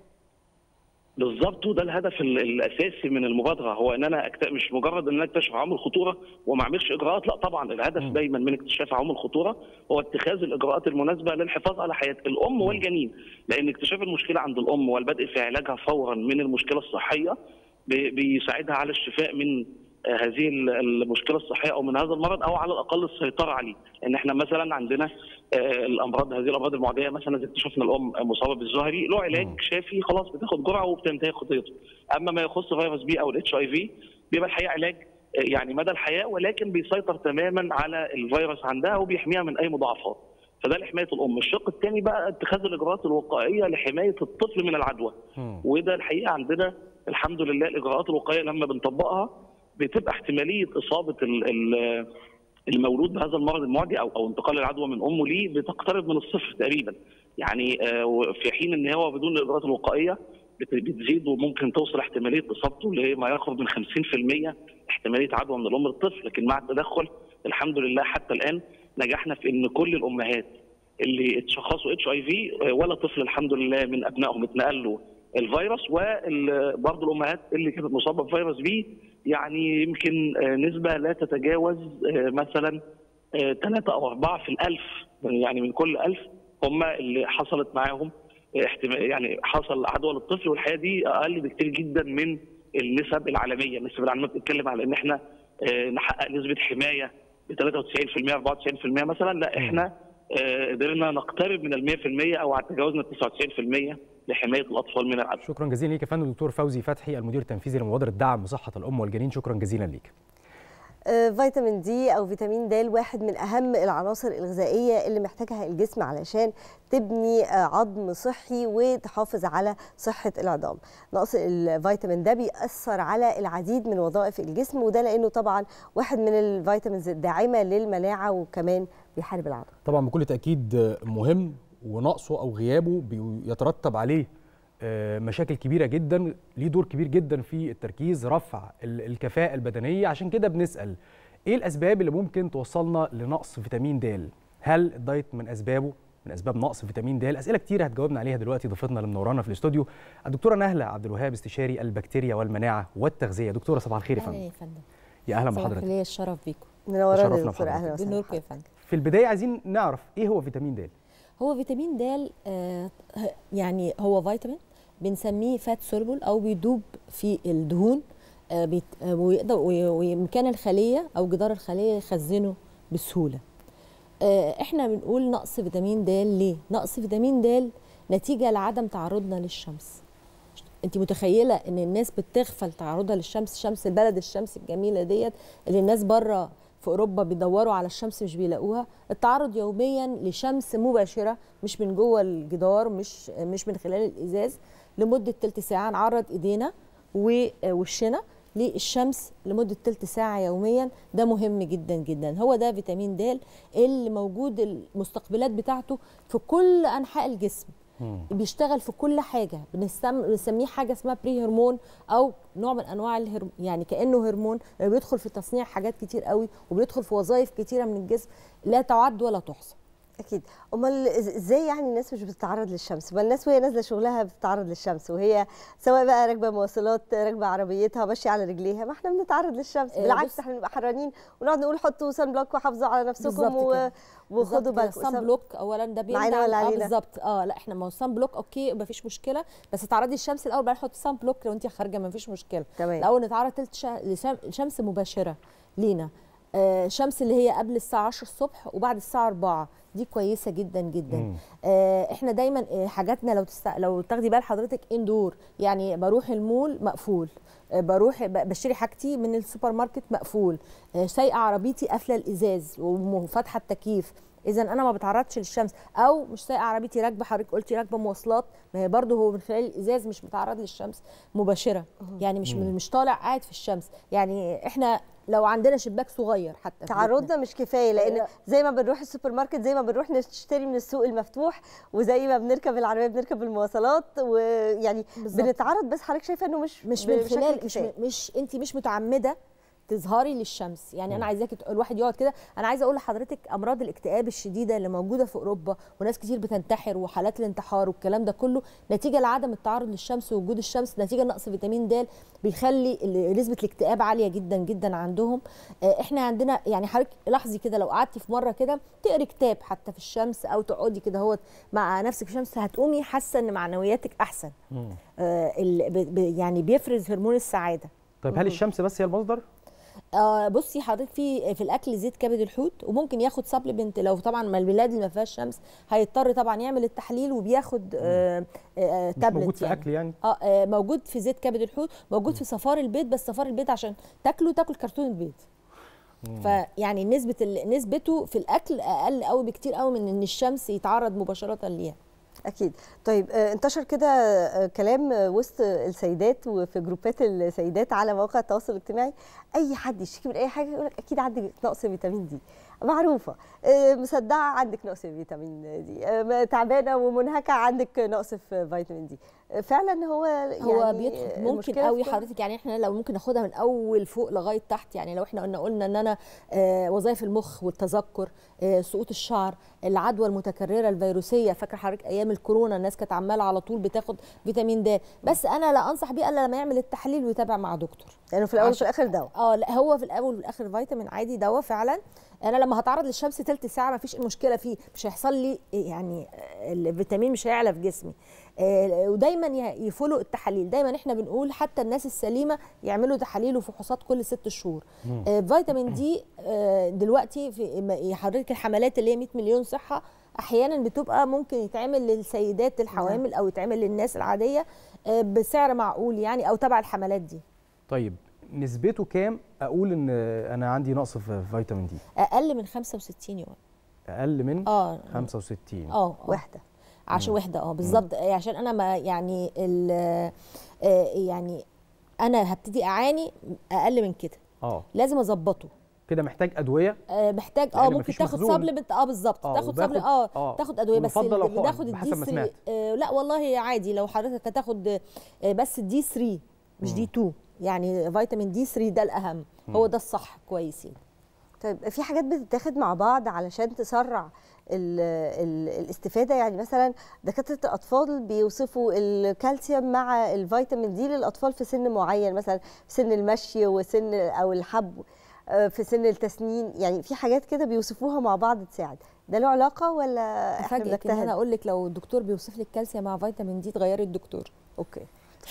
بالظبط وده الهدف ال- الاساسي من المبادره هو ان انا أكت... مش مجرد ان انا اكتشف عوامل خطوره وما اعملش اجراءات لا طبعا الهدف دايما من اكتشاف عوامل الخطوره هو اتخاذ الاجراءات المناسبه للحفاظ على حياه الام والجنين لان اكتشاف المشكله عند الام والبدء في علاجها فورا من المشكله الصحيه بي- بيساعدها على الشفاء من آه، هذه ال- المشكله الصحيه او من هذا المرض او على الاقل السيطره عليه لان احنا مثلا عندنا آه، الامراض هذه الامراض المعديه مثلا اذا اكتشفنا الام مصابه بالزهري له علاج شافي خلاص بتاخد جرعه وبتنتهي خطيته اما ما يخص فيروس بي او الاتش اي في بيبقى الحقيقه علاج آه، يعني مدى الحياه ولكن بيسيطر تماما على الفيروس عندها وبيحميها من اي مضاعفات فده لحمايه الام الشق الثاني بقى اتخاذ الاجراءات الوقائيه لحمايه الطفل من العدوى وده الحقيقه عندنا الحمد لله الاجراءات الوقائيه لما بنطبقها بتبقى احتماليه اصابه ال- ال- المولود بهذا المرض المعدي او او انتقال العدوى من امه ليه بتقترب من الصفر تقريبا يعني آه، في حين ان هو بدون الاجراءات الوقائيه بت- بتزيد وممكن توصل احتماليه اصابته لما يقرب من 50% احتماليه عدوى من الام للطفل لكن مع التدخل الحمد لله حتى الان نجحنا في ان كل الامهات اللي اتشخصوا اتش اي في ولا طفل الحمد لله من ابنائهم اتنقل له الفيروس وبرضه الامهات اللي كانت مصابه بفيروس بي يعني يمكن آه، نسبه لا تتجاوز آه، مثلا ثلاثة أو أربعة في الألف يعني من كل ألف هم اللي حصلت معاهم آه، احتمال يعني حصل عدوى للطفل والحقيقة دي أقل بكتير جدا من النسب العالمية، النسب العالمية بتتكلم على إن إحنا آه، نحقق نسبة حماية ب 93% 94% مثلا لا إحنا آه، قدرنا نقترب من ال 100% أو تجاوزنا ال 99% لحماية الأطفال من العدوى. شكرا جزيلا ليك يا فندم دكتور فوزي فتحي المدير التنفيذي لمبادرة دعم صحة الأم والجنين شكرا جزيلا ليك آه، فيتامين دي او فيتامين د واحد من اهم العناصر الغذائيه اللي محتاجها الجسم علشان تبني آه، عظم صحي وتحافظ على صحه العظام نقص الفيتامين ده بيأثر على العديد من وظائف الجسم وده لانه طبعا واحد من الفيتامينز الداعمه للمناعه وكمان بيحارب العدوى طبعا بكل تأكيد مهم ونقصه أو غيابه بيترتب عليه آه، مشاكل كبيرة جدا ليه دور كبير جدا في التركيز رفع ال- الكفاءة البدنية عشان كده بنسأل إيه الأسباب اللي ممكن توصلنا لنقص فيتامين د هل الدايت من أسبابه من أسباب نقص فيتامين د أسئلة كتير هتجاوبنا عليها دلوقتي ضيفتنا اللي منورانا في الاستوديو الدكتورة نهلة عبد الوهاب استشاري البكتيريا والمناعة والتغذية دكتورة صباح الخير يا اهلا فندم يا فندم يا أهلا صباح بحضرتك الخير الشرف بيكم منورانا تشرفنا يا دكتور بحضرتك. اهلا وسهلا بنوركم يا فندم في البداية عايزين نعرف إيه هو فيتامين د هو فيتامين د آه، يعني هو فيتامين بنسميه فات سولبل او بيدوب في الدهون آه، بيت- آه، ويقدر وي- ويمكن الخليه او جدار الخليه يخزنه بسهوله آه، احنا بنقول نقص فيتامين د ليه نقص فيتامين د نتيجه لعدم تعرضنا للشمس انت متخيله ان الناس بتغفل تعرضها للشمس شمس البلد الشمس الجميله ديت اللي الناس بره في اوروبا بيدوروا على الشمس مش بيلاقوها التعرض يوميا لشمس مباشره مش من جوه الجدار مش مش من خلال الازاز لمده تلت ساعه نعرض ايدينا ووشنا للشمس لمده تلت ساعه يوميا ده مهم جدا جدا هو ده فيتامين د اللي موجود المستقبلات بتاعته في كل انحاء الجسم بيشتغل في كل حاجه بنسم... بنسميه حاجه اسمها بري هرمون او نوع من انواع الهرم... يعني كانه هرمون بيدخل في تصنيع حاجات كتير قوي وبيدخل في وظائف كتيره من الجسم لا تعد ولا تحصى اكيد امال إز- ازاي يعني الناس مش بتتعرض للشمس ما الناس وهي نازله شغلها بتتعرض للشمس وهي سواء بقى راكبه مواصلات راكبه عربيتها ماشيه على رجليها ما احنا بنتعرض للشمس آه، بالعكس بص- احنا بنبقى حرانين ونقعد نقول حطوا سان بلوك وحافظوا على نفسكم بالظبط و... كده. وخدوا بالظبط كده. بالكم الصن بلوك اولا ده بيمنع معانا ولا اه علينا؟ بالظبط اه لا احنا ما هو الصن بلوك اوكي مفيش مشكله بس تعرضي الشمس الاول بعدين حطي صن بلوك لو انت خارجه مفيش مشكله تمام. الاول نتعرض تلت شا... لشم... شمس مباشره لينا آه شمس اللي هي قبل الساعه 10 الصبح وبعد الساعه 4 دي كويسه جدا جدا مم. آه احنا دايما آه حاجاتنا لو تست... لو تاخدي بال حضرتك اندور يعني بروح المول مقفول آه بروح ب- بشتري حاجتي من السوبر ماركت مقفول آه سايقه عربيتي قافله الازاز وفاتحه التكييف اذا انا ما بتعرضش للشمس او مش سايقه عربيتي راكبه حضرتك قلتي راكبه مواصلات ما هي برضه هو من خلال الازاز مش متعرض للشمس مباشره يعني مش مم. مش طالع قاعد في الشمس يعني احنا لو عندنا شباك صغير حتى في تعرضنا بيتنا. مش كفايه لان لا. زي ما بنروح السوبر ماركت زي ما بنروح نشتري من السوق المفتوح وزي ما بنركب العربيه بنركب المواصلات ويعني بالظبط. بنتعرض بس حضرتك شايفه انه مش مش من بشكل خلال مش كفاية. مش انت مش متعمده تظهري للشمس يعني مم. انا عايزاكي تق- الواحد يقعد كده انا عايزه اقول لحضرتك امراض الاكتئاب الشديده اللي موجوده في اوروبا وناس كتير بتنتحر وحالات الانتحار والكلام ده كله نتيجه لعدم التعرض للشمس ووجود الشمس نتيجه لنقص فيتامين د بيخلي ال- نسبه الاكتئاب عاليه جدا جدا عندهم آه، احنا عندنا يعني حضرتك لاحظي كده لو قعدتي في مره كده تقري كتاب حتى في الشمس او تقعدي كده هوت مع نفسك في الشمس هتقومي حاسه ان معنوياتك احسن آه، ال- ب- ب- يعني بيفرز هرمون السعاده طيب هل الشمس بس هي المصدر؟ آه بصي حضرتك في في الاكل زيت كبد الحوت وممكن ياخد سبلمنت لو طبعا ما البلاد اللي ما فيهاش شمس هيضطر طبعا يعمل التحليل وبياخد آه آه مش تابلت موجود في يعني. اكل يعني؟ اه آه، موجود في زيت كبد الحوت موجود في صفار البيض بس صفار البيض عشان تاكله تاكل كرتون البيض فيعني نسبه ال- نسبته في الاكل اقل قوي بكتير قوي من ان الشمس يتعرض مباشره ليها اكيد طيب آه، انتشر كده آه، كلام آه، وسط السيدات وفي جروبات السيدات على مواقع التواصل الاجتماعي اي حد يشتكي من اي حاجه يقول لك اكيد عندك نقص فيتامين دي معروفه آه، مصدعه عندك نقص فيتامين دي آه، تعبانه ومنهكه عندك نقص في فيتامين دي آه، فعلا هو يعني هو بيدخل ممكن المشكلة في قوي كل- حضرتك يعني احنا لو ممكن ناخدها من اول فوق لغايه تحت يعني لو احنا قلنا قلنا ان انا آه وظائف المخ والتذكر آه سقوط الشعر العدوى المتكرره الفيروسيه فاكره حضرتك ايام الكورونا الناس كانت عماله على طول بتاخد فيتامين د بس انا لا انصح بيه الا لما يعمل التحليل ويتابع مع دكتور لانه في الاول وفي عشان- الاخر دواء اه لا هو في الاول والاخر فيتامين عادي دواء فعلا انا لما هتعرض للشمس تلت ساعه ما فيش مشكله فيه مش هيحصل لي يعني آه، الفيتامين مش هيعلى في جسمي آه، ودايما ي- يفولوا التحاليل دايما احنا بنقول حتى الناس السليمه يعملوا تحاليل وفحوصات كل ست شهور مم. آه، فيتامين دي آه، دلوقتي في م- حضرتك الحملات اللي هي 100 مليون صحه احيانا بتبقى ممكن يتعمل للسيدات الحوامل او يتعمل للناس العاديه آه، بسعر معقول يعني او تبع الحملات دي طيب نسبته كام اقول ان انا عندي نقص في فيتامين دي؟ اقل من 65 يوم اقل من اه 65 اه وحده عشان مم. وحده اه بالظبط آه، عشان انا ما يعني ال آه، يعني انا هبتدي اعاني اقل من كده اه لازم اظبطه كده محتاج ادويه آه، محتاج اه لأن ممكن مفيش تاخد مخزون. سبلمنت اه بالظبط آه، تاخد وباخد- سبل اه آه، تاخد ادويه بس ويفضل لو اللي حقن، بناخد بحسب الدي ما 3 سمعت. آه لا والله عادي لو حضرتك هتاخد آه، بس الدي 3 مش دي 2 يعني فيتامين دي 3 ده الاهم هو مم. ده الصح كويسين طيب في حاجات بتتاخد مع بعض علشان تسرع ال ال الاستفاده يعني مثلا دكاتره الاطفال بيوصفوا الكالسيوم مع الفيتامين دي للاطفال في سن معين مثلا في سن المشي وسن او الحب آه، في سن التسنين يعني في حاجات كده بيوصفوها مع بعض تساعد ده له علاقه ولا احنا افاجئك ان انا بنجتهد اقول لك لو الدكتور بيوصف لك كالسيوم مع فيتامين دي تغيري الدكتور اوكي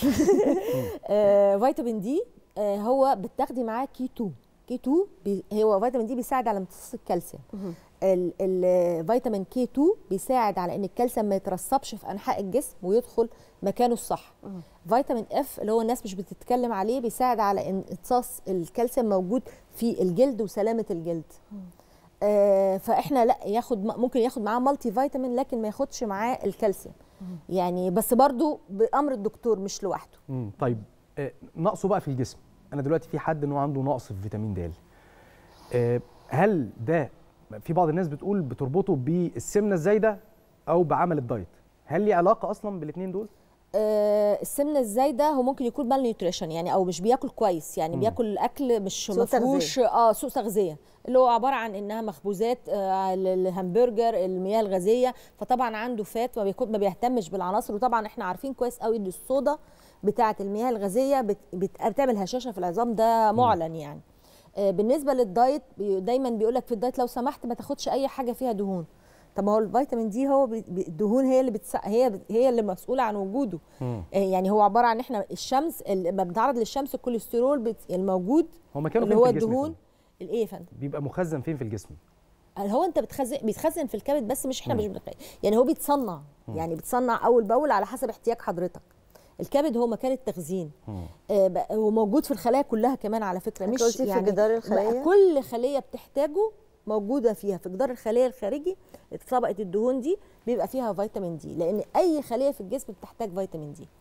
آه فيتامين دي آه هو بتاخدي معاه كي 2 كي 2 بي هو فيتامين دي بيساعد على امتصاص الكالسيوم ال- الفيتامين كي 2 بيساعد على ان الكالسيوم ما يترسبش في انحاء الجسم ويدخل مكانه الصح فيتامين اف اللي هو الناس مش بتتكلم عليه بيساعد على ان امتصاص الكالسيوم موجود في الجلد وسلامه الجلد آه فاحنا لا ياخد ممكن ياخد معاه مالتي فيتامين لكن ما ياخدش معاه الكالسيوم يعني بس برضو بامر الدكتور مش لوحده مم. طيب آه، نقصه بقى في الجسم انا دلوقتي في حد انه عنده نقص في فيتامين د آه، هل ده في بعض الناس بتقول بتربطه بالسمنه الزايده او بعمل الدايت هل ليه علاقه اصلا بالاثنين دول آه، السمنه الزايده هو ممكن يكون مال نيوتريشن يعني او مش بياكل كويس يعني مم. بياكل اكل مش سوء مفهوش اه سوء تغذيه اللي هو عباره عن انها مخبوزات آه ال- الهمبرجر المياه الغازيه فطبعا عنده فات ما بيكون ما بيهتمش بالعناصر وطبعا احنا عارفين كويس قوي ان الصودا بتاعه المياه الغازيه بت بت بتعمل هشاشه في العظام ده معلن يعني آه بالنسبه للدايت بي دايما بيقول لك في الدايت لو سمحت ما تاخدش اي حاجه فيها دهون طب ما هو الفيتامين دي هو بي- بي- الدهون هي اللي بتس... هي هي اللي مسؤوله عن وجوده آه، يعني هو عباره عن احنا الشمس ال- لما بنتعرض للشمس الكوليسترول بت... الموجود هو مكانه اللي فين هو في الجسم يا الدهون فندم؟ الايه يا فندم بيبقى مخزن فين في الجسم هل هو انت بتخزن بيتخزن في الكبد بس مش احنا مم. مش بنخزن يعني هو بيتصنع مم. يعني بيتصنع اول باول على حسب احتياج حضرتك الكبد هو مكان التخزين آه، بقى- هو موجود في الخلايا كلها كمان على فكره حضرتك مش قلتي في يعني جدار بقى الخلية؟ كل خليه بتحتاجه موجوده فيها في جدار الخليه الخارجي طبقه الدهون دي بيبقى فيها فيتامين دي لان اي خليه في الجسم بتحتاج فيتامين دي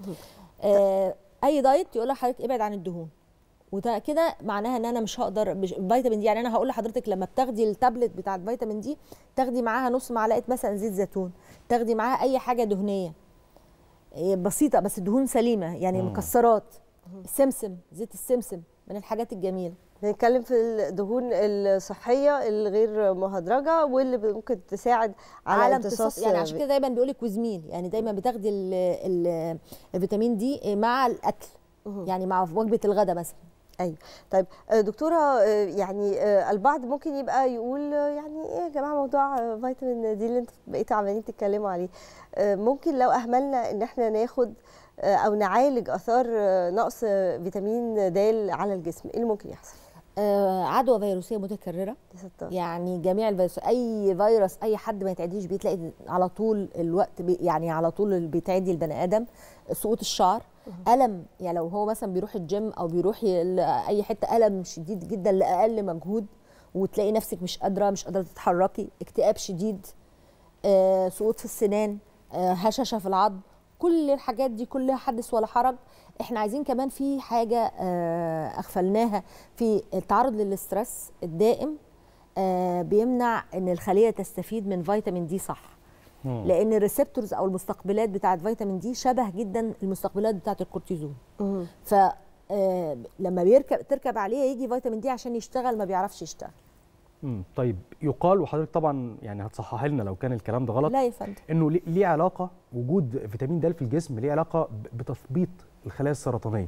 آه اي دايت يقول لحضرتك ابعد عن الدهون وده كده معناها ان انا مش هقدر مش فيتامين دي يعني انا هقول لحضرتك لما بتاخدي التابلت بتاع الفيتامين دي تاخدي معاها نص معلقه مثلا زيت زيتون تاخدي معاها اي حاجه دهنيه إيه بسيطه بس دهون سليمه يعني مم. مكسرات السمسم زيت السمسم من الحاجات الجميله بنتكلم في الدهون الصحيه الغير مهدرجه واللي ممكن تساعد على, على امتصاص امتصاص يعني عشان كده دايما بيقول لك وزميل يعني دايما بتاخدي ال ال الفيتامين دي مع الاكل يعني مع وجبه الغداء مثلا ايوه طيب آه، دكتوره آه، يعني آه، البعض ممكن يبقى يقول آه، يعني ايه يا جماعه موضوع آه، فيتامين دي اللي انتوا بقيتوا عمالين تتكلموا عليه آه، ممكن لو اهملنا ان احنا ناخد آه، او نعالج اثار آه، نقص آه، فيتامين د على الجسم ايه اللي ممكن يحصل آه عدوى فيروسيه متكرره يعني جميع الفيروس اي فيروس اي حد ما يتعديش بتلاقي على طول الوقت بي يعني على طول بيتعدي البني ادم سقوط الشعر الم يعني لو هو مثلا بيروح الجيم او بيروح ي- اي حته الم شديد جدا لاقل مجهود وتلاقي نفسك مش قادره مش قادره تتحركي اكتئاب شديد آه سقوط في السنان آه هشاشه في العظم كل الحاجات دي كلها حدث ولا حرج احنا عايزين كمان في حاجه آه اغفلناها في التعرض للاسترس الدائم آه بيمنع ان الخليه تستفيد من فيتامين دي صح مم. لان الريسبتورز او المستقبلات بتاعه فيتامين دي شبه جدا المستقبلات بتاعه الكورتيزون ف آه، لما بيركب تركب عليه يجي فيتامين دي عشان يشتغل ما بيعرفش يشتغل مم. طيب يقال وحضرتك طبعا يعني هتصحح لنا لو كان الكلام ده غلط لا يا فندم انه ليه- ليه علاقه وجود فيتامين د في الجسم ليه علاقه ب- بتثبيط الخلايا السرطانيه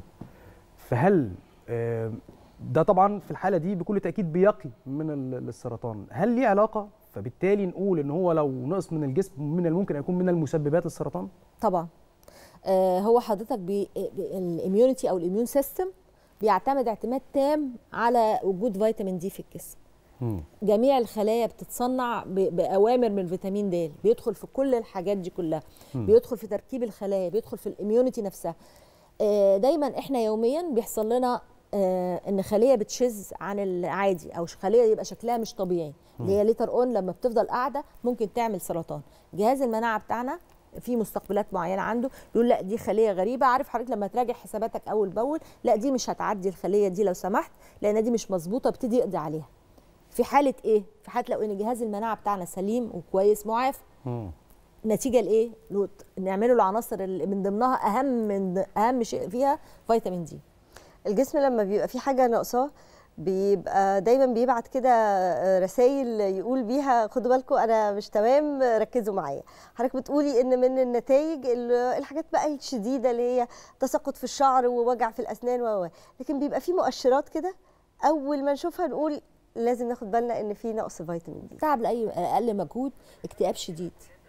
فهل آه، ده طبعا في الحاله دي بكل تاكيد بيقي من ال- السرطان هل ليه علاقه فبالتالي نقول ان هو لو نقص من الجسم من الممكن يكون من المسببات السرطان طبعا آه، هو حضرتك بي الاميونيتي او الاميون سيستم بيعتمد اعتماد تام على وجود فيتامين دي في الجسم جميع الخلايا بتتصنع ب- باوامر من فيتامين د بيدخل في كل الحاجات دي كلها مم. بيدخل في تركيب الخلايا بيدخل في الاميونيتي نفسها آه، دايما احنا يوميا بيحصل لنا آه، ان خليه بتشذ عن العادي او خليه يبقى شكلها مش طبيعي اللي هي ليتر اون لما بتفضل قاعده ممكن تعمل سرطان جهاز المناعه بتاعنا في مستقبلات معينه عنده يقول لا دي خليه غريبه عارف حضرتك لما تراجع حساباتك اول باول لا دي مش هتعدي الخليه دي لو سمحت لان دي مش مظبوطه ابتدي يقضي عليها في حاله ايه في حاله لو ان جهاز المناعه بتاعنا سليم وكويس معافى نتيجه لايه لو ت- نعمله العناصر اللي من ضمنها اهم من اهم شيء فيها فيتامين دي الجسم لما بيبقى في حاجه ناقصاه بيبقى دايما بيبعت كده رسائل يقول بيها خدوا بالكم انا مش تمام ركزوا معايا حضرتك بتقولي ان من النتائج ال- الحاجات بقى الشديده اللي هي تساقط في الشعر ووجع في الاسنان و و. لكن بيبقى في مؤشرات كده اول ما نشوفها نقول لازم ناخد بالنا ان في نقص فيتامين دي تعب لاي اقل مجهود اكتئاب شديد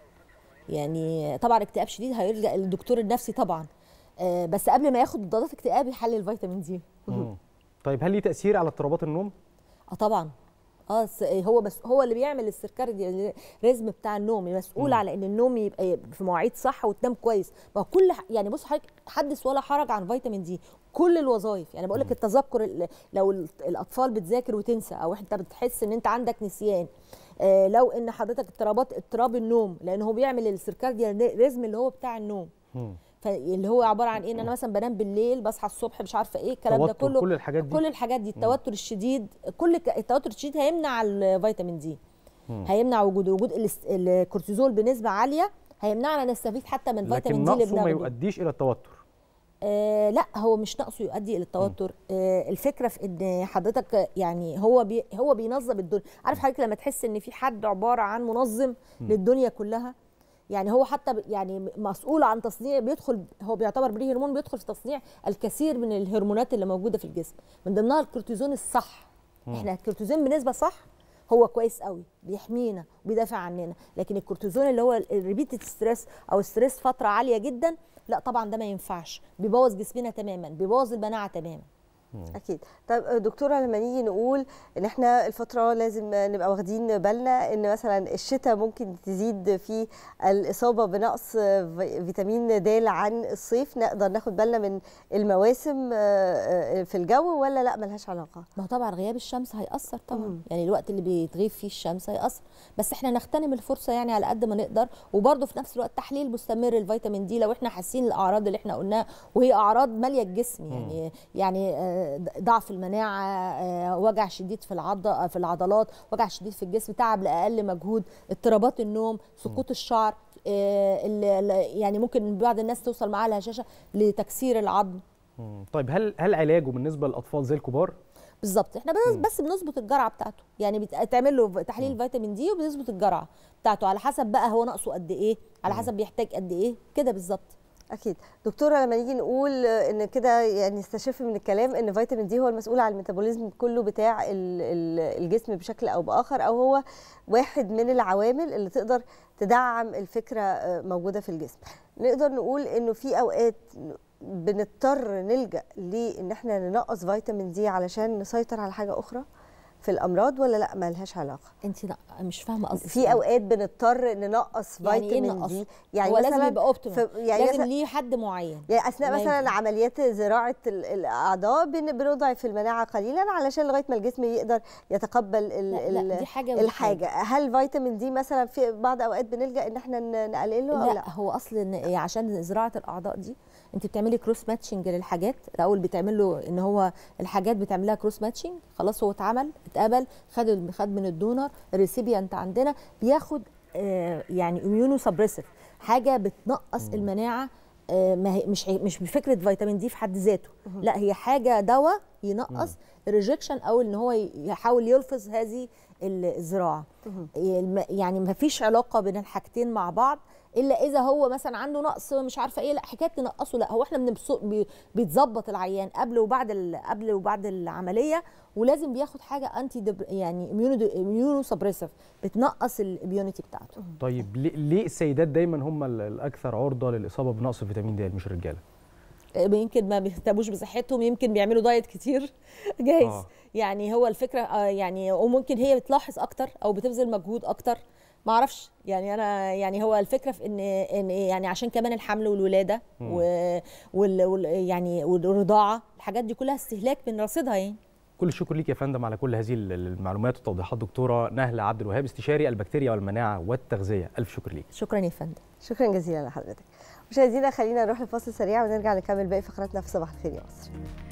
يعني طبعا اكتئاب شديد هيرجع للدكتور النفسي طبعا آه، بس قبل ما ياخد مضادات اكتئاب يحلل فيتامين دي مم. طيب هل ليه تاثير على اضطرابات النوم اه طبعا اه س- هو بس هو اللي بيعمل السيركاري ريزم بتاع النوم مسؤول مم. على ان النوم يبقى في مواعيد صح وتنام كويس ما هو كل ح- يعني بص حضرتك حدث ولا حرج عن فيتامين دي كل الوظائف يعني بقول لك التذكر ال- لو ال- الاطفال بتذاكر وتنسى او انت بتحس ان انت عندك نسيان آه لو ان حضرتك اضطرابات اضطراب النوم لان هو بيعمل السيركارديان ريزم اللي هو بتاع النوم فاللي هو عباره عن ايه ان انا مثلا بنام بالليل بصحى الصبح مش عارفه ايه الكلام ده توتر، كله كل الحاجات دي. كل الحاجات دي التوتر الشديد كل ك- التوتر الشديد هيمنع الفيتامين دي هيمنع وجود وجود الاس- الكورتيزول بنسبه عاليه هيمنعنا نستفيد حتى من لكن فيتامين دي اللي نقصه ما بناخده يؤديش الى التوتر آه لا هو مش نقصه يؤدي الى التوتر آه الفكره في ان حضرتك يعني هو بي هو بينظم الدنيا عارف حضرتك لما تحس ان في حد عباره عن منظم مم. للدنيا كلها يعني هو حتى ب- يعني مسؤول عن تصنيع بيدخل هو بيعتبر بري هرمون بيدخل في تصنيع الكثير من الهرمونات اللي موجوده في الجسم من ضمنها الكورتيزون الصح مم. احنا الكورتيزون بنسبه صح هو كويس قوي بيحمينا وبيدافع عننا لكن الكورتيزون اللي هو الريبيتد ستريس او ستريس فتره عاليه جدا لا طبعا ده ما ينفعش بيبوظ جسمنا تماما بيبوظ المناعه تماما اكيد طيب دكتوره لما نيجي نقول ان احنا الفتره لازم نبقى واخدين بالنا ان مثلا الشتاء ممكن تزيد في الاصابه بنقص في- فيتامين د عن الصيف نقدر ناخد بالنا من المواسم آه، آه، في الجو ولا لا ملهاش علاقه ما هو طبعا غياب الشمس هيأثر طبعا يعني الوقت اللي بيتغيب فيه الشمس هيأثر بس احنا نغتنم الفرصه يعني على قد ما نقدر وبرده في نفس الوقت تحليل مستمر الفيتامين دي لو احنا حاسين الاعراض اللي احنا قلناها وهي اعراض ماليه الجسم يعني يعني آه، ضعف المناعه آه، وجع شديد في العض في العضلات وجع شديد في الجسم تعب لاقل مجهود اضطرابات النوم سقوط الشعر آه، ال- ال- يعني ممكن بعض الناس توصل معاها الهشاشه لتكسير العظم مم. طيب هل هل علاجه بالنسبه للاطفال زي الكبار بالظبط احنا بس, بس بنظبط الجرعه بتاعته يعني بتعمل له تحليل فيتامين دي وبنظبط الجرعه بتاعته على حسب بقى هو ناقصه قد ايه على حسب بيحتاج قد ايه كده بالظبط اكيد دكتوره لما نيجي نقول ان كده يعني نستشف من الكلام ان فيتامين دي هو المسؤول عن الميتابوليزم كله بتاع ال- ال- الجسم بشكل او باخر او هو واحد من العوامل اللي تقدر تدعم الفكره آه، موجوده في الجسم نقدر نقول انه في اوقات بنضطر نلجا لان احنا ننقص فيتامين دي علشان نسيطر على حاجه اخرى في الامراض ولا لا مالهاش علاقه انت مش فاهمه قصدي في اوقات بنضطر ننقص يعني ايه فيتامين نقص؟ دي هو لازم مثلاً يبقى اوبتيمال في- يعني لازم مثلاً- ليه حد معين يعني اثناء ما مثلا ينفع. عمليات زراعه ال- الاعضاء بن- بنضعف المناعه قليلا علشان لغايه ما الجسم يقدر يتقبل ال لا، لا، ال- دي حاجة ودي الحاجه هل فيتامين دي مثلا في بعض اوقات بنلجا ان احنا ن- نقلله او لا, لا هو اصل إن إيه عشان زراعه الاعضاء دي انت بتعملي كروس ماتشنج للحاجات الاول بتعمل له ان هو الحاجات بتعمل لها كروس ماتشنج خلاص هو اتعمل اتقبل خد خد من الدونر الريسيبيانت عندنا بياخد آه يعني اميونو سبريسيف حاجه بتنقص المناعه آه ما هي مش هي- مش بفكره فيتامين دي في حد ذاته لا هي حاجه دواء ينقص الريجكشن او ان هو يحاول يلفظ هذه الزراعه الم- يعني ما فيش علاقه بين الحاجتين مع بعض الا اذا هو مثلا عنده نقص مش عارفه ايه لا حكايه ننقصه لا هو احنا بنبص- بي- بيتظبط العيان قبل وبعد ال- قبل وبعد العمليه ولازم بياخد حاجه انتي دب يعني اميونو سبريسيف بتنقص الاميونيتي بتاعته طيب ليه, ليه السيدات دايما هم ال- الاكثر عرضه للاصابه بنقص فيتامين د مش الرجاله يمكن ما بيهتموش بصحتهم يمكن بيعملوا دايت كتير جايز آه. آه. يعني هو الفكره آه يعني وممكن هي بتلاحظ اكتر او بتبذل مجهود اكتر ما اعرفش يعني انا يعني هو الفكره في ان ان يعني عشان كمان الحمل والولاده مم. و وال وال يعني والرضاعه الحاجات دي كلها استهلاك من رصيدها يعني كل الشكر ليك يا فندم على كل هذه ال- المعلومات والتوضيحات دكتوره نهله عبد الوهاب استشاري البكتيريا والمناعه والتغذيه الف شكر ليك شكرا يا فندم شكرا جزيلا لحضرتك مشاهدينا خلينا نروح لفاصل سريع ونرجع نكمل باقي فقراتنا في صباح الخير يا مصر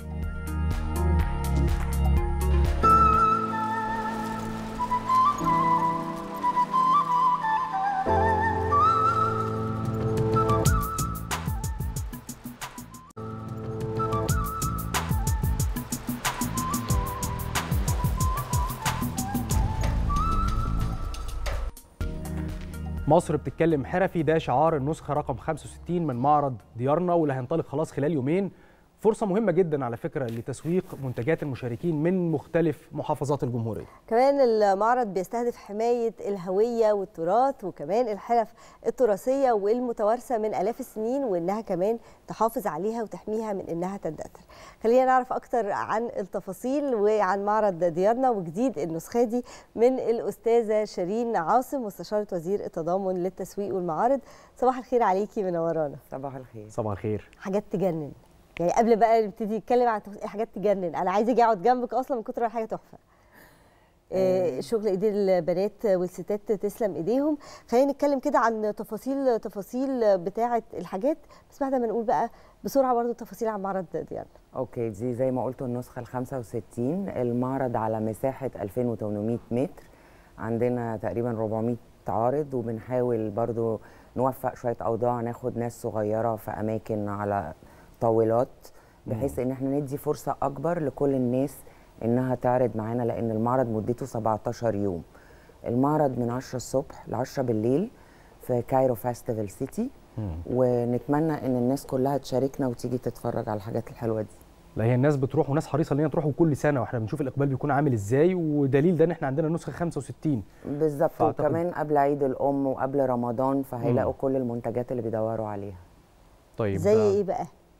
مصر بتتكلم حرفي ده شعار النسخه رقم 65 من معرض ديارنا واللي هينطلق خلاص خلال يومين فرصه مهمه جدا على فكره لتسويق منتجات المشاركين من مختلف محافظات الجمهوريه كمان المعرض بيستهدف حماية الهوية والتراث وكمان الحرف التراثية والمتوارثة من آلاف السنين وإنها كمان تحافظ عليها وتحميها من إنها تندثر خلينا نعرف أكتر عن التفاصيل وعن معرض ديارنا وجديد النسخة دي من الأستاذة شيرين عاصم مستشارة وزير التضامن للتسويق والمعارض صباح الخير عليكي منورانا صباح الخير صباح الخير حاجات تجنن يعني قبل بقى نبتدي نتكلم عن تفاصيل- حاجات تجنن انا عايزه اجي اقعد جنبك اصلا من كتر ما الحاجه تحفه آه، شغل ايدي البنات والستات تسلم ايديهم خلينا نتكلم كده عن تفاصيل تفاصيل بتاعه الحاجات بس بعد ما نقول بقى بسرعه برضو تفاصيل عن معرض ديانا اوكي دي زي ما قلتوا النسخه ال 65 المعرض على مساحه 2800 متر عندنا تقريبا 400 عارض وبنحاول برضو نوفق شويه اوضاع ناخد ناس صغيره في اماكن على طاولات بحيث ان احنا ندي فرصه اكبر لكل الناس انها تعرض معانا لان المعرض مدته 17 يوم المعرض من 10 الصبح ل 10 بالليل في كايرو فاستيفال سيتي ونتمنى ان الناس كلها تشاركنا وتيجي تتفرج على الحاجات الحلوه دي لا هي الناس بتروح وناس حريصه ان هي تروح كل سنه واحنا بنشوف الاقبال بيكون عامل ازاي ودليل ده ان احنا عندنا نسخه 65 بالظبط فأعتقد- وكمان قبل عيد الام وقبل رمضان فهيلاقوا مم. كل المنتجات اللي بيدوروا عليها طيب زي ايه بقى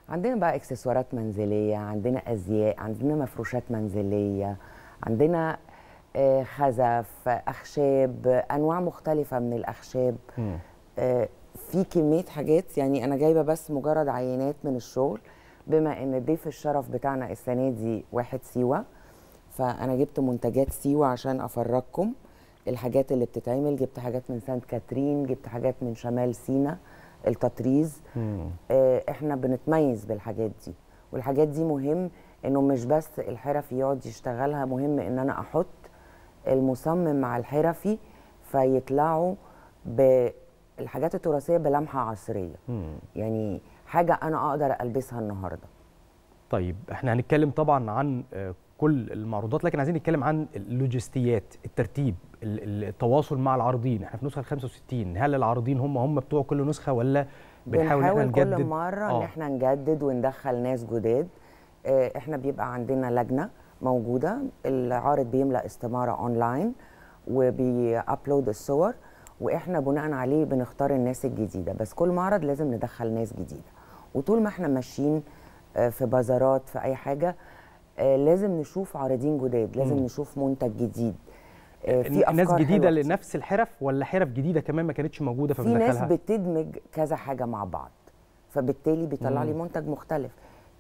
عندنا بقى اكسسوارات منزليه عندنا ازياء عندنا مفروشات منزليه عندنا آه، خزف اخشاب انواع مختلفه من الاخشاب آه، في كميه حاجات يعني انا جايبه بس مجرد عينات من الشغل بما ان ضيف الشرف بتاعنا السنه دي واحد سيوه فانا جبت منتجات سيوه عشان افرجكم الحاجات اللي بتتعمل جبت حاجات من سانت كاترين جبت حاجات من شمال سينا التطريز آه، احنا بنتميز بالحاجات دي والحاجات دي مهم انه مش بس الحرفي يقعد يشتغلها مهم ان انا احط المصمم مع الحرفي فيطلعوا بالحاجات التراثيه بلمحه عصريه يعني حاجه انا اقدر البسها النهارده طيب احنا هنتكلم طبعا عن آه، كل المعروضات لكن عايزين نتكلم عن اللوجستيات الترتيب ال- ال- التواصل مع العارضين احنا في نسخه ال 65 هل العارضين هم هم بتوع كل نسخه ولا بنحاول ان احنا بنحاول نجدد كل مره ان آه. احنا نجدد وندخل ناس جداد آه، احنا بيبقى عندنا لجنه موجوده العارض بيملا استماره اونلاين وبيابلود الصور واحنا بناء عليه بنختار الناس الجديده بس كل معرض لازم ندخل ناس جديده وطول ما احنا ماشيين آه، في بازارات في اي حاجه آه، لازم نشوف عارضين جداد لازم مم. نشوف منتج جديد آه، في ناس أفكار جديده حلوة كتير. لنفس الحرف ولا حرف جديده كمان ما كانتش موجوده في ناس فبندخلها بتدمج كذا حاجه مع بعض فبالتالي بيطلع لي مم. منتج مختلف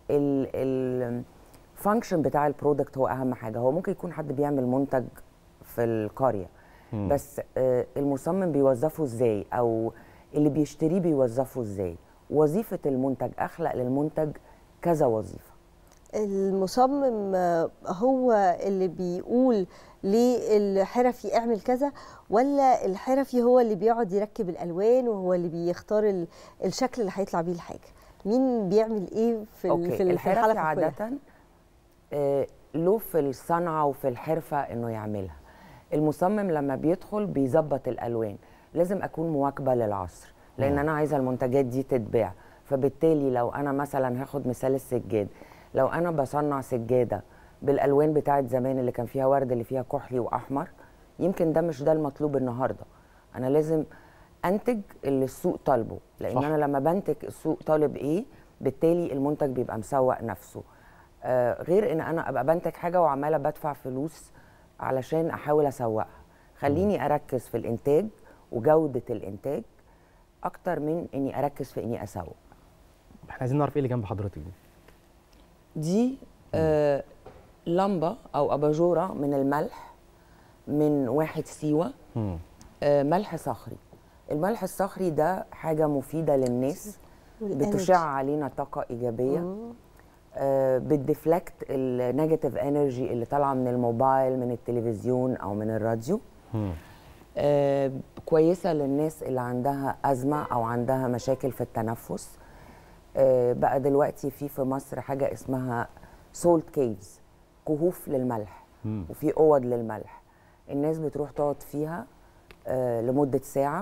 الفانكشن بتاع البرودكت هو اهم حاجه هو ممكن يكون حد بيعمل منتج في القريه مم. بس آه، المصمم بيوظفه ازاي او اللي بيشتريه بيوظفه ازاي وظيفه المنتج اخلق للمنتج كذا وظيفه المصمم آه، هو اللي بيقول للحرفي اعمل كذا ولا الحرفي هو اللي بيقعد يركب الالوان وهو اللي بيختار ال- الشكل اللي هيطلع بيه الحاجه مين بيعمل ايه في ال- اوكي في ال- في الحرفي الحلقه عاده كلها آه، له في الصنعه وفي الحرفه انه يعملها المصمم لما بيدخل بيظبط الالوان لازم اكون مواكبه للعصر لان مم. انا عايزه المنتجات دي تتباع فبالتالي لو انا مثلا هاخد مثال السجاد لو انا بصنع سجاده بالالوان بتاعت زمان اللي كان فيها ورد اللي فيها كحلي واحمر يمكن ده مش ده المطلوب النهارده انا لازم انتج اللي السوق طالبه لان صح. صح. انا لما بنتج السوق طالب ايه بالتالي المنتج بيبقى مسوق نفسه آه غير ان انا ابقى بنتج حاجه وعماله بدفع فلوس علشان احاول اسوقها خليني اركز في الانتاج وجوده الانتاج اكتر من اني اركز في اني اسوق احنا عايزين نعرف ايه اللي جنب حضرتك دي دي آه لمبه او اباجوره من الملح من واحد سيوه مم. آه ملح صخري الملح الصخري ده حاجه مفيده للناس والإنرجي. بتشع علينا طاقه ايجابيه آه بتديفلكت النيجاتيف انرجي اللي طالعه من الموبايل من التلفزيون او من الراديو آه كويسه للناس اللي عندها ازمه او عندها مشاكل في التنفس آه بقى دلوقتي في في مصر حاجه اسمها سولت كيفز كهوف للملح مم. وفي اوض للملح الناس بتروح تقعد فيها آه لمده ساعه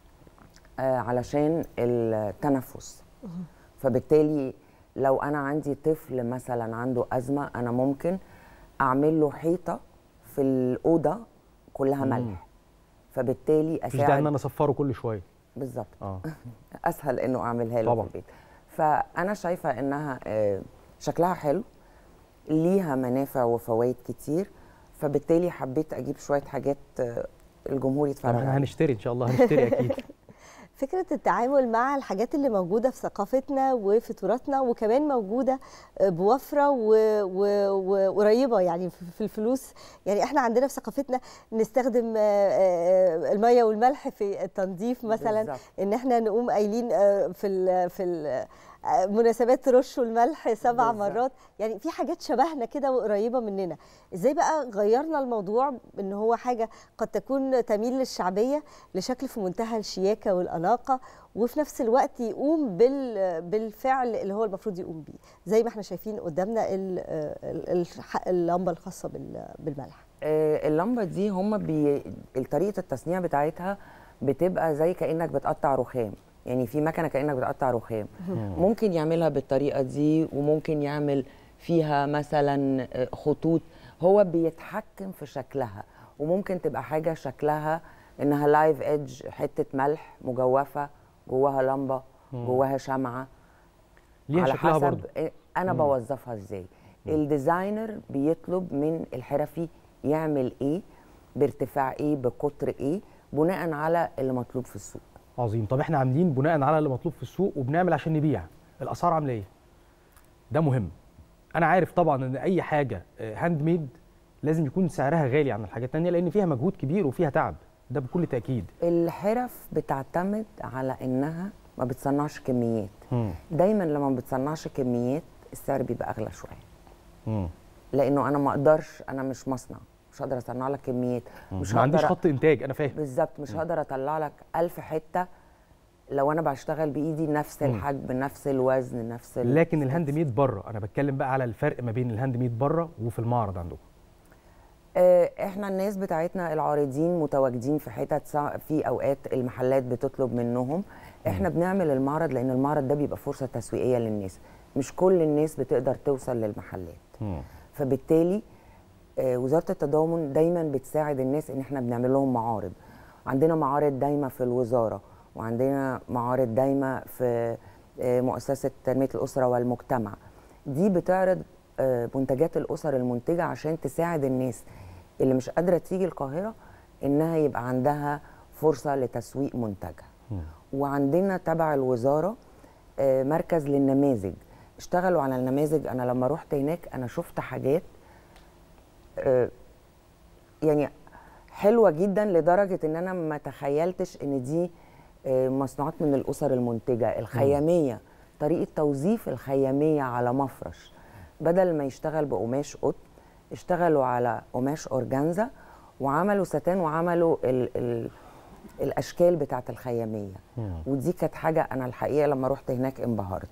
آه علشان التنفس فبالتالي لو انا عندي طفل مثلا عنده ازمه انا ممكن اعمل له حيطه في الاوضه كلها مم. ملح فبالتالي مش ده ان اساعد انا اصفره كل شويه بالظبط اه اسهل انه اعملها له طبعاً. في البيت فانا شايفه انها آه، شكلها حلو ليها منافع وفوائد كتير فبالتالي حبيت اجيب شويه حاجات آه، الجمهور طب يتفرج احنا عليها هنشتري ان شاء الله هنشتري اكيد فكرة التعامل مع الحاجات اللي موجودة في ثقافتنا وفي تراثنا وكمان موجودة بوفرة و- و- وقريبة يعني في في الفلوس يعني احنا عندنا في ثقافتنا نستخدم آه، آه، المية والملح في التنظيف مثلا بالظبط. ان احنا نقوم قايلين آه، في ال في ال آه، مناسبات رشوا الملح سبع بالظبط. مرات يعني في حاجات شبهنا كده وقريبه مننا ازاي بقى غيرنا الموضوع ان هو حاجه قد تكون تميل للشعبيه لشكل في منتهى الشياكه والاناقه وفي نفس الوقت يقوم بال بالفعل اللي هو المفروض يقوم بيه زي ما احنا شايفين قدامنا ال- ال- الح- اللمبه الخاصه بال- بالملح آه، اللمبه دي هم بي... طريقه التصنيع بتاعتها بتبقى زي كانك بتقطع رخام يعني في مكنه كانك بتقطع رخام مم. ممكن يعملها بالطريقه دي وممكن يعمل فيها مثلا آه، خطوط هو بيتحكم في شكلها وممكن تبقى حاجه شكلها انها لايف ايدج حته ملح مجوفه جواها لمبه مم. جواها شمعه ليها على شكلها حسب برضه. إيه انا مم. بوظفها ازاي الديزاينر بيطلب من الحرفي يعمل ايه بارتفاع ايه بقطر ايه بناء على اللي مطلوب في السوق عظيم طب احنا عاملين بناء على اللي مطلوب في السوق وبنعمل عشان نبيع الاسعار عامله ايه ده مهم انا عارف طبعا ان اي حاجه هاند ميد لازم يكون سعرها غالي عن الحاجات التانية لان فيها مجهود كبير وفيها تعب ده بكل تاكيد الحرف بتعتمد على انها ما بتصنعش كميات مم. دايما لما ما بتصنعش كميات السعر بيبقى اغلى شويه مم. لانه انا ما اقدرش انا مش مصنع مش هقدر اصنع لك كميات مش ما عنديش هقدر- خط انتاج انا فاهم بالظبط مش هقدر اطلع لك ألف حته لو انا بشتغل بايدي نفس مم. الحجم نفس الوزن نفس ال... لكن الهاند ميد بره انا بتكلم بقى على الفرق ما بين الهاند ميد بره وفي المعرض عندكم آه، احنا الناس بتاعتنا العارضين متواجدين في حتت سا- في اوقات المحلات بتطلب منهم احنا بنعمل المعرض لان المعرض ده بيبقى فرصه تسويقيه للناس مش كل الناس بتقدر توصل للمحلات فبالتالي آه، وزاره التضامن دايما بتساعد الناس ان احنا بنعمل لهم معارض عندنا معارض دايمه في الوزاره وعندنا معارض دايمه في آه، مؤسسه تنميه الاسره والمجتمع دي بتعرض آه، منتجات الاسر المنتجه عشان تساعد الناس اللي مش قادره تيجي القاهره انها يبقى عندها فرصه لتسويق منتجها وعندنا تبع الوزاره آه، مركز للنماذج اشتغلوا على النماذج انا لما رحت هناك انا شفت حاجات آه، يعني حلوه جدا لدرجه ان انا ما تخيلتش ان دي آه، مصنوعات من الاسر المنتجه الخياميه طريقه توظيف الخياميه على مفرش بدل ما يشتغل بقماش قط اشتغلوا على قماش اورجانزا وعملوا ستان وعملوا ال ال الاشكال بتاعت الخياميه ودي كانت حاجه انا الحقيقه لما رحت هناك انبهرت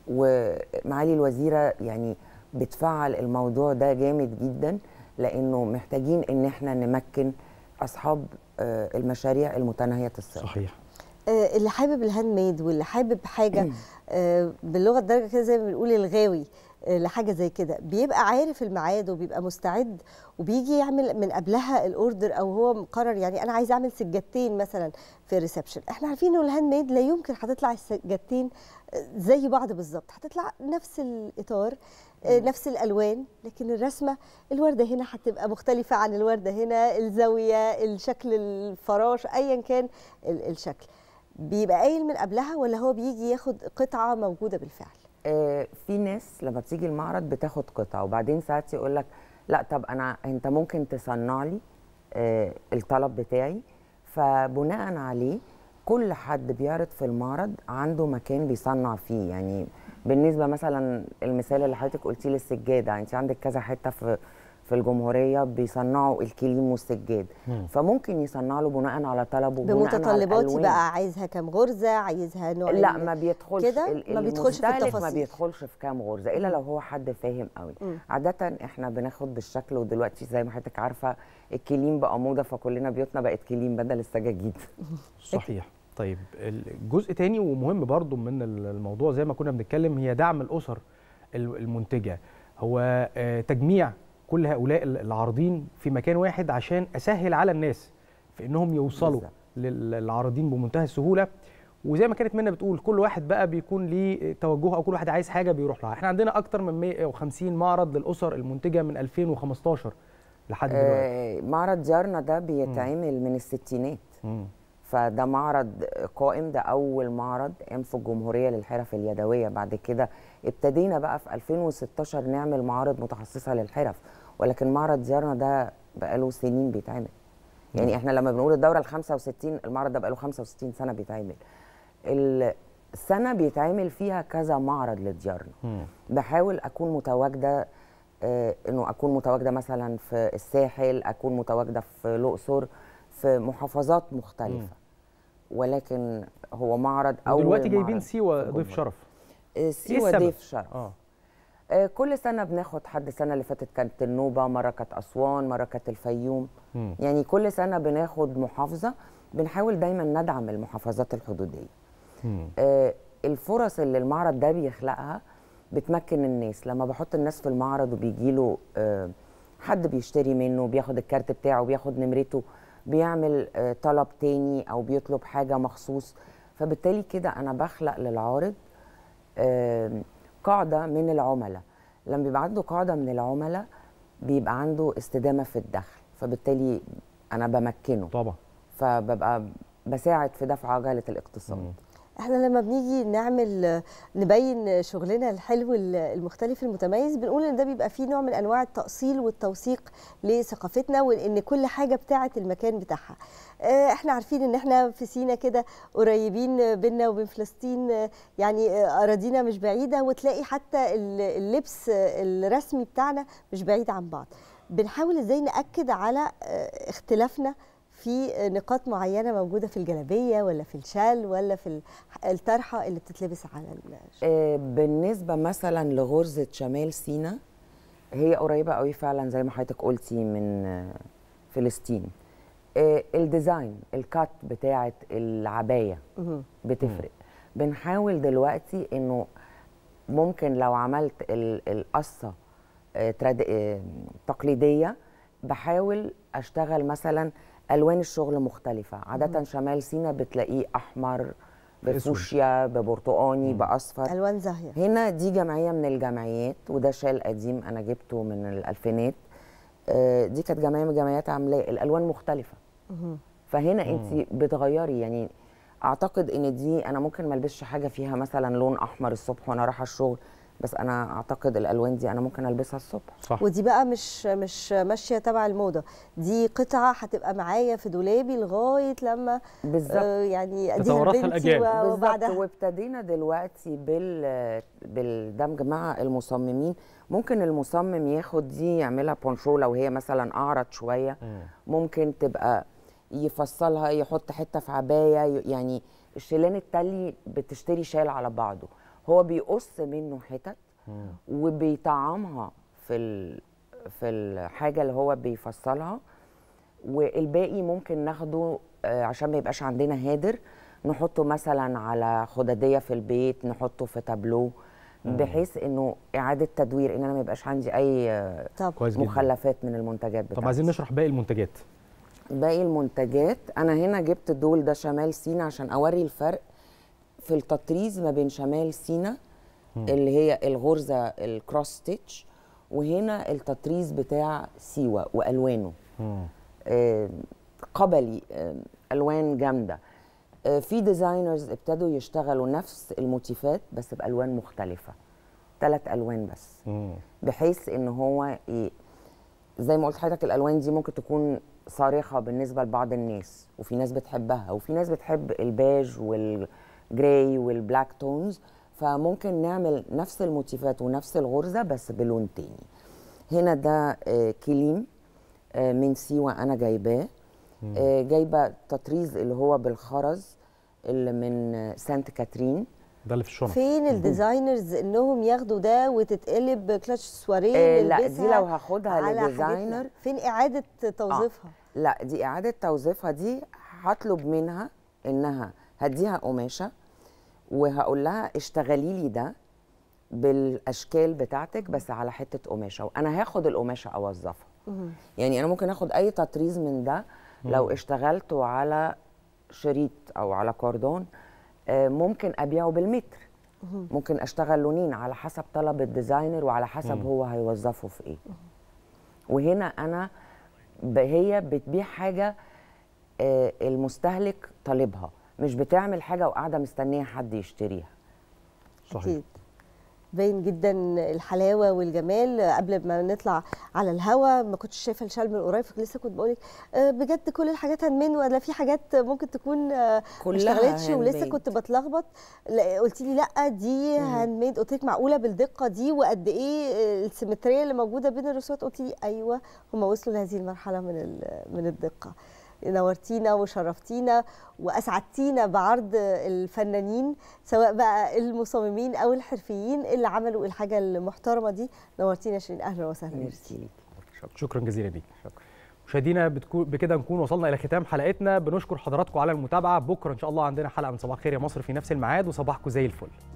ومعالي الوزيره يعني بتفعل الموضوع ده جامد جدا لانه محتاجين ان احنا نمكن اصحاب آه، المشاريع المتناهيه الصغر صحيح آه، اللي حابب الهاند ميد واللي حابب حاجه آه، باللغه الدارجه كده زي ما بنقول الغاوي آه، لحاجه زي كده بيبقى عارف الميعاد وبيبقى مستعد وبيجي يعمل من قبلها الاوردر او هو مقرر يعني انا عايز اعمل سجادتين مثلا في الريسبشن احنا عارفين انه الهاند ميد لا يمكن هتطلع السجادتين آه، زي بعض بالظبط هتطلع نفس الاطار آه، نفس الالوان لكن الرسمه الورده هنا هتبقى مختلفه عن الورده هنا الزاويه الشكل الفراش ايا كان ال- الشكل بيبقى قايل من قبلها ولا هو بيجي ياخد قطعه موجوده بالفعل آه، في ناس لما بتيجي المعرض بتاخد قطعه وبعدين ساعات يقول لك لا طب انا انت ممكن تصنع لي آه، الطلب بتاعي فبناء عليه كل حد بيعرض في المعرض عنده مكان بيصنع فيه يعني بالنسبه مثلا المثال اللي حضرتك قلتيه للسجاده انت عندك كذا حته في في الجمهوريه بيصنعوا الكليم والسجاد مم. فممكن يصنع له بناء على طلبه بناء على بمتطلباتي الألوان. بقى عايزها كام غرزه عايزها نوع لا ال- ما بيدخلش كده ال- ما بيدخلش في المستهلك ما التفاصيل بيدخلش في كام غرزه الا لو هو حد فاهم قوي مم. عاده احنا بناخد بالشكل ودلوقتي زي ما حضرتك عارفه الكليم بقى موضه فكلنا بيوتنا بقت كليم بدل السجاجيد صحيح طيب الجزء تاني ومهم برضو من الموضوع زي ما كنا بنتكلم هي دعم الاسر ال- المنتجه هو آه، تجميع كل هؤلاء ال- العارضين في مكان واحد عشان اسهل على الناس في انهم يوصلوا لل- للعارضين بمنتهى السهوله وزي ما كانت منى بتقول كل واحد بقى بيكون ليه توجهه او كل واحد عايز حاجه بيروح لها احنا عندنا اكتر من 150 معرض للاسر المنتجه من 2015 لحد دلوقتي آه معرض جارنا ده بيتعمل من الستينات مم. فده معرض قائم ده اول معرض قام في الجمهوريه للحرف اليدويه بعد كده ابتدينا بقى في 2016 نعمل معارض متخصصه للحرف ولكن معرض زيارنا ده بقاله سنين بيتعمل يعني احنا لما بنقول الدوره ال 65 المعرض ده بقاله 65 سنه بيتعمل السنه بيتعمل فيها كذا معرض لديارنا بحاول اكون متواجده آه، انه اكون متواجده مثلا في الساحل اكون متواجده في الاقصر في محافظات مختلفه ولكن هو معرض اول دلوقتي جايبين معرض سيوه في ضيف الجمهورية. شرف آه، إيه سيوه السبب؟ ضيف شرف اه آه، كل سنه بناخد حد السنه اللي فاتت كانت النوبه مره كانت اسوان مره كانت الفيوم مم. يعني كل سنه بناخد محافظه بنحاول دايما ندعم المحافظات الحدوديه مم. آه، الفرص اللي المعرض ده بيخلقها بتمكن الناس لما بحط الناس في المعرض وبيجي له حد بيشتري منه بياخد الكارت بتاعه بياخد نمرته بيعمل آه، طلب تاني او بيطلب حاجه مخصوص فبالتالي كده انا بخلق للعارض آم، قاعده من العملاء لما بيبقى عنده قاعده من العملاء بيبقى عنده استدامه في الدخل فبالتالي انا بمكنه طبعا فببقى بساعد في دفع عجله الاقتصاد احنا لما بنيجي نعمل نبين شغلنا الحلو المختلف المتميز بنقول ان ده بيبقى فيه نوع من انواع التاصيل والتوثيق لثقافتنا وان كل حاجه بتاعه المكان بتاعها آه، احنا عارفين ان احنا في سينا كده قريبين بينا وبين فلسطين آه، يعني آه، اراضينا مش بعيده وتلاقي حتى ال- اللبس آه، الرسمي بتاعنا مش بعيد عن بعض بنحاول ازاي ناكد على آه، اختلافنا في نقاط معينه موجوده في الجلابيه ولا في الشال ولا في الح- الطرحه اللي بتتلبس على ال- آه، بالنسبه مثلا لغرزه شمال سينا هي قريبه قوي فعلا زي ما حضرتك قلتي من آه، فلسطين آه، الديزاين الكات بتاعه العبايه مهم. بتفرق بنحاول دلوقتي انه ممكن لو عملت ال- القصه آه، تراد- آه، تقليديه بحاول اشتغل مثلا الوان الشغل مختلفه عاده مهم. شمال سينا بتلاقيه احمر أسود. بفوشيا ببرتقاني باصفر الوان زاهيه هنا دي جمعيه من الجمعيات وده شال قديم انا جبته من الالفينات آه، دي كانت جمعيه من الجمعيات عاملاه الالوان مختلفه مهم. فهنا مم. انت بتغيري يعني اعتقد ان دي انا ممكن ما البسش حاجه فيها مثلا لون احمر الصبح وانا رايحه الشغل بس انا اعتقد الالوان دي انا ممكن البسها الصبح صح ودي بقى مش مش ماشيه تبع الموضه دي قطعه هتبقى معايا في دولابي لغايه لما بالظبط آه يعني اديها لبنتي و- بالظبط وبعدها وابتدينا دلوقتي بال بالدمج مع المصممين ممكن المصمم ياخد دي يعملها بونشو لو هي مثلا اعرض شويه ممكن تبقى يفصلها يحط حته في عبايه ي- يعني الشيلان التلي بتشتري شال على بعضه هو بيقص منه حتت وبيطعمها في ال... في الحاجه اللي هو بيفصلها والباقي ممكن ناخده آه، عشان ما يبقاش عندنا هادر نحطه مثلا على خداديه في البيت نحطه في تابلو مم. بحيث انه اعاده تدوير ان انا ما يبقاش عندي اي آه، كويس جدا. مخلفات من المنتجات بتاعتي طب عايزين نشرح باقي المنتجات باقي المنتجات انا هنا جبت دول ده شمال سينا عشان اوري الفرق في التطريز ما بين شمال سينا مم. اللي هي الغرزه الكروس ستيتش وهنا التطريز بتاع سيوه والوانه آه، قبلي آه، الوان جامده آه، في ديزاينرز ابتدوا يشتغلوا نفس الموتيفات بس بالوان مختلفه ثلاث الوان بس بحيث ان هو ي... زي ما قلت لحضرتك الالوان دي ممكن تكون صارخه بالنسبه لبعض الناس وفي ناس بتحبها وفي ناس بتحب البيج والجراي والبلاك تونز فممكن نعمل نفس الموتيفات ونفس الغرزه بس بلون تاني هنا ده آه، كليم آه، من سيوه انا جايباه مم. آه، جايبه تطريز اللي هو بالخرز اللي من آه، سانت كاترين ده اللي في الشنط فين الديزاينرز انهم ياخدوا ده وتتقلب كلاتش سواريه آه، لا، دي نلبسها لو هاخدها على لديزاينر. حاجتنا. فين اعاده توظيفها آه. لا دي اعاده توظيفها دي هطلب منها انها هديها قماشه وهقول لها اشتغلي لي ده بالاشكال بتاعتك بس على حته قماشه وانا هاخد القماشه اوظفها يعني انا ممكن اخد اي تطريز من ده لو مم. اشتغلته على شريط او على كوردون آه، ممكن ابيعه بالمتر ممكن اشتغل لونين على حسب طلب الديزاينر وعلى حسب مم. هو هيوظفه في ايه وهنا انا ب- هي بتبيع حاجه آه، المستهلك طالبها مش بتعمل حاجه وقاعده مستنيه حد يشتريها اكيد باين جدا الحلاوه والجمال قبل ما نطلع على الهوا ما كنتش شايفه الشال من قريب لسه كنت بقولك آه، بجد كل الحاجات هاند ميد ولا في حاجات ممكن تكون آه، ما كلها اشتغلتش هاند ولسه ميد. كنت بتلخبط لا، قلت لي لا دي هاند ميد قلت لك معقوله بالدقه دي وقد ايه آه، السيمتريه اللي موجوده بين الرسومات قلت لي ايوه هم وصلوا لهذه المرحله من ال- من الدقه نورتينا وشرفتينا واسعدتينا بعرض الفنانين سواء بقى المصممين او الحرفيين اللي عملوا الحاجه المحترمه دي نورتينا شيرين اهلا وسهلا ميرسي شكرا جزيلا ليك مشاهدينا بتكون بكده نكون وصلنا الى ختام حلقتنا بنشكر حضراتكم على المتابعه بكره ان شاء الله عندنا حلقه من صباح خير يا مصر في نفس الميعاد وصباحكم زي الفل